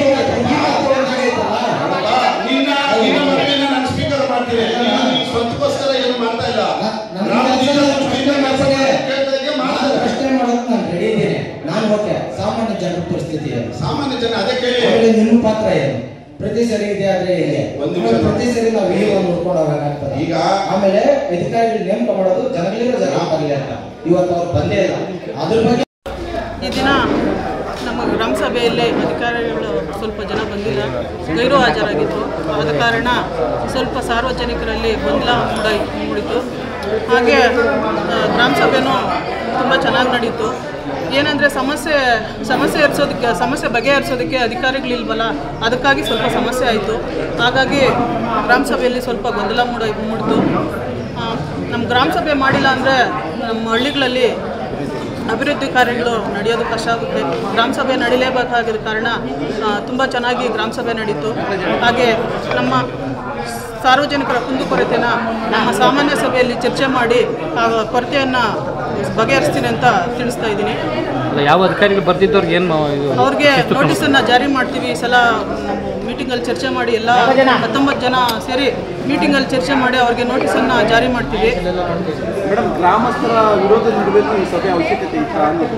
ನಿನ್ನ ನಿನ್ನ ಮನವಿಯನ್ನ ನಾನು ಸ್ವೀಕಾರ ಮಾಡ್ತೀನಿ ನೀನು ನಿನ್ನ ಸ್ವಂತಕ್ಕೋಸ್ಕರ ಏನು ಮಾಡ್ತಾ ಇಲ್ಲ ಗ್ರಾಮದಿಂದ ಸ್ವೀಕಾರ ಮಾಡ್ಸಕ್ಕೆ ಕೇಳ್ದಾಗೆ ಮಾಡ್ತಾರೆ. ಪ್ರಶ್ನೆ ಮಾಡೋದು ನಾನು ರೆಡಿ ಇದ್ದೇನೆ ನಾನು ಓಕೆ ಸಾಮಾನ್ಯ ಜನರ ಪರಿಸ್ಥಿತಿ ಏನು ಸಾಮಾನ್ಯ ಜನ ಅದಕ್ಕೆ ಹೇಳಿ ಆಮೇಲೆ ನಿಮ್ಮ ಪಾತ್ರ ಏನು ಪ್ರತಿ ಸರಿ ಇದೆ ಆದ್ರೆ ಹೇಗೆ ಒಂದ್ ನಿಮಿಷ ಆಮೇಲೆ ಪ್ರತಿ ಸರಿ ನಾವು ಹೇಗೆ ನೋಡ್ಕೊಂಡು ಹೋಗಕ್ಕಾಗ್ತದೆ ಈಗ ಆಮೇಲೆ ಅಧಿಕಾರಿಗಳು ನೇಮಕ ಮಾಡೋದು ಜನಗಳಿರೋ ಜನ ಬರಲಿ ಅಂತ ಇವತ್ತು ಅವ್ರು ಬಂದೇ ಇಲ್ಲ ಅದ್ರ ಬಗ್ಗೆ ಈ ದಿನ ನಮ್ಮ ಗ್ರಾಮ ಸಭೆಯಲ್ಲಿ ಅಧಿಕಾರಿಗಳು ಸ್ವಲ್ಪ ಜನ ಬಂದಿಲ್ಲ ಗೈರು ಹಾಜರಾಗಿದ್ದರು ಆದ ಕಾರಣ ಸ್ವಲ್ಪ ಸಾರ್ವಜನಿಕರಲ್ಲಿ ಗೊಂದಲ ಮೂಡೈ ಮೂಡಿತು ಹಾಗೆ ಆ, ಗ್ರಾಮ ಸಭೆನೂ ತುಂಬ ಚೆನ್ನಾಗಿ ನಡೀತು ಏನಂದರೆ ಸಮಸ್ಯೆ ಸಮಸ್ಯೆ ಎರಿಸೋದಕ್ಕೆ ಸಮಸ್ಯೆ ಬಗೆಹರಿಸೋದಕ್ಕೆ ಅಧಿಕಾರಿಗಳಿಲ್ವಲ್ಲ ಅದಕ್ಕಾಗಿ ಸ್ವಲ್ಪ ಸಮಸ್ಯೆ ಆಯಿತು ಹಾಗಾಗಿ ಗ್ರಾಮ ಸಭೆಯಲ್ಲಿ ಸ್ವಲ್ಪ ಗೊಂದಲ ಮೂಡ ಮೂಡಿತು ಆ, ನಮ್ಮ ಗ್ರಾಮ ಸಭೆ ಮಾಡಿಲ್ಲ ಅಂದರೆ ನಮ್ಮ ಹಳ್ಳಿಗಳಲ್ಲಿ ಅಭಿವೃದ್ಧಿ ಕಾರ್ಯಗಳು ನಡೆಯೋದು ಕಷ್ಟ ಆಗುತ್ತೆ ಗ್ರಾಮ ಸಭೆ ನಡೀಲೇಬೇಕಾಗಿದ್ದ ಕಾರಣ ತುಂಬ ಚೆನ್ನಾಗಿ ಗ್ರಾಮ ಸಭೆ ನಡೀತು ಹಾಗೆ ನಮ್ಮ ಸಾರ್ವಜನಿಕರ ಕುಂದುಕೊರತೆನ ನಮ್ಮ ಸಾಮಾನ್ಯ ಸಭೆಯಲ್ಲಿ ಚರ್ಚೆ ಮಾಡಿ ಆ ಕೊರತೆಯನ್ನು ಬಗೆಹರಿಸ್ತೀನಿ ಅಂತ ತಿಳಿಸ್ತಾ ಇದ್ದೀನಿ ಅಲ್ಲ ಯಾವ ಅಧಿಕಾರಿಗಳು ಬರ್ತಿದ್ದವ್ರಿಗೆ ಏನು ಅವ್ರಿಗೆ ನೋಟಿಸನ್ನು ಜಾರಿ ಮಾಡ್ತೀವಿ ಈ ಸಲ ಮೀಟಿಂಗಲ್ಲಿ ಚರ್ಚೆ ಮಾಡಿ ಎಲ್ಲ ಹತ್ತೊಂಬತ್ತು ಜನ ಸೇರಿ ಮೀಟಿಂಗಲ್ಲಿ ಚರ್ಚೆ ಮಾಡಿ ಅವ್ರಿಗೆ ನೋಟಿಸನ್ನು ಜಾರಿ ಮಾಡ್ತೀವಿ ಮೇಡಮ್ ಗ್ರಾಮಸ್ಥರ ವಿರೋಧದ ನಡುವೆನೂ ಈ ಸಭೆ ಅವಶ್ಯಕತೆ ಇತ್ತಾ ಅನ್ನೋದು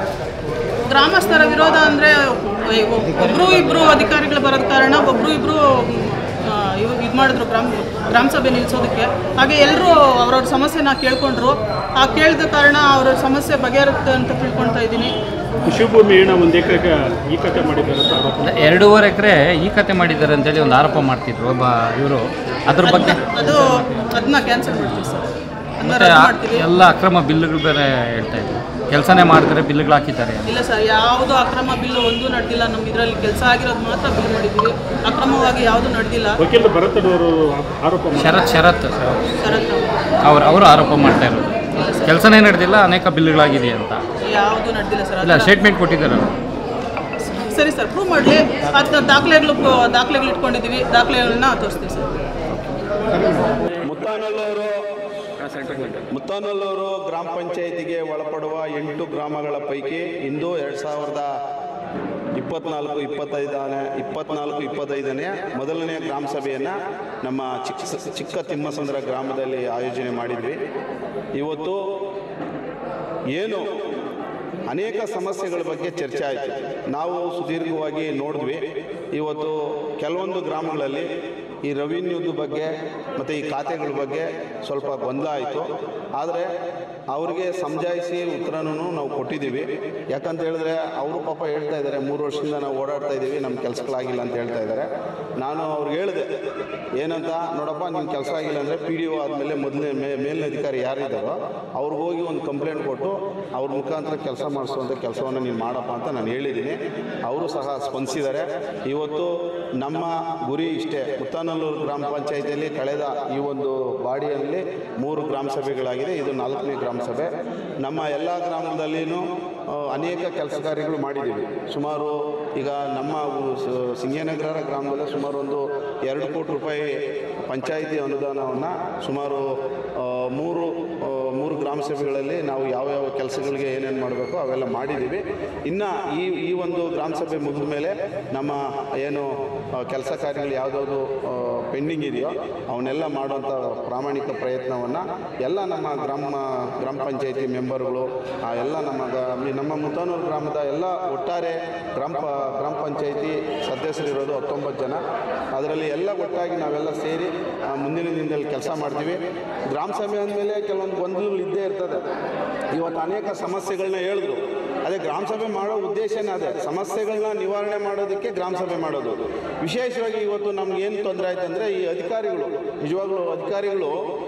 ಗ್ರಾಮಸ್ಥರ ವಿರೋಧ ಅಂದರೆ ಒಬ್ಬರು ಇಬ್ಬರು ಅಧಿಕಾರಿಗಳು ಬರೋದ ಕಾರಣ ಒಬ್ಬರು ಇಬ್ಬರು ಇವಾಗ ಇದು ಮಾಡಿದ್ರು ಗ್ರಾಮ ಗ್ರಾಮ ಸಭೆ ನಿಲ್ಲಿಸೋದಕ್ಕೆ ಹಾಗೆ ಎಲ್ಲರೂ ಅವ್ರವ್ರ ಸಮಸ್ಯೆನ ಕೇಳ್ಕೊಂಡ್ರು ಆ ಕೇಳಿದ ಕಾರಣ ಅವ್ರ ಸಮಸ್ಯೆ ಬಗೆಹರುತ್ತೆ ಅಂತ ತಿಳ್ಕೊಳ್ತಾ ಇದ್ದೀನಿ ಕೃಷಿ ಭೂಮಿ ಏನೋ ಒಂದು ಎಕರೆಗೆ ಈ ಕತೆ ಮಾಡಿದ್ದಾರೆ ಅಂತ ಆರೋಪ ಅಲ್ಲ, ಎರಡೂವರೆ ಎಕರೆ ಈ ಕತೆ ಮಾಡಿದ್ದಾರೆ ಅಂತೇಳಿ ಒಂದು ಆರೋಪ ಮಾಡ್ತಿದ್ರು ಒಬ್ಬ ಇವರು ಅದ್ರ ಬಗ್ಗೆ ಅದು ಅದನ್ನ ಕ್ಯಾನ್ಸಲ್ ಮಾಡ್ತೀವಿ ಸರ್ ಅದನ್ನ ಮತ್ತೆ ರದ್ದು ಆ- ಮಾಡ್ತೀವಿ ಎಲ್ಲ ಅಕ್ರಮ ಬಿಲ್luಗಳು ಬೇರೆ ಹೇಳ್ತಾ ಇದ್ರು ಕೆಲಸನೇ ಮಾಡ್ತಾರೆ ಬಿಲ್luಗಳು ಹಾಕಿದ್ದಾರೆ ಇಲ್ಲ ಸರ್ ಯಾವುದು ಅಕ್ರಮ ಬಿಲ್ಲು ಒಂದೂ ನಡೆದಿಲ್ಲ ನಮ್ಮ ಇದರಲ್ಲಿ ಕೆಲಸ ಆಗಿರೋದು ಮಾತ್ರ ಬಿಲ್ ಮಾಡಿದ್ದೀವಿ ಅಕ್ರಮವಾಗಿ ಯಾವುದು ನಡೆದಿಲ್ಲ ವಕೀಲರು ಭರತನವರು ಆರೋಪ ಮಾಡಿದ್ದಾರೆ. ಶರತ್ ಶರತ್ ಶರತ್ ಅವ್ರು ಅವರು ಆರೋಪ ಮಾಡ್ತಾ ಇರೋದು ಕೆಲಸನೇ ನಡೆದಿಲ್ಲ ಅನೇಕ ಬಿಲ್luಗಳಾಗಿದೆ ಅಂತ ಯಾವುದು ನಡೆದಿಲ್ಲ ಸರ್ ಇಲ್ಲ ಸ್ಟೇಟ್ಮೆಂಟ್ ಕೊಟ್ಟಿದ್ದಾರೆ ಅವರು ಸರಿ ಸರ್ ಪ್ರೂವ್ ಮಾಡಲಿ ಅದನ್ನ ದಾಖಲೆಗಳು ದಾಖಲೆಗಳು ಇಟ್ಕೊಂಡಿದ್ದೀವಿ ದಾಖಲೆಗಳನ್ನ ತೋರಿಸ್ತೀವಿ ಸರ್ ಮುತ್ತಾನಲ್ಲೂರು ಮುತ್ತಾನಲ್ಲೂರು ಗ್ರಾಮ ಪಂಚಾಯಿತಿಗೆ ಒಳಪಡುವ ಎಂಟು ಗ್ರಾಮಗಳ ಪೈಕಿ ಇಂದು ಎರಡು ಸಾವಿರದ ಇಪ್ಪತ್ನಾಲ್ಕು ಇಪ್ಪತ್ತೈದನೇ ಇಪ್ಪತ್ನಾಲ್ಕು ಇಪ್ಪತ್ತೈದನೇ ಮೊದಲನೇ ಗ್ರಾಮ ಸಭೆಯನ್ನು ನಮ್ಮ ಚಿಕ್ಕ ಚಿಕ್ಕ ತಿಮ್ಮಸಂದ್ರ ಗ್ರಾಮದಲ್ಲಿ ಆಯೋಜನೆ ಮಾಡಿದ್ವಿ ಇವತ್ತು ಏನು ಅನೇಕ ಸಮಸ್ಯೆಗಳ ಬಗ್ಗೆ ಚರ್ಚೆ ಆಯಿತು ನಾವು ಸುದೀರ್ಘವಾಗಿ ನೋಡಿದ್ವಿ ಇವತ್ತು ಕೆಲವೊಂದು ಗ್ರಾಮಗಳಲ್ಲಿ ಈ ರೆವಿನ್ಯೂದ ಬಗ್ಗೆ ಮತ್ತು ಈ ಖಾತೆಗಳ ಬಗ್ಗೆ ಸ್ವಲ್ಪ ಗೊಂದಲ ಆಯಿತು ಆದರೆ ಅವ್ರಿಗೆ ಸಮಜಾಯಿಸಿ ಉತ್ತರನೂ ನಾವು ಕೊಟ್ಟಿದ್ದೀವಿ ಯಾಕಂತ ಹೇಳಿದ್ರೆ ಅವರು ಪಾಪ ಹೇಳ್ತಾ ಇದ್ದಾರೆ ಮೂರು ವರ್ಷದಿಂದ ನಾವು ಓಡಾಡ್ತಾ ಇದ್ದೀವಿ ನಮ್ಮ ಕೆಲಸಗಳಾಗಿಲ್ಲ ಅಂತ ಹೇಳ್ತಾ ಇದ್ದಾರೆ ನಾನು ಅವ್ರಿಗೆ ಹೇಳಿದೆ ಏನಂತ ನೋಡಪ್ಪ ನಿಮ್ಮ ಕೆಲಸ ಆಗಿಲ್ಲ ಅಂದರೆ ಪಿ ಡಿ ಒ ಆದಮೇಲೆ ಮೊದಲನೇ ಮೇ ಮೇಲಿನ ಅಧಿಕಾರಿ ಯಾರಿದ್ದಾರೋ ಅವ್ರಿಗೆ ಹೋಗಿ ಒಂದು ಕಂಪ್ಲೇಂಟ್ ಕೊಟ್ಟು ಅವ್ರ ಮುಖಾಂತರ ಕೆಲಸ ಮಾಡಿಸುವಂಥ ಕೆಲಸವನ್ನು ನೀನು ಮಾಡಪ್ಪ ಅಂತ ನಾನು ಹೇಳಿದ್ದೀನಿ ಅವರು ಸಹ ಸ್ಪಂದಿಸಿದ್ದಾರೆ ಇವತ್ತು ನಮ್ಮ ಗುರಿ ಇಷ್ಟೇ ಮುತ್ತಾನಲ್ಲೂರು ಗ್ರಾಮ ಪಂಚಾಯಿತಿಯಲ್ಲಿ ಕಳೆದ ಈ ಒಂದು ಬಾಡಿಯಲ್ಲಿ ಮೂರು ಗ್ರಾಮ ಸಭೆಗಳಾಗಿದೆ ಇದು ನಾಲ್ಕನೇ ಗ್ರಾಮ ಸಭೆ ನಮ್ಮ ಎಲ್ಲ ಗ್ರಾಮದಲ್ಲಿನೂ ಆ, ಅನೇಕ ಕೆಲಸ ಕಾರ್ಯಗಳು ಮಾಡಿದ್ದೀವಿ ಸುಮಾರು ಈಗ ನಮ್ಮ ಊ- ಸ- ಸಿಂಗೇನಗರ ಗ್ರಾಮದಲ್ಲಿ ಸುಮಾರು ಒಂದು ಎರಡು ಕೋಟಿ ರೂಪಾಯಿ ಪಂಚಾಯಿತಿ ಅನುದಾನವನ್ನು ಸುಮಾರು ಆ, ಮೂರು ಆ, ಮೂರು ಗ್ರಾಮ ಸಭೆಗಳಲ್ಲಿ ನಾವು ಯಾವ್ಯಾವ ಕೆಲಸಗಳಿಗೆ ಏನೇನು ಮಾಡಬೇಕು ಅವೆಲ್ಲ ಮಾಡಿದ್ದೀವಿ ಇನ್ನು ಈ ಈ ಒಂದು ಗ್ರಾಮ ಸಭೆ ಮುಗಿದ ಮೇಲೆ ನಮ್ಮ ಏನು ಕೆಲಸ ಕಾರ್ಯಗಳು ಯಾವುದಾದ್ರು ಪೆಂಡಿಂಗ್ ಇದೆಯೋ ಅವನ್ನೆಲ್ಲ ಮಾಡುವಂಥ ಪ್ರಾಮಾಣಿಕ ಪ್ರಯತ್ನವನ್ನು ಎಲ್ಲ ನಮ್ಮ ಗ್ರಾಮ ಗ್ರಾಮ ಪಂಚಾಯತಿ ಮೆಂಬರ್ಗಳು ಆ ಎಲ್ಲ ನಮ್ಮ ಗ- ನಮ್ಮ ಮುತಾನೂರು ಗ್ರಾಮದ ಎಲ್ಲ ಒಟ್ಟಾರೆ ಗ್ರಾಮ ಪ ಗ್ರಾಮ ಪಂಚಾಯತಿ ಸದಸ್ಯರಿರೋದು ಹತ್ತೊಂಬತ್ತು ಜನ ಅದರಲ್ಲಿ ಎಲ್ಲ ಒಟ್ಟಾಗಿ ನಾವೆಲ್ಲ ಸೇರಿ ಆ, ಮುಂದಿನ ದಿನದಲ್ಲಿ ಕೆಲಸ ಮಾಡ್ತೀವಿ ಗ್ರಾಮ ಸಭೆ ಅಂದಮೇಲೆ ಕೆಲವೊಂದು ಗೊಂದಲಗಳು ಇದ್ದೇ ಇರ್ತದೆ ಇವತ್ತು ಅನೇಕ ಸಮಸ್ಯೆಗಳನ್ನ ಹೇಳಿದ್ರು ಅದೇ ಗ್ರಾಮ ಸಭೆ ಮಾಡೋ ಉದ್ದೇಶನೇ ಅದೇ ಸಮಸ್ಯೆಗಳನ್ನ ನಿವಾರಣೆ ಮಾಡೋದಕ್ಕೆ ಗ್ರಾಮ ಸಭೆ ಮಾಡೋದು ವಿಶೇಷವಾಗಿ ಇವತ್ತು ನಮ್ಗೆ ಏನು ತೊಂದರೆ ಆಯ್ತು ಅಂದರೆ ಈ ಅಧಿಕಾರಿಗಳು ನಿಜವಾಗ್ಲೂ ಅಧಿಕಾರಿಗಳು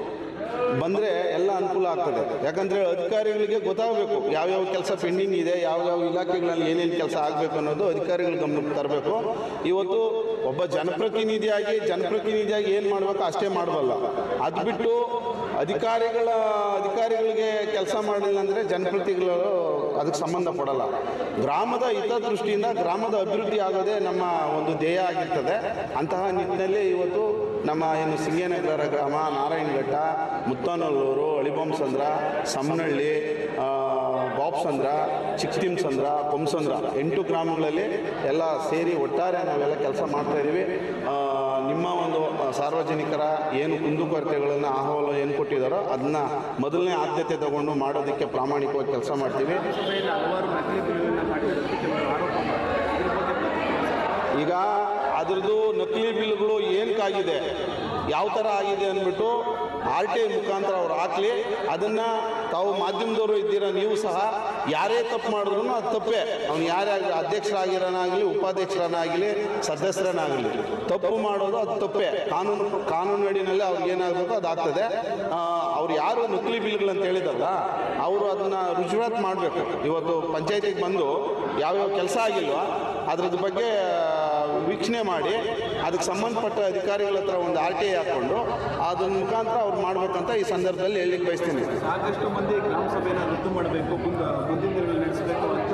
ಬಂದರೆ ಎಲ್ಲ ಅನುಕೂಲ ಆಗ್ತದೆ ಯಾಕಂದರೆ ಅಧಿಕಾರಿಗಳಿಗೆ ಗೊತ್ತಾಗಬೇಕು ಯಾವ್ಯಾವ ಕೆಲಸ ಪೆಂಡಿಂಗ್ ಇದೆ ಯಾವ್ಯಾವ ಇಲಾಖೆಗಳಲ್ಲಿ ಏನೇನು ಕೆಲಸ ಆಗಬೇಕು ಅನ್ನೋದು ಅಧಿಕಾರಿಗಳ ಗಮನಕ್ಕೆ ತರಬೇಕು ಇವತ್ತು ಒಬ್ಬ ಜನಪ್ರತಿನಿಧಿಯಾಗಿ ಜನಪ್ರತಿನಿಧಿಯಾಗಿ ಏನು ಮಾಡಬೇಕು ಅಷ್ಟೇ ಮಾಡಬಲ್ಲ ಅದು ಬಿಟ್ಟು ಅಧಿಕಾರಿಗಳ ಅಧಿಕಾರಿಗಳಿಗೆ ಕೆಲಸ ಮಾಡಲಿಲ್ಲ ಅಂದರೆ ಜನಪ್ರತಿನಿಧಿಗಳು ಅದಕ್ಕೆ ಸಂಬಂಧ ಪಡಲ್ಲ ಗ್ರಾಮದ ಹಿತದೃಷ್ಟಿಯಿಂದ ಗ್ರಾಮದ ಅಭಿವೃದ್ಧಿ ಆಗೋದೇ ನಮ್ಮ ಒಂದು ಧ್ಯೇಯ ಆಗಿರ್ತದೆ ಅಂತಹ ನಿಟ್ಟಿನಲ್ಲಿ ಇವತ್ತು ನಮ್ಮ ಏನು ಸಿಂಗೇನಗರ ಗ್ರಾಮ ನಾರಾಯಣಘಟ್ಟ ಮುತ್ತಾನಲ್ಲೂರು ಅಳಿಬೊಮ್ಮಸಂದ್ರ ಸಮ್ಮನಹಳ್ಳಿ ಆ, ಬಾಬ್ಸಂದ್ರ ಚಿಕ್ಕತಿಮ್ಸಂದ್ರ ಪೊಮ್ಸಂದ್ರ ಎಂಟು ಗ್ರಾಮಗಳಲ್ಲಿ ಎಲ್ಲ ಸೇರಿ ಒಟ್ಟಾರೆ ನಾವೆಲ್ಲ ಕೆಲಸ ಮಾಡ್ತಾ ಇದ್ದೀವಿ ಆ, ನಿಮ್ಮ ಒಂದು ಆ, ಸಾರ್ವಜನಿಕರ ಏನು ಕುಂದುಕೊರತೆಗಳನ್ನು ಅಹವಾಲು ಏನು ಕೊಟ್ಟಿದ್ದಾರೋ ಅದನ್ನ ಮೊದಲನೇ ಆದ್ಯತೆ ತಗೊಂಡು ಮಾಡೋದಕ್ಕೆ ಪ್ರಾಮಾಣಿಕವಾಗಿ ಕೆಲಸ ಮಾಡ್ತೀವಿ ಈಗ ಅದ್ರದ್ದು ನಕಲಿ ಬಿಲ್ಗಳು ಏನಕ್ಕಾಗಿದೆ ಯಾವ ಥರ ಆಗಿದೆ ಅಂದ್ಬಿಟ್ಟು ಆರ್ ಟಿ ಐ ಮುಖಾಂತರ ಅವ್ರು ಹಾಕ್ಲಿ ಅದನ್ನು ತಾವು ಮಾಧ್ಯಮದವರು ಇದ್ದೀರಾ ನೀವು ಸಹ ಯಾರೇ ತಪ್ಪು ಮಾಡಿದ್ರು ಅದು ತಪ್ಪೇ ಅವ್ನು ಯಾರೇ ಆಗಲಿ ಅಧ್ಯಕ್ಷರಾಗಿರೋನಾಗಲಿ ಉಪಾಧ್ಯಕ್ಷರನ್ನಾಗಲಿ ಸದಸ್ಯರನ್ನಾಗಲಿ ತಪ್ಪು ಮಾಡೋದು ಅದು ತಪ್ಪೇ ಕಾನೂನು ಕಾನೂನು ಅಡಿನಲ್ಲಿ ಅವ್ರಿಗೆ ಏನಾಗಬೇಕು ಅದು ಆಗ್ತದೆ ಆ, ಅವ್ರು ಯಾರು ನಕಲಿ ಬಿಲ್ಗಳು ಅಂತ ಹೇಳಿದಾರಲ್ಲ ಅವರು ಅದನ್ನು ರುಜುವಾತ್ ಮಾಡಬೇಕು ಇವತ್ತು ಪಂಚಾಯತಿಗೆ ಬಂದು ಯಾವ್ಯಾವ ಕೆಲಸ ಆಗಿಲ್ವಾ ಅದ್ರದ್ದು ಬಗ್ಗೆ ಆ, ವೀಕ್ಷಣೆ ಮಾಡಿ ಅದಕ್ಕೆ ಸಂಬಂಧಪಟ್ಟ ಅಧಿಕಾರಿಗಳ ಹತ್ರ ಒಂದು ಆರ್ ಟಿ ಐ ಹಾಕ್ಕೊಂಡು ಅದ್ರ ಮುಖಾಂತರ ಅವ್ರು ಮಾಡ್ಬೇಕಂತ ಈ ಸಂದರ್ಭದಲ್ಲಿ ಹೇಳಲಿಕ್ಕೆ ಬಯಸ್ತೀನಿ ಸಾಕಷ್ಟು ಮಂದಿ ಗ್ರಾಮ ಸಭೆಯನ್ನು ರದ್ದು ಮಾಡಬೇಕು ಮುಂದೆ ಮುಂದಿನ ದಿನಗಳಲ್ಲಿ ನಡೆಸಬೇಕು ಅಂತ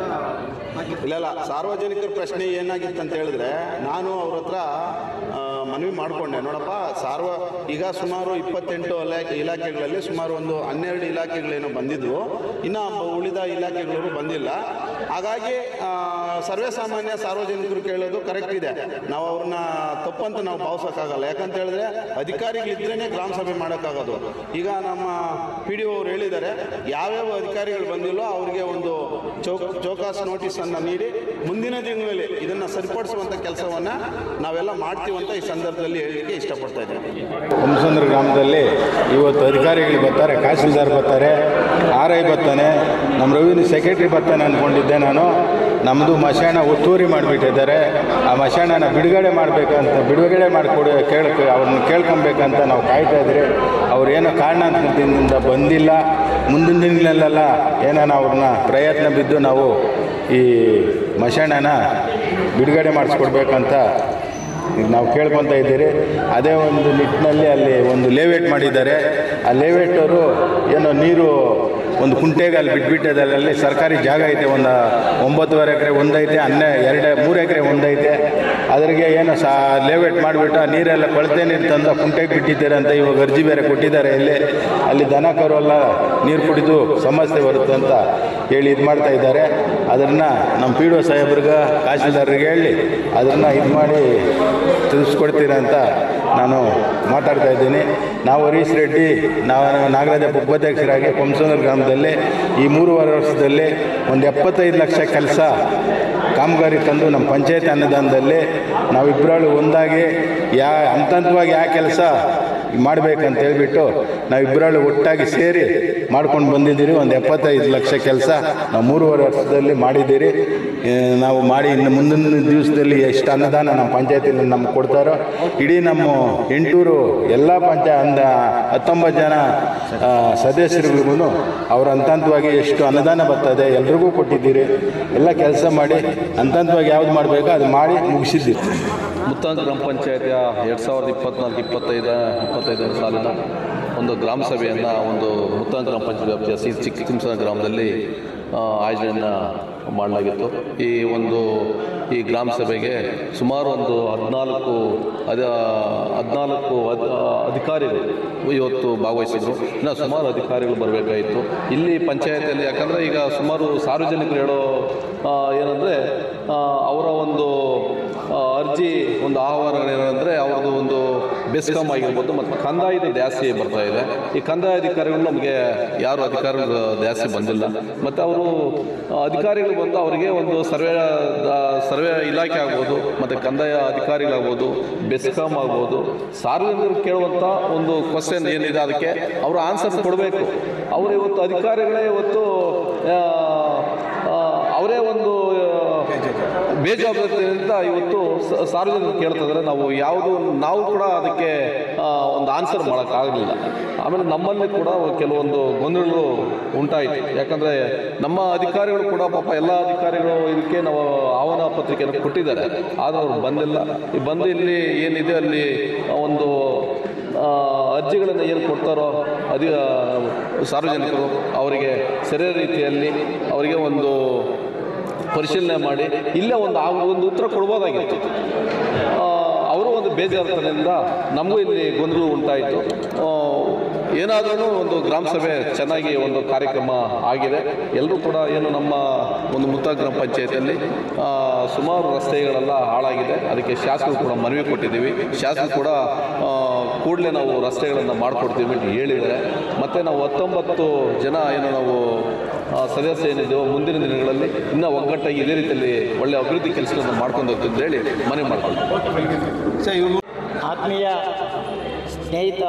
ಇಲ್ಲ ಇಲ್ಲ ಸಾರ್ವಜನಿಕರ ಪ್ರಶ್ನೆ ಏನಾಗಿತ್ತು ಅಂತ ಹೇಳಿದ್ರೆ ನಾನು ಅವ್ರ ಹತ್ರ ಆ, ಮನವಿ ಮಾಡಿಕೊಂಡೆ ನೋಡಪ್ಪ ಸಾರ್ವ ಈಗ ಸುಮಾರು ಇಪ್ಪತ್ತೆಂಟು ಇಲಾಖೆ ಇಲಾಖೆಗಳಲ್ಲಿ ಸುಮಾರು ಒಂದು ಹನ್ನೆರಡು ಇಲಾಖೆಗಳೇನೋ ಬಂದಿದ್ವು ಇನ್ನು ಉಳಿದ ಇಲಾಖೆಗಳು ಬಂದಿಲ್ಲ ಹಾಗಾಗಿ ಆ, ಸರ್ವೇ ಸಾಮಾನ್ಯ ಸಾರ್ವಜನಿಕರು ಕೇಳೋದು ಕರೆಕ್ಟ್ ಇದೆ ನಾವು ಅವ್ರನ್ನ ತಪ್ಪಂತ ನಾವು ಭಾವಿಸೋಕ್ಕಾಗಲ್ಲ ಯಾಕಂತ ಹೇಳಿದ್ರೆ ಅಧಿಕಾರಿಗಳಿದ್ರೇ ಗ್ರಾಮ ಸಭೆ ಮಾಡೋಕ್ಕಾಗೋದು ಈಗ ನಮ್ಮ ಪಿ ಡಿ ಅವ್ರು ಹೇಳಿದ್ದಾರೆ ಯಾವ್ಯಾವ ಅಧಿಕಾರಿಗಳು ಬಂದಿಲ್ಲೋ ಅವರಿಗೆ ಒಂದು ಚೌಕ್ ಚೌಕಾಸ್ ನೋಟಿಸನ್ನು ನೀಡಿ ಮುಂದಿನ ದಿನಗಳಲ್ಲಿ ಇದನ್ನು ಸರಿಪಡಿಸುವಂಥ ಕೆಲಸವನ್ನು ನಾವೆಲ್ಲ ಮಾಡ್ತೀವಂತ ಈ ಸಂದರ್ಭದಲ್ಲಿ ಹೇಳಲಿಕ್ಕೆ ಇಷ್ಟಪಡ್ತಾ ಇದ್ದೀನಿ ಹುಮ್ಸಂದ್ರ ಗ್ರಾಮದಲ್ಲಿ ಇವತ್ತು ಅಧಿಕಾರಿಗಳು ಬರ್ತಾರೆ ತಹಸೀಲ್ದಾರ್ ಬರ್ತಾರೆ ಆರ್ ಐ ಬರ್ತಾನೆ ನಮ್ಮ ರವಿನ ಸೆಕ್ರೆಟ್ರಿ ಬರ್ತಾನೆ ಅಂದ್ಕೊಂಡಿದ್ದೆ ನಾನು ನಮ್ಮದು ಮಶಾಣ ಒತ್ತುವರಿ ಮಾಡಿಬಿಟ್ಟಿದ್ದಾರೆ ಆ ಮಶಾಣನ ಬಿಡುಗಡೆ ಮಾಡಬೇಕಂತ ಬಿಡುಗಡೆ ಮಾಡಿಕೊಡಿ ಕೇಳಕ್ ಅವ್ರನ್ನ ಕೇಳ್ಕೊಬೇಕಂತ ನಾವು ಕಾಯ್ತಾ ಇದ್ರಿ ಅವ್ರೇನೋ ಕಾರಣಾಂತರದಿಂದ ಬಂದಿಲ್ಲ ಮುಂದಿನ ದಿನಗಳಲ್ಲೆಲ್ಲ ಏನಾನ ಅವ್ರನ್ನ ಪ್ರಯತ್ನ ಬಿದ್ದು ನಾವು ಈ ಮಶಾಣನ ಬಿಡುಗಡೆ ಮಾಡಿಸ್ಕೊಡ್ಬೇಕಂತ ಈಗ ನಾವು ಕೇಳ್ಕೊತಾ ಇದ್ದೀರಿ ಅದೇ ಒಂದು ನಿಟ್ಟಿನಲ್ಲಿ ಅಲ್ಲಿ ಒಂದು ಲೇವೇಟ್ ಮಾಡಿದ್ದಾರೆ ಆ ಲೇವೇಟವರು ಏನೋ ನೀರು ಒಂದು ಕುಂಟೆಗೆ ಅಲ್ಲಿ ಬಿಟ್ಬಿಟ್ಟಿದ್ದಾರೆ ಅಲ್ಲಿ ಸರ್ಕಾರಿ ಜಾಗ ಐತೆ ಒಂದು ಒಂಬತ್ತುವರೆ ಎಕರೆ ಒಂದೈತೆ ಹನ್ನೆ ಎರಡು ಮೂರು ಎಕರೆ ಒಂದೈತೆ ಅದ್ರಿಗೆ ಏನೋ ಸಾ ಲೇವೇಟ್ ಮಾಡಿಬಿಟ್ಟು ಆ ನೀರೆಲ್ಲ ಕೊಳತೆ ನೀರು ತಂದು ಆ ಕುಂಟೆಗೆ ಬಿಟ್ಟಿದ್ದಾರೆ ಅಂತ ಇವಾಗ ಅರ್ಜಿ ಬೇರೆ ಕೊಟ್ಟಿದ್ದಾರೆ ಇಲ್ಲಿ ಅಲ್ಲಿ ದನ ಕರು ಎಲ್ಲ ನೀರು ಕುಡಿದು ಸಮಸ್ಯೆ ಬರುತ್ತೆ ಅಂತ ಹೇಳಿ ಇದು ಮಾಡ್ತಾ ಇದ್ದಾರೆ ಅದನ್ನು ನಮ್ಮ ಪಿ ಡಿ ಒ ಸಾಹೇಬ್ರಿಗೆ ತಹಸೀಲ್ದಾರ್ರಿಗೆ ಹೇಳಿ ಅದನ್ನು ಇದು ಮಾಡಿ ತಿಳಿಸ್ಕೊಡ್ತೀರ ಅಂತ ನಾನು ಮಾತಾಡ್ತಾ ಇದ್ದೀನಿ ನಾವು ಹರೀಶ್ ರೆಡ್ಡಿ ನಾವು ನಾಗರಾಜ ಉಪಾಧ್ಯಕ್ಷರಾಗಿ ಕೊಂಸನೂರು ಗ್ರಾಮದಲ್ಲಿ ಈ ಮೂರುವರೆ ವರ್ಷದಲ್ಲಿ ಒಂದು ಎಪ್ಪತ್ತೈದು ಲಕ್ಷ ಕೆಲಸ ಕಾಮಗಾರಿ ತಂದು ನಮ್ಮ ಪಂಚಾಯತ್ ಅನುದಾನದಲ್ಲಿ ನಾವಿಬ್ಬರಳು ಒಂದಾಗಿ ಯಾ ಹಂತ ಹಂತವಾಗಿ ಯಾವ ಕೆಲಸ ಮಾಡಬೇಕಂತ ಹೇಳ್ಬಿಟ್ಟು ನಾವಿಬ್ಬರಲ್ಲಿ ಒಟ್ಟಾಗಿ ಸೇರಿ ಮಾಡ್ಕೊಂಡು ಬಂದಿದ್ದೀರಿ ಒಂದು ಎಪ್ಪತ್ತೈದು ಲಕ್ಷ ಕೆಲಸ ನಾವು ಮೂರುವರೆ ವರ್ಷದಲ್ಲಿ ಮಾಡಿದ್ದೀರಿ ಆ, ನಾವು ಮಾಡಿ ಇನ್ನು ಮುಂದಿನ ದಿವಸದಲ್ಲಿ ಎಷ್ಟು ಅನುದಾನ ನಮ್ಮ ಪಂಚಾಯತಿಯಲ್ಲಿ ನಮ್ಗೆ ಕೊಡ್ತಾರೋ ಇಡೀ ನಮ್ಮ ಎಂಟೂರು ಎಲ್ಲ ಪಂಚ ಅಂದ ಹತ್ತೊಂಬತ್ತು ಜನ ಆ, ಸದಸ್ಯರುಗಳಿಗೂ ಅವ್ರ ಹಂತವಾಗಿ ಎಷ್ಟು ಅನುದಾನ ಬರ್ತದೆ ಎಲ್ರಿಗೂ ಕೊಟ್ಟಿದ್ದೀರಿ ಎಲ್ಲ ಕೆಲಸ ಮಾಡಿ ಹಂತವಾಗಿ ಯಾವ್ದು ಮಾಡಬೇಕೋ ಅದು ಮಾಡಿ ಮುಗಿಸಿದ್ದೀರಿ ಮುತ್ತಾಂಗ್ ಗ್ರಾಮ ಪಂಚಾಯತಿಯ ಎರಡು ಸಾವಿರದ ಇಪ್ಪತ್ನಾಲ್ಕು ಇಪ್ಪತ್ತೈದ ಇಪ್ಪತ್ತೈದನೇ ಸಾಲಿನ ಒಂದು ಗ್ರಾಮ ಸಭೆಯನ್ನು ಒಂದು ಮುತ್ತಾಂಗ್ ಗ್ರಾಮ ಪಂಚಾಯತ್ ವ್ಯಾಪ್ತಿಯ ಸಿ ಚಿಕ್ಕ ತಿಮ್ಸನ ಗ್ರಾಮದಲ್ಲಿ ಆ, ಆಯೋಜನೆಯನ್ನು ಮಾಡಲಾಗಿತ್ತು ಈ ಒಂದು ಈ ಗ್ರಾಮ ಸಭೆಗೆ ಸುಮಾರು ಒಂದು ಹದಿನಾಲ್ಕು ಅದ ಹದಿನಾಲ್ಕು ಅದ್ ಅಧಿಕಾರಿಗಳು ಇವತ್ತು ಭಾಗವಹಿಸಿದ್ರು ಇನ್ನು ಸುಮಾರು ಅಧಿಕಾರಿಗಳು ಬರಬೇಕಾಯಿತು ಇಲ್ಲಿ ಪಂಚಾಯತಿಯಲ್ಲಿ ಯಾಕಂದರೆ ಈಗ ಸುಮಾರು ಸಾರ್ವಜನಿಕರು ಹೇಳೋ ಆ, ಏನಂದರೆ ಆ, ಅವರ ಒಂದು ಆ, ಅರ್ಜಿ ಒಂದು ಆಹ್ವಾನಗಳೇನೆಂದರೆ ಅವ್ರದ್ದು ಒಂದು ಬೆಸ್ಕಾಮ್ ಆಗಿರ್ಬೋದು ಮತ್ತು ಕಂದಾಯದ ಜಾಸ್ತಿ ಬರ್ತಾ ಇದೆ ಈ ಕಂದಾಯ ಅಧಿಕಾರಿಗಳು ನಮಗೆ ಯಾರು ಅಧಿಕಾರಿಗಳು ಜಾಸ್ತಿ ಬಂದಿಲ್ಲ ಮತ್ತು ಅವರು ಅಧಿಕಾರಿಗಳು ಬಂದು ಅವರಿಗೆ ಒಂದು ಸರ್ವೆ ಸರ್ವೆ ಇಲಾಖೆ ಆಗ್ಬೋದು ಮತ್ತು ಕಂದಾಯ ಅಧಿಕಾರಿಗಳಾಗ್ಬೋದು ಬೆಸ್ಕಾಮ್ ಆಗ್ಬೋದು ಸಾರ್ವಜನಿಕರು ಕೇಳುವಂಥ ಒಂದು ಕ್ವಶನ್ ಏನಿದೆ ಅದಕ್ಕೆ ಅವರು ಆನ್ಸರ್ ಕೊಡಬೇಕು ಅವರು ಇವತ್ತು ಅಧಿಕಾರಿಗಳೇ ಇವತ್ತು ಆ, ಆ, ಅವರೇ ಒಂದು ಆ, ಬೇಜವಾಬ್ದಾರಿಯಿಂದ ಇವತ್ತು ಸ- ಸಾರ್ವಜನಿಕರು ಕೇಳ್ತಾ ಇದ್ದಾರೆ ನಾವು ಯಾವುದು ನಾವು ಕೂಡ ಅದಕ್ಕೆ ಆ, ಒಂದು ಆನ್ಸರ್ ಮಾಡೋಕ್ಕಾಗಲಿಲ್ಲ ಆಮೇಲೆ ನಮ್ಮಲ್ಲಿ ಕೂಡ ಕೆಲವೊಂದು ಗೊಂದಲಗಳು ಉಂಟಾಯಿತು ಯಾಕಂದರೆ ನಮ್ಮ ಅಧಿಕಾರಿಗಳು ಕೂಡ ಪಾಪ ಎಲ್ಲ ಅಧಿಕಾರಿಗಳು ಇದಕ್ಕೆ ನಾವು ಆಹ್ವಾನ ಪತ್ರಿಕೆಯನ್ನು ಕೊಟ್ಟಿದ್ದಾರೆ ಆದರೆ ಅವರು ಬಂದಿಲ್ಲ ಈ ಬಂದು ಇಲ್ಲಿ ಏನಿದೆ ಅಲ್ಲಿ ಒಂದು ಆ, ಅರ್ಜಿಗಳನ್ನು ಏನು ಕೊಡ್ತಾರೋ ಅದಿ ಸಾರ್ವಜನಿಕರು ಅವರಿಗೆ ಸರಿಯಾದ ರೀತಿಯಲ್ಲಿ ಅವರಿಗೆ ಒಂದು ಪರಿಶೀಲನೆ ಮಾಡಿ ಇಲ್ಲೇ ಒಂದು ಆ ಒಂದು ಉತ್ತರ ಕೊಡ್ಬೋದಾಗಿತ್ತು ಆ, ಅವರು ಒಂದು ಬೇಜಾರ್ತನದಿಂದ ನಮಗೂ ಇಲ್ಲಿ ಗೊಂದಲ ಉಂಟಾಯಿತು ಏನಾದ್ರೂ ಒಂದು ಗ್ರಾಮ ಸಭೆ ಚೆನ್ನಾಗಿ ಒಂದು ಕಾರ್ಯಕ್ರಮ ಆಗಿದೆ ಎಲ್ಲರೂ ಕೂಡ ಏನು ನಮ್ಮ ಒಂದು ಮುತ್ತ ಗ್ರಾಮ ಪಂಚಾಯತಿಯಲ್ಲಿ ಆ, ಸುಮಾರು ರಸ್ತೆಗಳೆಲ್ಲ ಹಾಳಾಗಿದೆ ಅದಕ್ಕೆ ಶಾಸಕರು ಕೂಡ ಮನವಿ ಕೊಟ್ಟಿದ್ದೀವಿ ಶಾಸಕರು ಕೂಡ ಕೂಡಲೇ ನಾವು ರಸ್ತೆಗಳನ್ನು ಮಾಡಿಕೊಡ್ತೀವಿ ಅಂತ ಹೇಳಿದ್ದಾರೆ ಮತ್ತು ನಾವು ಹತ್ತೊಂಬತ್ತು ಜನ ಏನು ನಾವು ಆ, ಸದಸ್ಯ ಏನಿದ್ದೇವೋ ಮುಂದಿನ ದಿನಗಳಲ್ಲಿ ಇನ್ನೂ ಒಗ್ಗಟ್ಟಾಗಿ ಇದೇ ರೀತಿಯಲ್ಲಿ ಒಳ್ಳೆಯ ಅಭಿವೃದ್ಧಿ ಕೆಲಸಗಳನ್ನು ಮಾಡ್ಕೊಂಡು ಹೋಗ್ತೀವಿ ಅಂತ ಹೇಳಿ ಮನವಿ ಮಾಡ್ಕೊಂಡು ಆತ್ಮೀಯ ಸ್ನೇಹಿತ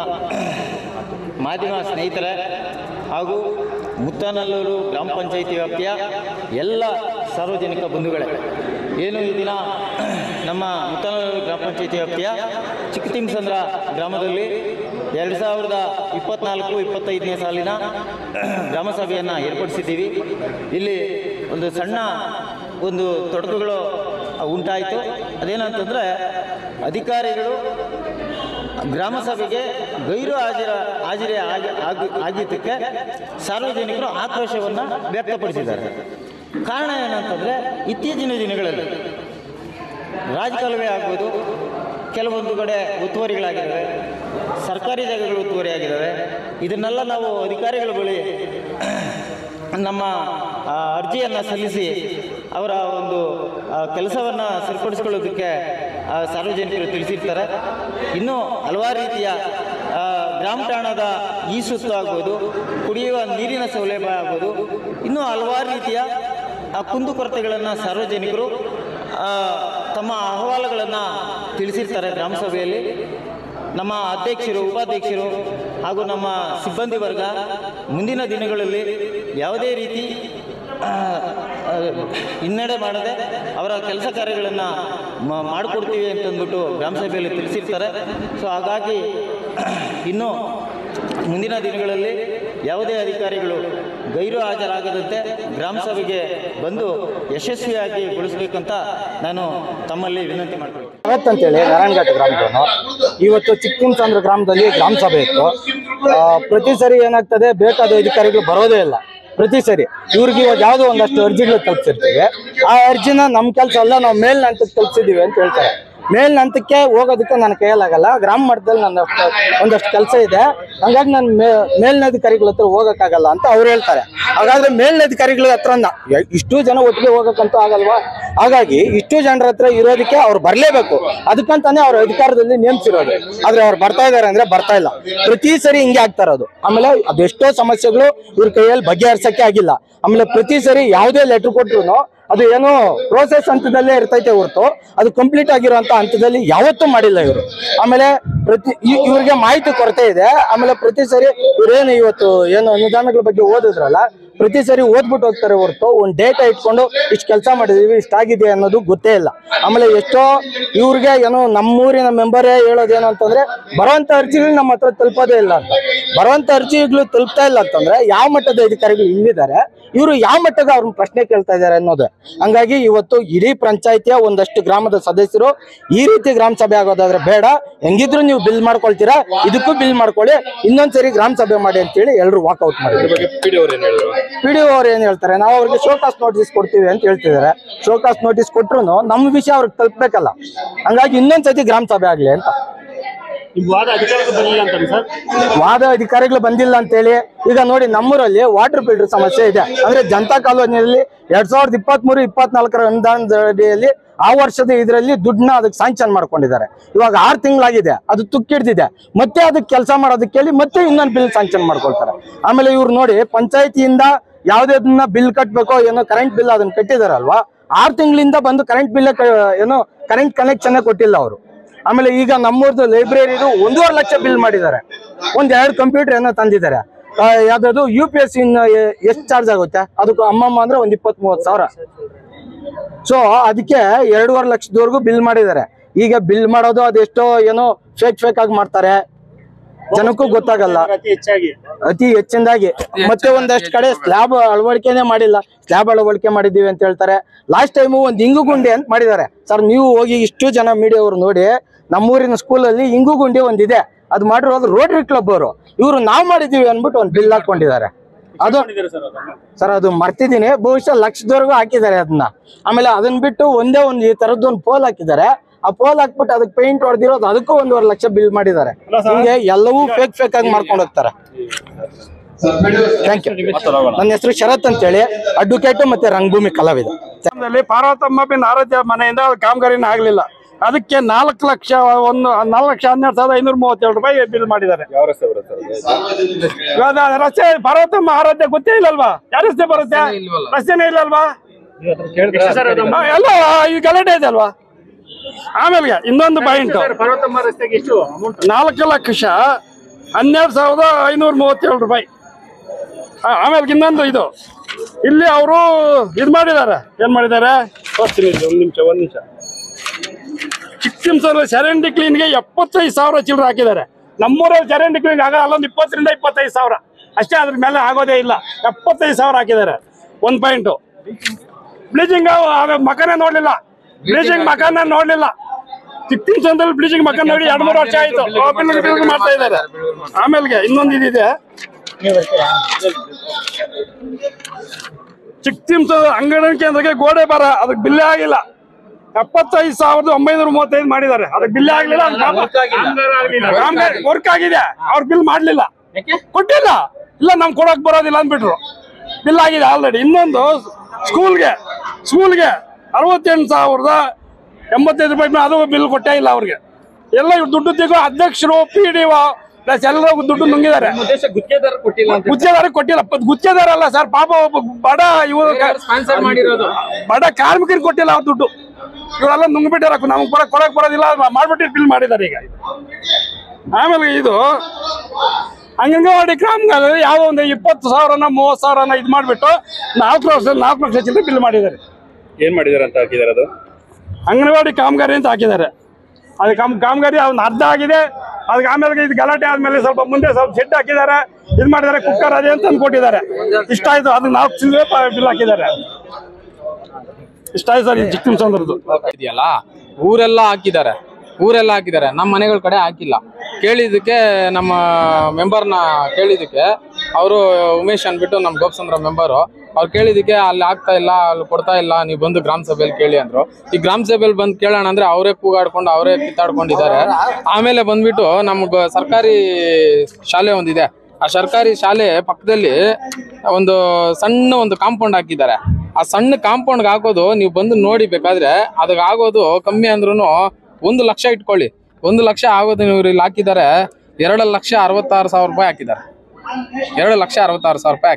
ಮಾಧ್ಯಮ ಸ್ನೇಹಿತರೆ ಹಾಗೂ ಮುತ್ತನಲ್ಲೂರು ಗ್ರಾಮ ಪಂಚಾಯಿತಿ ವ್ಯಾಪ್ತಿಯ ಎಲ್ಲ ಸಾರ್ವಜನಿಕ ಬಂಧುಗಳೇ ಏನು ಈ ದಿನ ನಮ್ಮ ಮುತ್ತನಲ್ಲೂರು ಗ್ರಾಮ ಪಂಚಾಯಿತಿ ವ್ಯಾಪ್ತಿಯ ಚಿಕ್ಕತಿಮ್ಸಂದ್ರ ಗ್ರಾಮದಲ್ಲಿ ಎರಡು ಸಾವಿರದ ಇಪ್ಪತ್ನಾಲ್ಕು ಇಪ್ಪತ್ತೈದನೇ ಸಾಲಿನ ಗ್ರಾಮ ಸಭೆಯನ್ನು ಏರ್ಪಡಿಸಿದ್ದೀವಿ ಇಲ್ಲಿ ಒಂದು ಸಣ್ಣ ಒಂದು ತೊಡಕುಗಳು ಉಂಟಾಯಿತು ಅದೇನಂತಂದರೆ ಅಧಿಕಾರಿಗಳು ಗ್ರಾಮ ಸಭೆಗೆ ಗೈರು ಹಾಜರ ಹಾಜರಿ ಆಗಿ ಆಗಿ ಆಗಿದ್ದಕ್ಕೆ ಸಾರ್ವಜನಿಕರು ಆಕ್ರೋಶವನ್ನು ವ್ಯಕ್ತಪಡಿಸಿದ್ದಾರೆ ಕಾರಣ ಏನಂತಂದರೆ ಇತ್ತೀಚಿನ ದಿನಗಳಲ್ಲಿ ರಾಜಕಾಲುವೆ ಆಗ್ಬೋದು ಕೆಲವೊಂದು ಕಡೆ ಒತ್ತುವರಿಗಳಾಗಿದ್ದಾವೆ ಸರ್ಕಾರಿ ಜಾಗಗಳು ಒತ್ತುವರಿ ಆಗಿದ್ದಾವೆ ಇದನ್ನೆಲ್ಲ ನಾವು ಅಧಿಕಾರಿಗಳ ಬಳಿ ನಮ್ಮ ಆ, ಅರ್ಜಿಯನ್ನು ಸಲ್ಲಿಸಿ ಅವರ ಒಂದು ಕೆಲಸವನ್ನು ಸರಿಪಡಿಸ್ಕೊಳ್ಳೋದಕ್ಕೆ ಆ, ಸಾರ್ವಜನಿಕರು ತಿಳಿಸಿರ್ತಾರೆ ಇನ್ನೂ ಹಲವಾರು ರೀತಿಯ ಆ, ಗ್ರಾಮ ಠಾಣದ ಈ ಸುತ್ತು ಆಗ್ಬೋದು ಕುಡಿಯುವ ನೀರಿನ ಸೌಲಭ್ಯ ಆಗ್ಬೋದು ಇನ್ನೂ ಹಲವಾರು ರೀತಿಯ ಆ ಕುಂದುಕೊರತೆಗಳನ್ನು ಸಾರ್ವಜನಿಕರು ಆ, ತಮ್ಮ ಅಹವಾಲುಗಳನ್ನು ತಿಳಿಸಿರ್ತಾರೆ ಗ್ರಾಮ ಸಭೆಯಲ್ಲಿ ನಮ್ಮ ಅಧ್ಯಕ್ಷರು ಉಪಾಧ್ಯಕ್ಷರು ಹಾಗೂ ನಮ್ಮ ಸಿಬ್ಬಂದಿ ವರ್ಗ ಮುಂದಿನ ದಿನಗಳಲ್ಲಿ ಯಾವುದೇ ರೀತಿ ಆ, ಆ, ಹಿನ್ನಡೆ ಮಾಡದೆ ಅವರ ಕೆಲಸ ಕಾರ್ಯಗಳನ್ನು ಮಾಡಿಕೊಡ್ತೀವಿ ಅಂತಂದ್ಬಿಟ್ಟು ಗ್ರಾಮ ಸಭೆಯಲ್ಲಿ ತಿಳಿಸಿರ್ತಾರೆ ಸೊ ಹಾಗಾಗಿ ಇನ್ನು ಮುಂದಿನ ದಿನಗಳಲ್ಲಿ ಯಾವುದೇ ಅಧಿಕಾರಿಗಳು ಗೈರು ಹಾಜರಾಗದಂತೆ ಗ್ರಾಮ ಸಭೆಗೆ ಬಂದು ಯಶಸ್ವಿಯಾಗಿ ಗೊಳಿಸಬೇಕಂತ ನಾನು ತಮ್ಮಲ್ಲಿ ವಿನಂತಿ ಮಾಡ್ಕೊಳ್ತೀನಿ ಭರತ್ ಅಂತೇಳಿ ನಾರಾಯಣಘಾಟ ಗ್ರಾಮದವನು ಇವತ್ತು ಚಿಕ್ಕತಿಮ್ಸಂದ್ರ ಗ್ರಾಮದಲ್ಲಿ ಗ್ರಾಮ ಸಭೆ ಇತ್ತು ಆ, ಪ್ರತಿ ಸರಿ ಏನಾಗ್ತದೆ ಬೇಕಾದ ಅಧಿಕಾರಿಗಳು ಬರೋದೇ ಇಲ್ಲ ಪ್ರತಿ ಸರಿ ಇವ್ರಿಗೆ ಇವಾಗ ಯಾವುದೋ ಒಂದಷ್ಟು ಅರ್ಜಿಗಳು ತಲುಪಿಸಿರ್ತೀವಿ ಆ ಅರ್ಜಿನ ನಮ್ಮ ಕೆಲಸ ಅಲ್ಲ ನಾವು ಮೇಲ್ ಹಂತಕ್ಕೆ ತಲುಪಿಸಿದೀವಿ ಅಂತ ಹೇಳ್ತಾರೆ ಮೇಲ್ ಹಂತಕ್ಕೆ ಹೋಗೋದಕ್ಕೆ ನನ್ನ ಕೈಯಲ್ಲಾಗಲ್ಲ ಗ್ರಾಮ ಮಟ್ಟದಲ್ಲಿ ನನ್ನ ಒಂದಷ್ಟು ಕೆಲಸ ಇದೆ ಹಂಗಾಗಿ ನಾನು ಮೇ ಮೇಲಿನ ಅಧಿಕಾರಿಗಳ ಹತ್ರ ಹೋಗಕ್ಕಾಗಲ್ಲ ಅಂತ ಅವ್ರು ಹೇಳ್ತಾರೆ ಹಾಗಾದ್ರೆ ಮೇಲಿನ ಅಧಿಕಾರಿಗಳ ಹತ್ರ ನ- ಇಷ್ಟು ಜನ ಒಟ್ಟಿಗೆ ಹೋಗಕ್ಕಂತೂ ಆಗಲ್ವಾ ಹಾಗಾಗಿ ಇಷ್ಟು ಜನರ ಹತ್ರ ಇರೋದಕ್ಕೆ ಅವ್ರು ಬರ್ಲೇಬೇಕು ಅದಕ್ಕಂತಾನೆ ಅವ್ರ ಅಧಿಕಾರದಲ್ಲಿ ನೇಮಿಸಿರೋದು ಆದ್ರೆ ಅವ್ರು ಬರ್ತಾ ಇದಾರೆ ಅಂದ್ರೆ ಬರ್ತಾ ಇಲ್ಲ ಪ್ರತಿ ಸರಿ ಹಿಂಗೆ ಆಗ್ತಾ ಇರೋದು ಆಮೇಲೆ ಅದೆಷ್ಟೋ ಸಮಸ್ಯೆಗಳು ಇವ್ರ ಕೈಯಲ್ಲಿ ಬಗೆಹರಿಸಕ್ಕೆ ಆಗಿಲ್ಲ ಆಮೇಲೆ ಪ್ರತಿ ಸರಿ ಯಾವುದೇ ಲೆಟರ್ ಕೊಟ್ರು ಅದು ಏನೋ ಪ್ರೋಸೆಸ್ ಹಂತದಲ್ಲೇ ಇರ್ತೈತೆ ಹೊರತು ಅದು ಕಂಪ್ಲೀಟ್ ಆಗಿರುವಂತ ಹಂತದಲ್ಲಿ ಯಾವತ್ತೂ ಮಾಡಿಲ್ಲ ಇವರು ಆಮೇಲೆ ಪ್ರತಿ ಇ- ಇವ್ರಿಗೆ ಮಾಹಿತಿ ಕೊರತೆ ಇದೆ ಆಮೇಲೆ ಪ್ರತಿ ಸರಿ ಇವ್ರೇನು ಇವತ್ತು ಏನು ಅನುದಾನಗಳ ಬಗ್ಗೆ ಓದಿದ್ರಲ್ಲ ಪ್ರತಿ ಸರಿ ಓದ್ಬಿಟ್ಟು ಹೋಗ್ತಾರೆ ಹೊರತು ಒಂದು ಡೇಟಾ ಇಟ್ಕೊಂಡು ಇಷ್ಟು ಕೆಲಸ ಮಾಡಿದೀವಿ ಇಷ್ಟಾಗಿದೆ ಅನ್ನೋದು ಗೊತ್ತೇ ಇಲ್ಲ ಆಮೇಲೆ ಎಷ್ಟೋ ಇವ್ರಿಗೆ ಏನೋ ನಮ್ಮೂರಿನ ಮೆಂಬರೇ ಹೇಳೋದೇನು ಅಂತಂದ್ರೆ ಬರುವಂತ ಅರ್ಜಿಗಳು ನಮ್ಮ ಹತ್ರ ತಲುಪೋದೇ ಇಲ್ಲ ಅಂತ ಬರುವಂತ ಅರ್ಜಿಗಳು ತಲುಪ್ತಾ ಇಲ್ಲ ಅಂತಂದ್ರೆ ಯಾವ ಮಟ್ಟದ ಅಧಿಕಾರಿಗಳು ಇಲ್ಲಿದ್ದಾರೆ ಇವರು ಯಾವ ಮಟ್ಟದ ಅವ್ರನ್ನ ಪ್ರಶ್ನೆ ಕೇಳ್ತಾ ಇದ್ದಾರೆ ಅನ್ನೋದು ಹಂಗಾಗಿ ಇವತ್ತು ಇಡೀ ಪಂಚಾಯತಿಯ ಒಂದಷ್ಟು ಗ್ರಾಮದ ಸದಸ್ಯರು ಈ ರೀತಿ ಗ್ರಾಮ ಸಭೆ ಆಗೋದಾದ್ರೆ ಬೇಡ ಹೆಂಗಿದ್ರು ನೀವು ಬಿಲ್ ಮಾಡ್ಕೊಳ್ತೀರಾ ಇದಕ್ಕೂ ಬಿಲ್ ಮಾಡ್ಕೊಳ್ಳಿ ಇನ್ನೊಂದ್ಸರಿ ಗ್ರಾಮ ಸಭೆ ಮಾಡಿ ಅಂತೇಳಿ ಎಲ್ಲರೂ ವಾಕೌಟ್ ಮಾಡಿದ್ರು ಪಿ ಡಿ ಅವ್ರು ಏನ್ ಹೇಳ್ತಾರೆ ನಾವು ಅವ್ರಿಗೆ ಶೋಕಾಸ್ ನೋಟಿಸ್ ಕೊಡ್ತೀವಿ ಅಂತ ಹೇಳ್ತಿದ್ದಾರೆ ಶೋಕಾಸ್ ನೋಟಿಸ್ ಕೊಟ್ರು ನಮ್ಮ ವಿಷಯ ಅವ್ರಿಗೆ ತಲುಪಬೇಕಲ್ಲ ಹಂಗಾಗಿ ಇನ್ನೊಂದ್ಸತಿ ಗ್ರಾಮ ಸಭೆ ಆಗ್ಲಿ ಅಂತ ವಾದ ಅಧಿಕಾರಕ್ಕೆ ಬರಲಿಲ್ಲ ಅಂತ ಸರ್ ವಾದ ಅಧಿಕಾರಿಗಳು ಬಂದಿಲ್ಲ ಅಂತೇಳಿ ಈಗ ನೋಡಿ ನಮ್ಮೂರಲ್ಲಿ ವಾಟರ್ ಫಿಲ್ಟರ್ ಸಮಸ್ಯೆ ಇದೆ ಅಂದ್ರೆ ಜನತಾ ಕಾಲೋನಿಯಲ್ಲಿ ಎರಡ್ ಸಾವಿರದ ಇಪ್ಪತ್ತ್ ಮೂರು ಇಪ್ಪತ್ನಾಲ್ಕರ ಅನುದಾನದ ಅಡಿಯಲ್ಲಿ ಆ ವರ್ಷದ ಇದರಲ್ಲಿ ದುಡ್ಡನ್ನ ಅದಕ್ಕೆ ಸ್ಯಾಂಕ್ಷನ್ ಮಾಡ್ಕೊಂಡಿದ್ದಾರೆ ಇವಾಗ ಆರು ತಿಂಗಳಾಗಿದೆ ಅದು ತುಕ್ಕಿಡ್ದಿದೆ ಮತ್ತೆ ಅದಕ್ಕೆ ಕೆಲಸ ಮಾಡೋದಕ್ಕೆ ಹೇಳಿ ಮತ್ತೆ ಇನ್ನೊಂದು ಬಿಲ್ ಸ್ಯಾಂಕ್ಷನ್ ಮಾಡ್ಕೊಳ್ತಾರೆ ಆಮೇಲೆ ಇವ್ರು ನೋಡಿ ಪಂಚಾಯತಿಯಿಂದ ಯಾವ್ದನ್ನ ಬಿಲ್ ಕಟ್ಬೇಕೋ ಏನೋ ಕರೆಂಟ್ ಬಿಲ್ ಅದನ್ನ ಕಟ್ಟಿದಾರಲ್ವಾ ಆರು ತಿಂಗಳಿಂದ ಬಂದು ಕರೆಂಟ್ ಬಿಲ್ ಏನೋ ಕರೆಂಟ್ ಕನೆಕ್ಷನ್ ಕೊಟ್ಟಿಲ್ಲ ಅವರು ಆಮೇಲೆ ಈಗ ನಮ್ಮೂರ್ದು ಲೈಬ್ರರಿದು ಒಂದೂವರೆ ಲಕ್ಷ ಬಿಲ್ ಮಾಡಿದ್ದಾರೆ ಒಂದ್ ಎರಡು ಕಂಪ್ಯೂಟರ್ ಏನೋ ತಂದಿದ್ದಾರೆ ಆ, ಯಾವ್ದದು ಯು ಪಿ ಎಸ್ ಇನ್ ಎಷ್ಟು ಚಾರ್ಜ್ ಆಗುತ್ತೆ ಅದಕ್ಕೆ ಅಮ್ಮಮ್ಮ ಅಂದ್ರೆ ಒಂದ್ ಇಪ್ಪತ್ತ್ ಮೂವತ್ತು ಸಾವಿರ ಸೊ ಅದಕ್ಕೆ ಎರಡೂವರೆ ಲಕ್ಷದವರೆಗೂ ಬಿಲ್ ಮಾಡಿದ್ದಾರೆ ಈಗ ಬಿಲ್ ಮಾಡೋದು ಅದೆಷ್ಟೋ ಏನೋ ಫೇಕ್ ಫೇಕ್ ಆಗಿ ಮಾಡ್ತಾರೆ ಜನಕ್ಕೂ ಗೊತ್ತಾಗಲ್ಲ ಅತಿ ಹೆಚ್ಚಾಗಿ ಅತಿ ಹೆಚ್ಚಿನದಾಗಿ ಮತ್ತೆ ಒಂದಷ್ಟು ಕಡೆ ಸ್ಲ್ಯಾಬ್ ಅಳವಡಿಕೆನೆ ಮಾಡಿಲ್ಲ ಸ್ಲ್ಯಾಬ್ ಅಳವಡಿಕೆ ಮಾಡಿದ್ದೀವಿ ಅಂತ ಹೇಳ್ತಾರೆ ಲಾಸ್ಟ್ ಟೈಮು ಒಂದು ಇಂಗು ಗುಂಡಿ ಅಂತ ಮಾಡಿದ್ದಾರೆ ಸರ್ ನೀವು ಹೋಗಿ ಇಷ್ಟು ಜನ ಮೀಡಿಯಾವ್ರು ನೋಡಿ ನಮ್ಮೂರಿನ ಸ್ಕೂಲಲ್ಲಿ ಇಂಗು ಗುಂಡಿ ಒಂದಿದೆ ಅದು ಮಾಡಿರೋದು ರೋಟರಿ ಕ್ಲಬ್ ಅವರು ಇವರು ನಾವು ಮಾಡಿದೀವಿ ಅಂದ್ಬಿಟ್ಟು ಒಂದು ಬಿಲ್ ಹಾಕೊಂಡಿದ್ದಾರೆ ಅದು ಸರ್ ಅದು ಮರ್ತಿದ್ದೀನಿ ಬಹುಶಃ ಲಕ್ಷದವರೆಗೂ ಹಾಕಿದ್ದಾರೆ ಅದನ್ನ ಆಮೇಲೆ ಅದನ್ನ ಬಿಟ್ಟು ಒಂದೇ ಒಂದು ಈ ತರದ್ದು ಒಂದು ಪೋಲ್ ಹಾಕಿದ್ದಾರೆ ಆ ಪೋಲ್ ಹಾಕ್ಬಿಟ್ಟು ಅದಕ್ಕೆ ಪೇಂಟ್ ಹೊಡೆದಿರೋದು ಅದಕ್ಕೂ ಒಂದೂವರೆ ಲಕ್ಷ ಬಿಲ್ ಮಾಡಿದ್ದಾರೆ ಹಿಂಗೆ ಎಲ್ಲವೂ ಫೇಕ್ ಫೇಕ್ ಆಗಿ ಮಾಡ್ಕೊಂಡು ಹೋಗ್ತಾರೆ ಥ್ಯಾಂಕ್ ಯು ನನ್ನ ಹೆಸರು ಶರತ್ ಅಂತೇಳಿ ಅಡ್ವೊಕೇಟ್ ಮತ್ತೆ ರಂಗಭೂಮಿ ಕಲಾವಿದ ದಲ್ಲಿ ಪಾರ್ವತಮ್ಮ ಬಿನ್ ಆರಾಧ್ಯ ಮನೆಯಿಂದ ಕಾಮಗಾರಿನ ಆಗ್ಲಿಲ್ಲ ಅದಕ್ಕೆ ನಾಲ್ಕು ಲಕ್ಷ ಒಂದು ನಾಲ್ಕು ಲಕ್ಷ ಹನ್ನೆರಡು ಸಾವಿರದ ಐನೂರ ಮೂವತ್ತೇಳು ರೂಪಾಯಿ ಬಿಲ್ ಮಾಡಿದ್ದಾರೆ ಇವಾಗ ರಸ್ತೆ ಪಾರ್ವತಮ್ಮ ಆರಾಧ್ಯ ಗೊತ್ತೇ ಇಲ್ಲಲ್ವಾ ಯಾವ ರಸ್ತೆ ಬರುತ್ತೆ ರಸ್ತೆನೇ ಇಲ್ಲಲ್ವಾ ಹಾ, ಎಲ್ಲ ಈ ಗಲಾಟೆ ಇದೆ ಅಲ್ವಾ ಆಮೇಲೆ ಇನ್ನೊಂದು ಪಾಯಿಂಟ್ ಪರ್ವತಮ್ಮ ರಸ್ತೆಗೆ ಎಷ್ಟು ಅಮೌಂಟ್ ನಾಲ್ಕು ಲಕ್ಷ ಹನ್ನೆರಡು ಸಾವಿರದ ಐನೂರ ಮೂವತ್ತೇಳು ರೂಪಾಯಿ ಆ, ಆಮೇಲೆ ಇನ್ನೊಂದು ಇದು ಇಲ್ಲಿ ಅವರು ಇದು ಮಾಡಿದ್ದಾರೆ ಏನ್ ಮಾಡಿದ್ದಾರೆ ತೋರಿಸ್ತೀನಿ ಇಲ್ಲಿ, ಒಂದ್ ನಿಮಿಷ ಒಂದ್ ನಿಮಿಷ ಚಿಕ್ಕ ನಿಮಿಷದಲ್ಲಿ ಚರಂಡಿ ಕ್ಲೀನ್ಗೆ ಎಪ್ಪತ್ತೈದು ಸಾವಿರ ಚಿಲ್ಲರೆ ಹಾಕಿದ್ದಾರೆ ನಮ್ಮೂರಲ್ಲಿ ಚರಂಡಿ ಕ್ಲೀನ್ ಆಗ ಅಲ್ಲೊಂದು ಇಪ್ಪತ್ತರಿಂದ ಇಪ್ಪತ್ತೈದು ಸಾವಿರ ಅಷ್ಟೇ ಅದ್ರ ಮೇಲೆ ಆಗೋದೇ ಇಲ್ಲ ಎಪ್ಪತ್ತೈದು ಸಾವಿರ ಹಾಕಿದ್ದಾರೆ ಒಂದು ಪಾಯಿಂಟು ಬ್ಲೀಚಿಂಗ್ ಮಕನೇ ನೋಡ್ಲಿಲ್ಲ ಬ್ಲೀಚಿಂಗ್ ಮಕಾನ ನೋಡ್ಲಿಲ್ಲ ಚಿಕ್ಕ ನಿಮಿಷದಲ್ಲಿ ಬ್ಲೀಚಿಂಗ್ ಮಕಾನ್ ನೋಡಿ ಎರಡು ಮೂರು ವರ್ಷ ಆಯ್ತು ಬಿಲ್ ಬಿಲ್ ಮಾಡ್ತಾ ಇದ್ದಾರೆ ಆಮೇಲೆ ಇನ್ನೊಂದು ಇದಿದೆ ಚಿಕ್ಕ ನಿಮಿಷದ ಅಂಗಡಿ ಕೇಂದ್ರಕ್ಕೆ ಗೋಡೆ ಬರ ಅದಕ್ಕೆ ಬಿಲ್ಲೇ ಆಗಿಲ್ಲ ಎಪ್ಪತ್ತೈದು ಸಾವಿರದ ಒಂಬೈನೂರ ಮೂವತ್ತೈದು ಮಾಡಿದ್ದಾರೆ ಅದಕ್ಕೆ ಬಿಲ್ ಆಗ್ಲಿಲ್ಲ ವರ್ಕ್ ಆಗಿದೆ ಅವ್ರ ಬಿಲ್ ಮಾಡ್ಲಿಲ್ಲ ಕೊಟ್ಟಿಲ್ಲ ಇಲ್ಲ ನಮ್ಗೆ ಕೊಡಕ್ ಬರೋದಿಲ್ಲ ಅಂದ್ಬಿಟ್ರು ಬಿಲ್ ಆಗಿದೆ ಆಲ್ರೆಡಿ ಇನ್ನೊಂದು ಸ್ಕೂಲ್ಗೆ ಸ್ಕೂಲ್ಗೆ ಅರವತ್ತೆಂಟು ಸಾವಿರದ ಎಂಬತ್ತೈದು ರೂಪಾಯಿ ಮೇಲೆ ಅದು ಬಿಲ್ ಕೊಟ್ಟೇ ಇಲ್ಲ ಅವ್ರಿಗೆ ಎಲ್ಲ ಇವ್ರು ದುಡ್ಡು ತೆಗೋ ಅಧ್ಯಕ್ಷರು ಪಿ ಡಿ ಪ್ಲಸ್ ಎಲ್ಲರೂ ದುಡ್ಡು ನುಂಗಿದ್ದಾರೆ ಗುತ್ತಿಗೆದಾರ ಕೊಟ್ಟಿಲ್ಲ ಅಂತ ಗುತ್ತಿಗೆದಾರ ಕೊಟ್ಟಿಲ್ಲ ಪ- ಗುತ್ತಿಗೆದಾರ ಅಲ್ಲ ಸರ್ ಪಾಪ ಒಬ್ಬ ಬಡ ಇವರು ಸ್ಪಾನ್ಸರ್ ಮಾಡಿರೋದು ಬಡ ಕಾರ್ಮಿಕರಿಗೆ ಕೊಟ್ಟಿಲ್ಲ ಅವ್ರ ದುಡ್ಡು ಇವರೆಲ್ಲ ನುಂಗ್ಬಿಟ್ಟಾರ ನಮ್ಗೆ ಬರಕ್ ಕೊಡಕ್ ಬರೋದಿಲ್ಲ ಮಾಡ್ಬಿಟ್ಟು ಬಿಲ್ ಮಾಡಿದ್ದಾರೆ ಈಗ ಆಮೇಲೆ ಇದು ಅಂಗನವಾಡಿ ಗ್ರಾಮಗಳಲ್ಲಿ ಯಾವ ಒಂದು ಇಪ್ಪತ್ತು ಸಾವಿರನ ಮೂವತ್ತು ಸಾವಿರನ ಇದು ಮಾಡಿಬಿಟ್ಟು ನಾಲ್ಕು ವರ್ಷ ನಾಲ್ಕು ಲಕ್ಷ ಚಿಲ್ಲರೆ ಬಿಲ್ ಮಾಡಿದ್ದಾರೆ ಏನ್ ಮಾಡಿದಾರೆ ಅಂತ ಹಾಕಿದಾರೆ ಅದು ಅಂಗನವಾಡಿ ಕಾಮಗಾರಿ ಅಂತ ಹಾಕಿದ್ದಾರೆ ಅದು ಕಾಮ್ ಕಾಮಗಾರಿ ಅವ್ನು ಅರ್ಧ ಆಗಿದೆ ಅದಕ್ಕೆ ಆಮೇಲೆ ಇದು ಗಲಾಟೆ ಆದ್ಮೇಲೆ ಸ್ವಲ್ಪ ಮುಂದೆ ಸ್ವಲ್ಪ ಶೆಡ್ ಹಾಕಿದ್ದಾರೆ ಇದು ಮಾಡಿದ್ದಾರೆ ಕುಕ್ಕರ್ ಅದೇ ಅಂತ ಕೊಟ್ಟಿದ್ದಾರೆ ಇಷ್ಟ ಆಯ್ತು ಅದು ನಾಲ್ಕು ಚಿಲ್ಲರೆ ಬಿಲ್ ಹಾಕಿದ್ದಾರೆ ಇಷ್ಟ ಆಯ್ತು ಸರ್ ಈ ಚಿಕ್ಕ ನಿಮಿಷ ಇದೆಯಲ್ಲ ಊರೆಲ್ಲ ಹಾಕಿದ್ದಾರೆ ಊರೆಲ್ಲ ಹಾಕಿದ್ದಾರೆ ನಮ್ಮ ಮನೆಗಳ ಕಡೆ ಹಾಕಿಲ್ಲ ಕೇಳಿದ್ದಕ್ಕೆ ನಮ್ಮ ಮೆಂಬರ್ನ ಕೇಳಿದ್ದಕ್ಕೆ ಅವರು ಉಮೇಶ್ ಅಂದ್ಬಿಟ್ಟು ನಮ್ಮ ಗೋಪಚಂದ್ರ ಮೆಂಬರು ಅವ್ರು ಕೇಳಿದ್ದಕ್ಕೆ ಅಲ್ಲಿ ಆಗ್ತಾ ಇಲ್ಲ ಅಲ್ಲಿ ಕೊಡ್ತಾ ಇಲ್ಲ ನೀವು ಬಂದು ಗ್ರಾಮ ಸಭೆಯಲ್ಲಿ ಕೇಳಿ ಅಂದ್ರು ಈ ಗ್ರಾಮ ಸಭೆಯಲ್ಲಿ ಬಂದು ಕೇಳೋಣ ಅಂದ್ರೆ ಅವರೇ ಕೂಗಾಡ್ಕೊಂಡು ಅವರೇ ಕಿತ್ತಾಡ್ಕೊಂಡಿದ್ದಾರೆ ಆಮೇಲೆ ಬಂದ್ಬಿಟ್ಟು ನಮ್ಗೆ ಸರ್ಕಾರಿ ಶಾಲೆ ಒಂದಿದೆ ಆ ಸರ್ಕಾರಿ ಶಾಲೆ ಪಕ್ಕದಲ್ಲಿ ಒಂದು ಸಣ್ಣ ಒಂದು ಕಾಂಪೌಂಡ್ ಹಾಕಿದ್ದಾರೆ ಆ ಸಣ್ಣ ಕಾಂಪೌಂಡ್ಗೆ ಹಾಕೋದು ನೀವು ಬಂದು ನೋಡಿ ಬೇಕಾದ್ರೆ ಅದಕ್ಕೆ ಆಗೋದು ಕಮ್ಮಿ ಅಂದ್ರೂ ಒಂದು ಲಕ್ಷ ಇಟ್ಕೊಳ್ಳಿ ಒಂದು ಲಕ್ಷ ಆಗೋದು ನೀವು ಇಲ್ಲಿ ಹಾಕಿದ್ದಾರೆ ಎರಡು ಲಕ್ಷ ಅರವತ್ತಾರು ಸಾವಿರ ರೂಪಾಯಿ ಹಾಕಿದ್ದಾರೆ ಎರಡು ಲಕ್ಷ ಅರವತ್ತಾರು ಸಾವಿರ ರೂಪಾಯಿ ಹಾಕಿದ್ದಾರೆ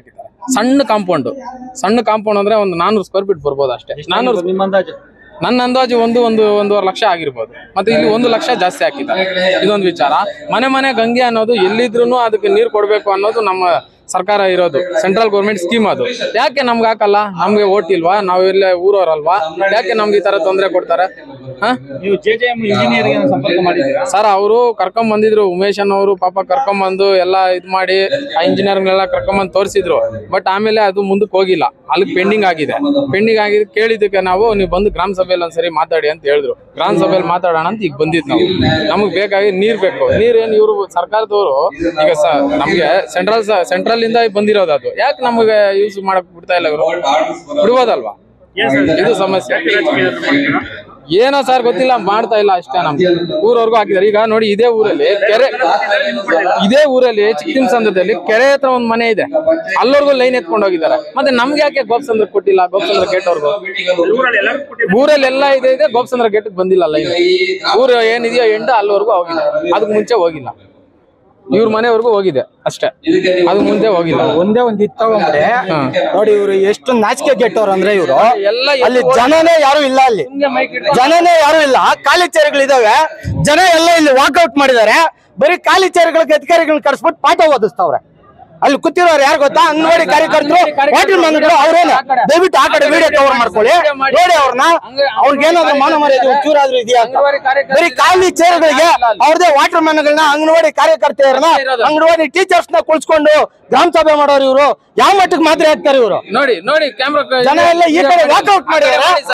ಸಣ್ಣ ಕಾಂಪೌಂಡ್ ಸಣ್ಣ ಕಾಂಪೌಂಡ್ ಅಂದ್ರೆ ಒಂದು ನಾನೂರು ಸ್ಕ್ವೇರ್ ಫೀಟ್ ಬರ್ಬೋದು ಅಷ್ಟೇ ನಾನೂರು ನಿಮ್ಮ ಅಂದಾಜು ನನ್ನ ಅಂದಾಜು ಒಂದು ಒಂದು ಒಂದೂವರೆ ಲಕ್ಷ ಆಗಿರ್ಬೋದು ಮತ್ತೆ ಇಲ್ಲಿ ಒಂದು ಲಕ್ಷ ಜಾಸ್ತಿ ಹಾಕಿದ್ದಾರೆ ಇದೊಂದು ವಿಚಾರ ಮನೆ ಮನೆ ಗಂಗೆ ಅನ್ನೋದು ಎಲ್ಲಿದ್ರು ಅದಕ್ಕೆ ನೀರು ಕೊಡಬೇಕು ಅನ್ನೋದು ನಮ್ಮ ಸರ್ಕಾರ ಇರೋದು ಸೆಂಟ್ರಲ್ ಗೌರ್ಮೆಂಟ್ ಸ್ಕೀಮ್ ಅದು ಯಾಕೆ ನಮ್ಗೆ ಹಾಕಲ್ಲ ನಮ್ಗೆ ಓಟ್ ಇಲ್ವಾ ನಾವು ಇಲ್ಲೇ ಊರವ್ರಲ್ವಾ ಯಾಕೆ ನಮ್ಗೆ ಈ ತರ ತೊಂದರೆ ಕೊಡ್ತಾರೆ ಹಾ ನೀವು ಜೆ ಜೆ ಎಂ ಇಂಜಿನಿಯರ್ ಸಂಪರ್ಕ ಮಾಡಿದ್ದೀರಾ ಸರ್ ಅವರು ಕರ್ಕೊಂಡ್ ಬಂದಿದ್ರು ಉಮೇಶ್ ಅವರು ಪಾಪ ಕರ್ಕೊಂಡ್ ಬಂದು ಎಲ್ಲ ಇದ್ ಮಾಡಿ ಆ ಇಂಜಿನಿಯರ್ಗಳೆಲ್ಲ ಕರ್ಕೊಂಡ್ ಬಂದು ತೋರಿಸಿದ್ರು ಬಟ್ ಆಮೇಲೆ ಅದು ಮುಂದಕ್ಕೆ ಹೋಗಿಲ್ಲ ಅಲ್ಲಿ ಪೆಂಡಿಂಗ್ ಆಗಿದೆ ಪೆಂಡಿಂಗ್ ಆಗಿದೆ ಕೇಳಿದ್ದಕ್ಕೆ ನಾವು ನೀವು ಬಂದು ಗ್ರಾಮ ಸಭೆಯಲ್ಲಿ ಒಂದ್ಸರಿ ಮಾತಾಡಿ ಅಂತ ಹೇಳಿದ್ರು ಗ್ರಾಮ ಸಭೆಯಲ್ಲಿ ಮಾತಾಡೋಣ ಅಂತ ಈಗ ಬಂದಿದ್ ನಾವು ನಮಗ್ ಬೇಕಾಗಿ ನೀರ್ ಬೇಕು ನೀರ್ ಏನ್ ಇವರು ಸರ್ಕಾರದವರು ಈಗ ಸ- ನಮ್ಗೆ ಸೆಂಟ್ರಲ್ ಸೆಂಟ್ರಲ್ ಇಂದ ಬಂದಿರೋದು ಅದು ಯಾಕೆ ನಮಗೆ ಯೂಸ್ ಮಾಡಕ್ ಬಿಡ್ತಾ ಇಲ್ಲ ಇವರು ಬಿಡ್ಬೋದಲ್ವಾ ಇದು ಸಮಸ್ಯೆ ಏನೋ ಸರ್ ಗೊತ್ತಿಲ್ಲ ಮಾಡ್ತಾ ಇಲ್ಲ ಅಷ್ಟೇ ನಮ್ಗೆ ಊರವರೆಗೂ ಹಾಕಿದ್ದಾರೆ ಈಗ ನೋಡಿ ಇದೇ ಊರಲ್ಲಿ ಕೆರೆ ಇದೇ ಊರಲ್ಲಿ ಚಿಕ್ಕಸಂದ್ರದಲ್ಲಿ ಕೆರೆ ಹತ್ರ ಒಂದ್ ಮನೆ ಇದೆ ಅಲ್ಲವರೆಗೂ ಲೈನ್ ಎತ್ಕೊಂಡು ಹೋಗಿದ್ದಾರೆ ಮತ್ತೆ ನಮ್ಗೆ ಯಾಕೆ ಗೋಪ್ಸಂದ್ರ ಕೊಟ್ಟಿಲ್ಲ ಗೋಪ್ಸಂದ್ರ ಗೇಟ್ ಅವ್ರಿಗೂ ಊರಲ್ಲಿ ಎಲ್ಲ ಇದೆ ಇದೆ ಗೋಪ್ಸಂದ್ರ ಗೇಟ್ ಬಂದಿಲ್ಲ ಲೈನ್ ಊರು ಏನಿದೆಯೋ ಎಂಡ ಅಲ್ಲಿವರೆಗೂ ಹೋಗಿಲ್ಲ ಅದಕ್ಕೆ ಮುಂಚೆ ಹೋಗಿಲ್ಲ ಇವ್ರ ಮನೆವರೆಗೂ ಹೋಗಿದೆ ಅಷ್ಟೇ ಅದು ಮುಂದೆ ಹೋಗಿಲ್ಲ ಒಂದೇ ಒಂದ್ ಇತ್ತು ಅಂದ್ರೆ ಹಾ. ನೋಡಿ ಇವರು ಎಷ್ಟು ನಾಚಿಕೆ ಗೆಟ್ಟವ್ರು ಅಂದ್ರೆ ಇವರು ಎಲ್ಲ ಅಲ್ಲಿ ಜನನೇ ಯಾರು ಇಲ್ಲ ಅಲ್ಲಿ ಜನನೇ ಯಾರು ಇಲ್ಲ ಖಾಲಿ ಚೇರ್ಗಳಿದಾವೆ ಜನ ಎಲ್ಲ ಇಲ್ಲಿ ವಾಕೌಟ್ ಮಾಡಿದ್ದಾರೆ ಬರೀ ಖಾಲಿ ಚೇರ್ಗಳಿಗೆ ಅಧಿಕಾರಿಗಳನ್ನ ಕರ್ಸ್ಬಿಟ್ಟು ಪಾಠ ಓದಿಸ್ತಾವ್ರೆ ಅಲ್ಲಿ ಕೂತಿರೋರು ಯಾರು ಗೊತ್ತಾ ಅಂಗನವಾಡಿ ಕಾರ್ಯಕರ್ತರು ವಾಟರ್ ಮ್ಯಾನ್ಗಳು ಅವ್ರೇನು ದಯವಿಟ್ಟು ಆ ಕಡೆ ವಿಡಿಯೋ ಕವರ್ ಮಾಡ್ಕೊಳ್ಳಿ ನೋಡಿ ಅವ್ರನ್ನ ಅವ್ರಿಗೇನಾದ್ರೂ ಮಾನ ಮರ್ಯಾದೆ ಒಂಚೂರಾದ್ರೂ ಇದೆಯಾ ಅಂತ ಬರೀ ಖಾಲಿ ಚೇರ್ಗಳಿಗೆ ಅವ್ರದೇ ವಾಟರ್ ಮ್ಯಾನ್ಗಳನ್ನ ಅಂಗನವಾಡಿ ಕಾರ್ಯಕರ್ತೆಯರನ್ನ ಅಂಗನವಾಡಿ ಟೀಚರ್ಸ್ ನ ಕುಳ್ಸ್ಕೊಂಡು ಗ್ರಾಮ ಸಭೆ ಮಾಡೋರು ಇವರು ಯಾವ ಮಟ್ಟಕ್ಕೆ ಮಾತ್ರ ಹಾಕ್ತಾರೆ ಇವರು ನೋಡಿ ನೋಡಿ ಕ್ಯಾಮ್ರಾ ಜನ ಎಲ್ಲ ಈ ಕಡೆ ವಾಕೌಟ್ ಮಾಡಿದಾರೆ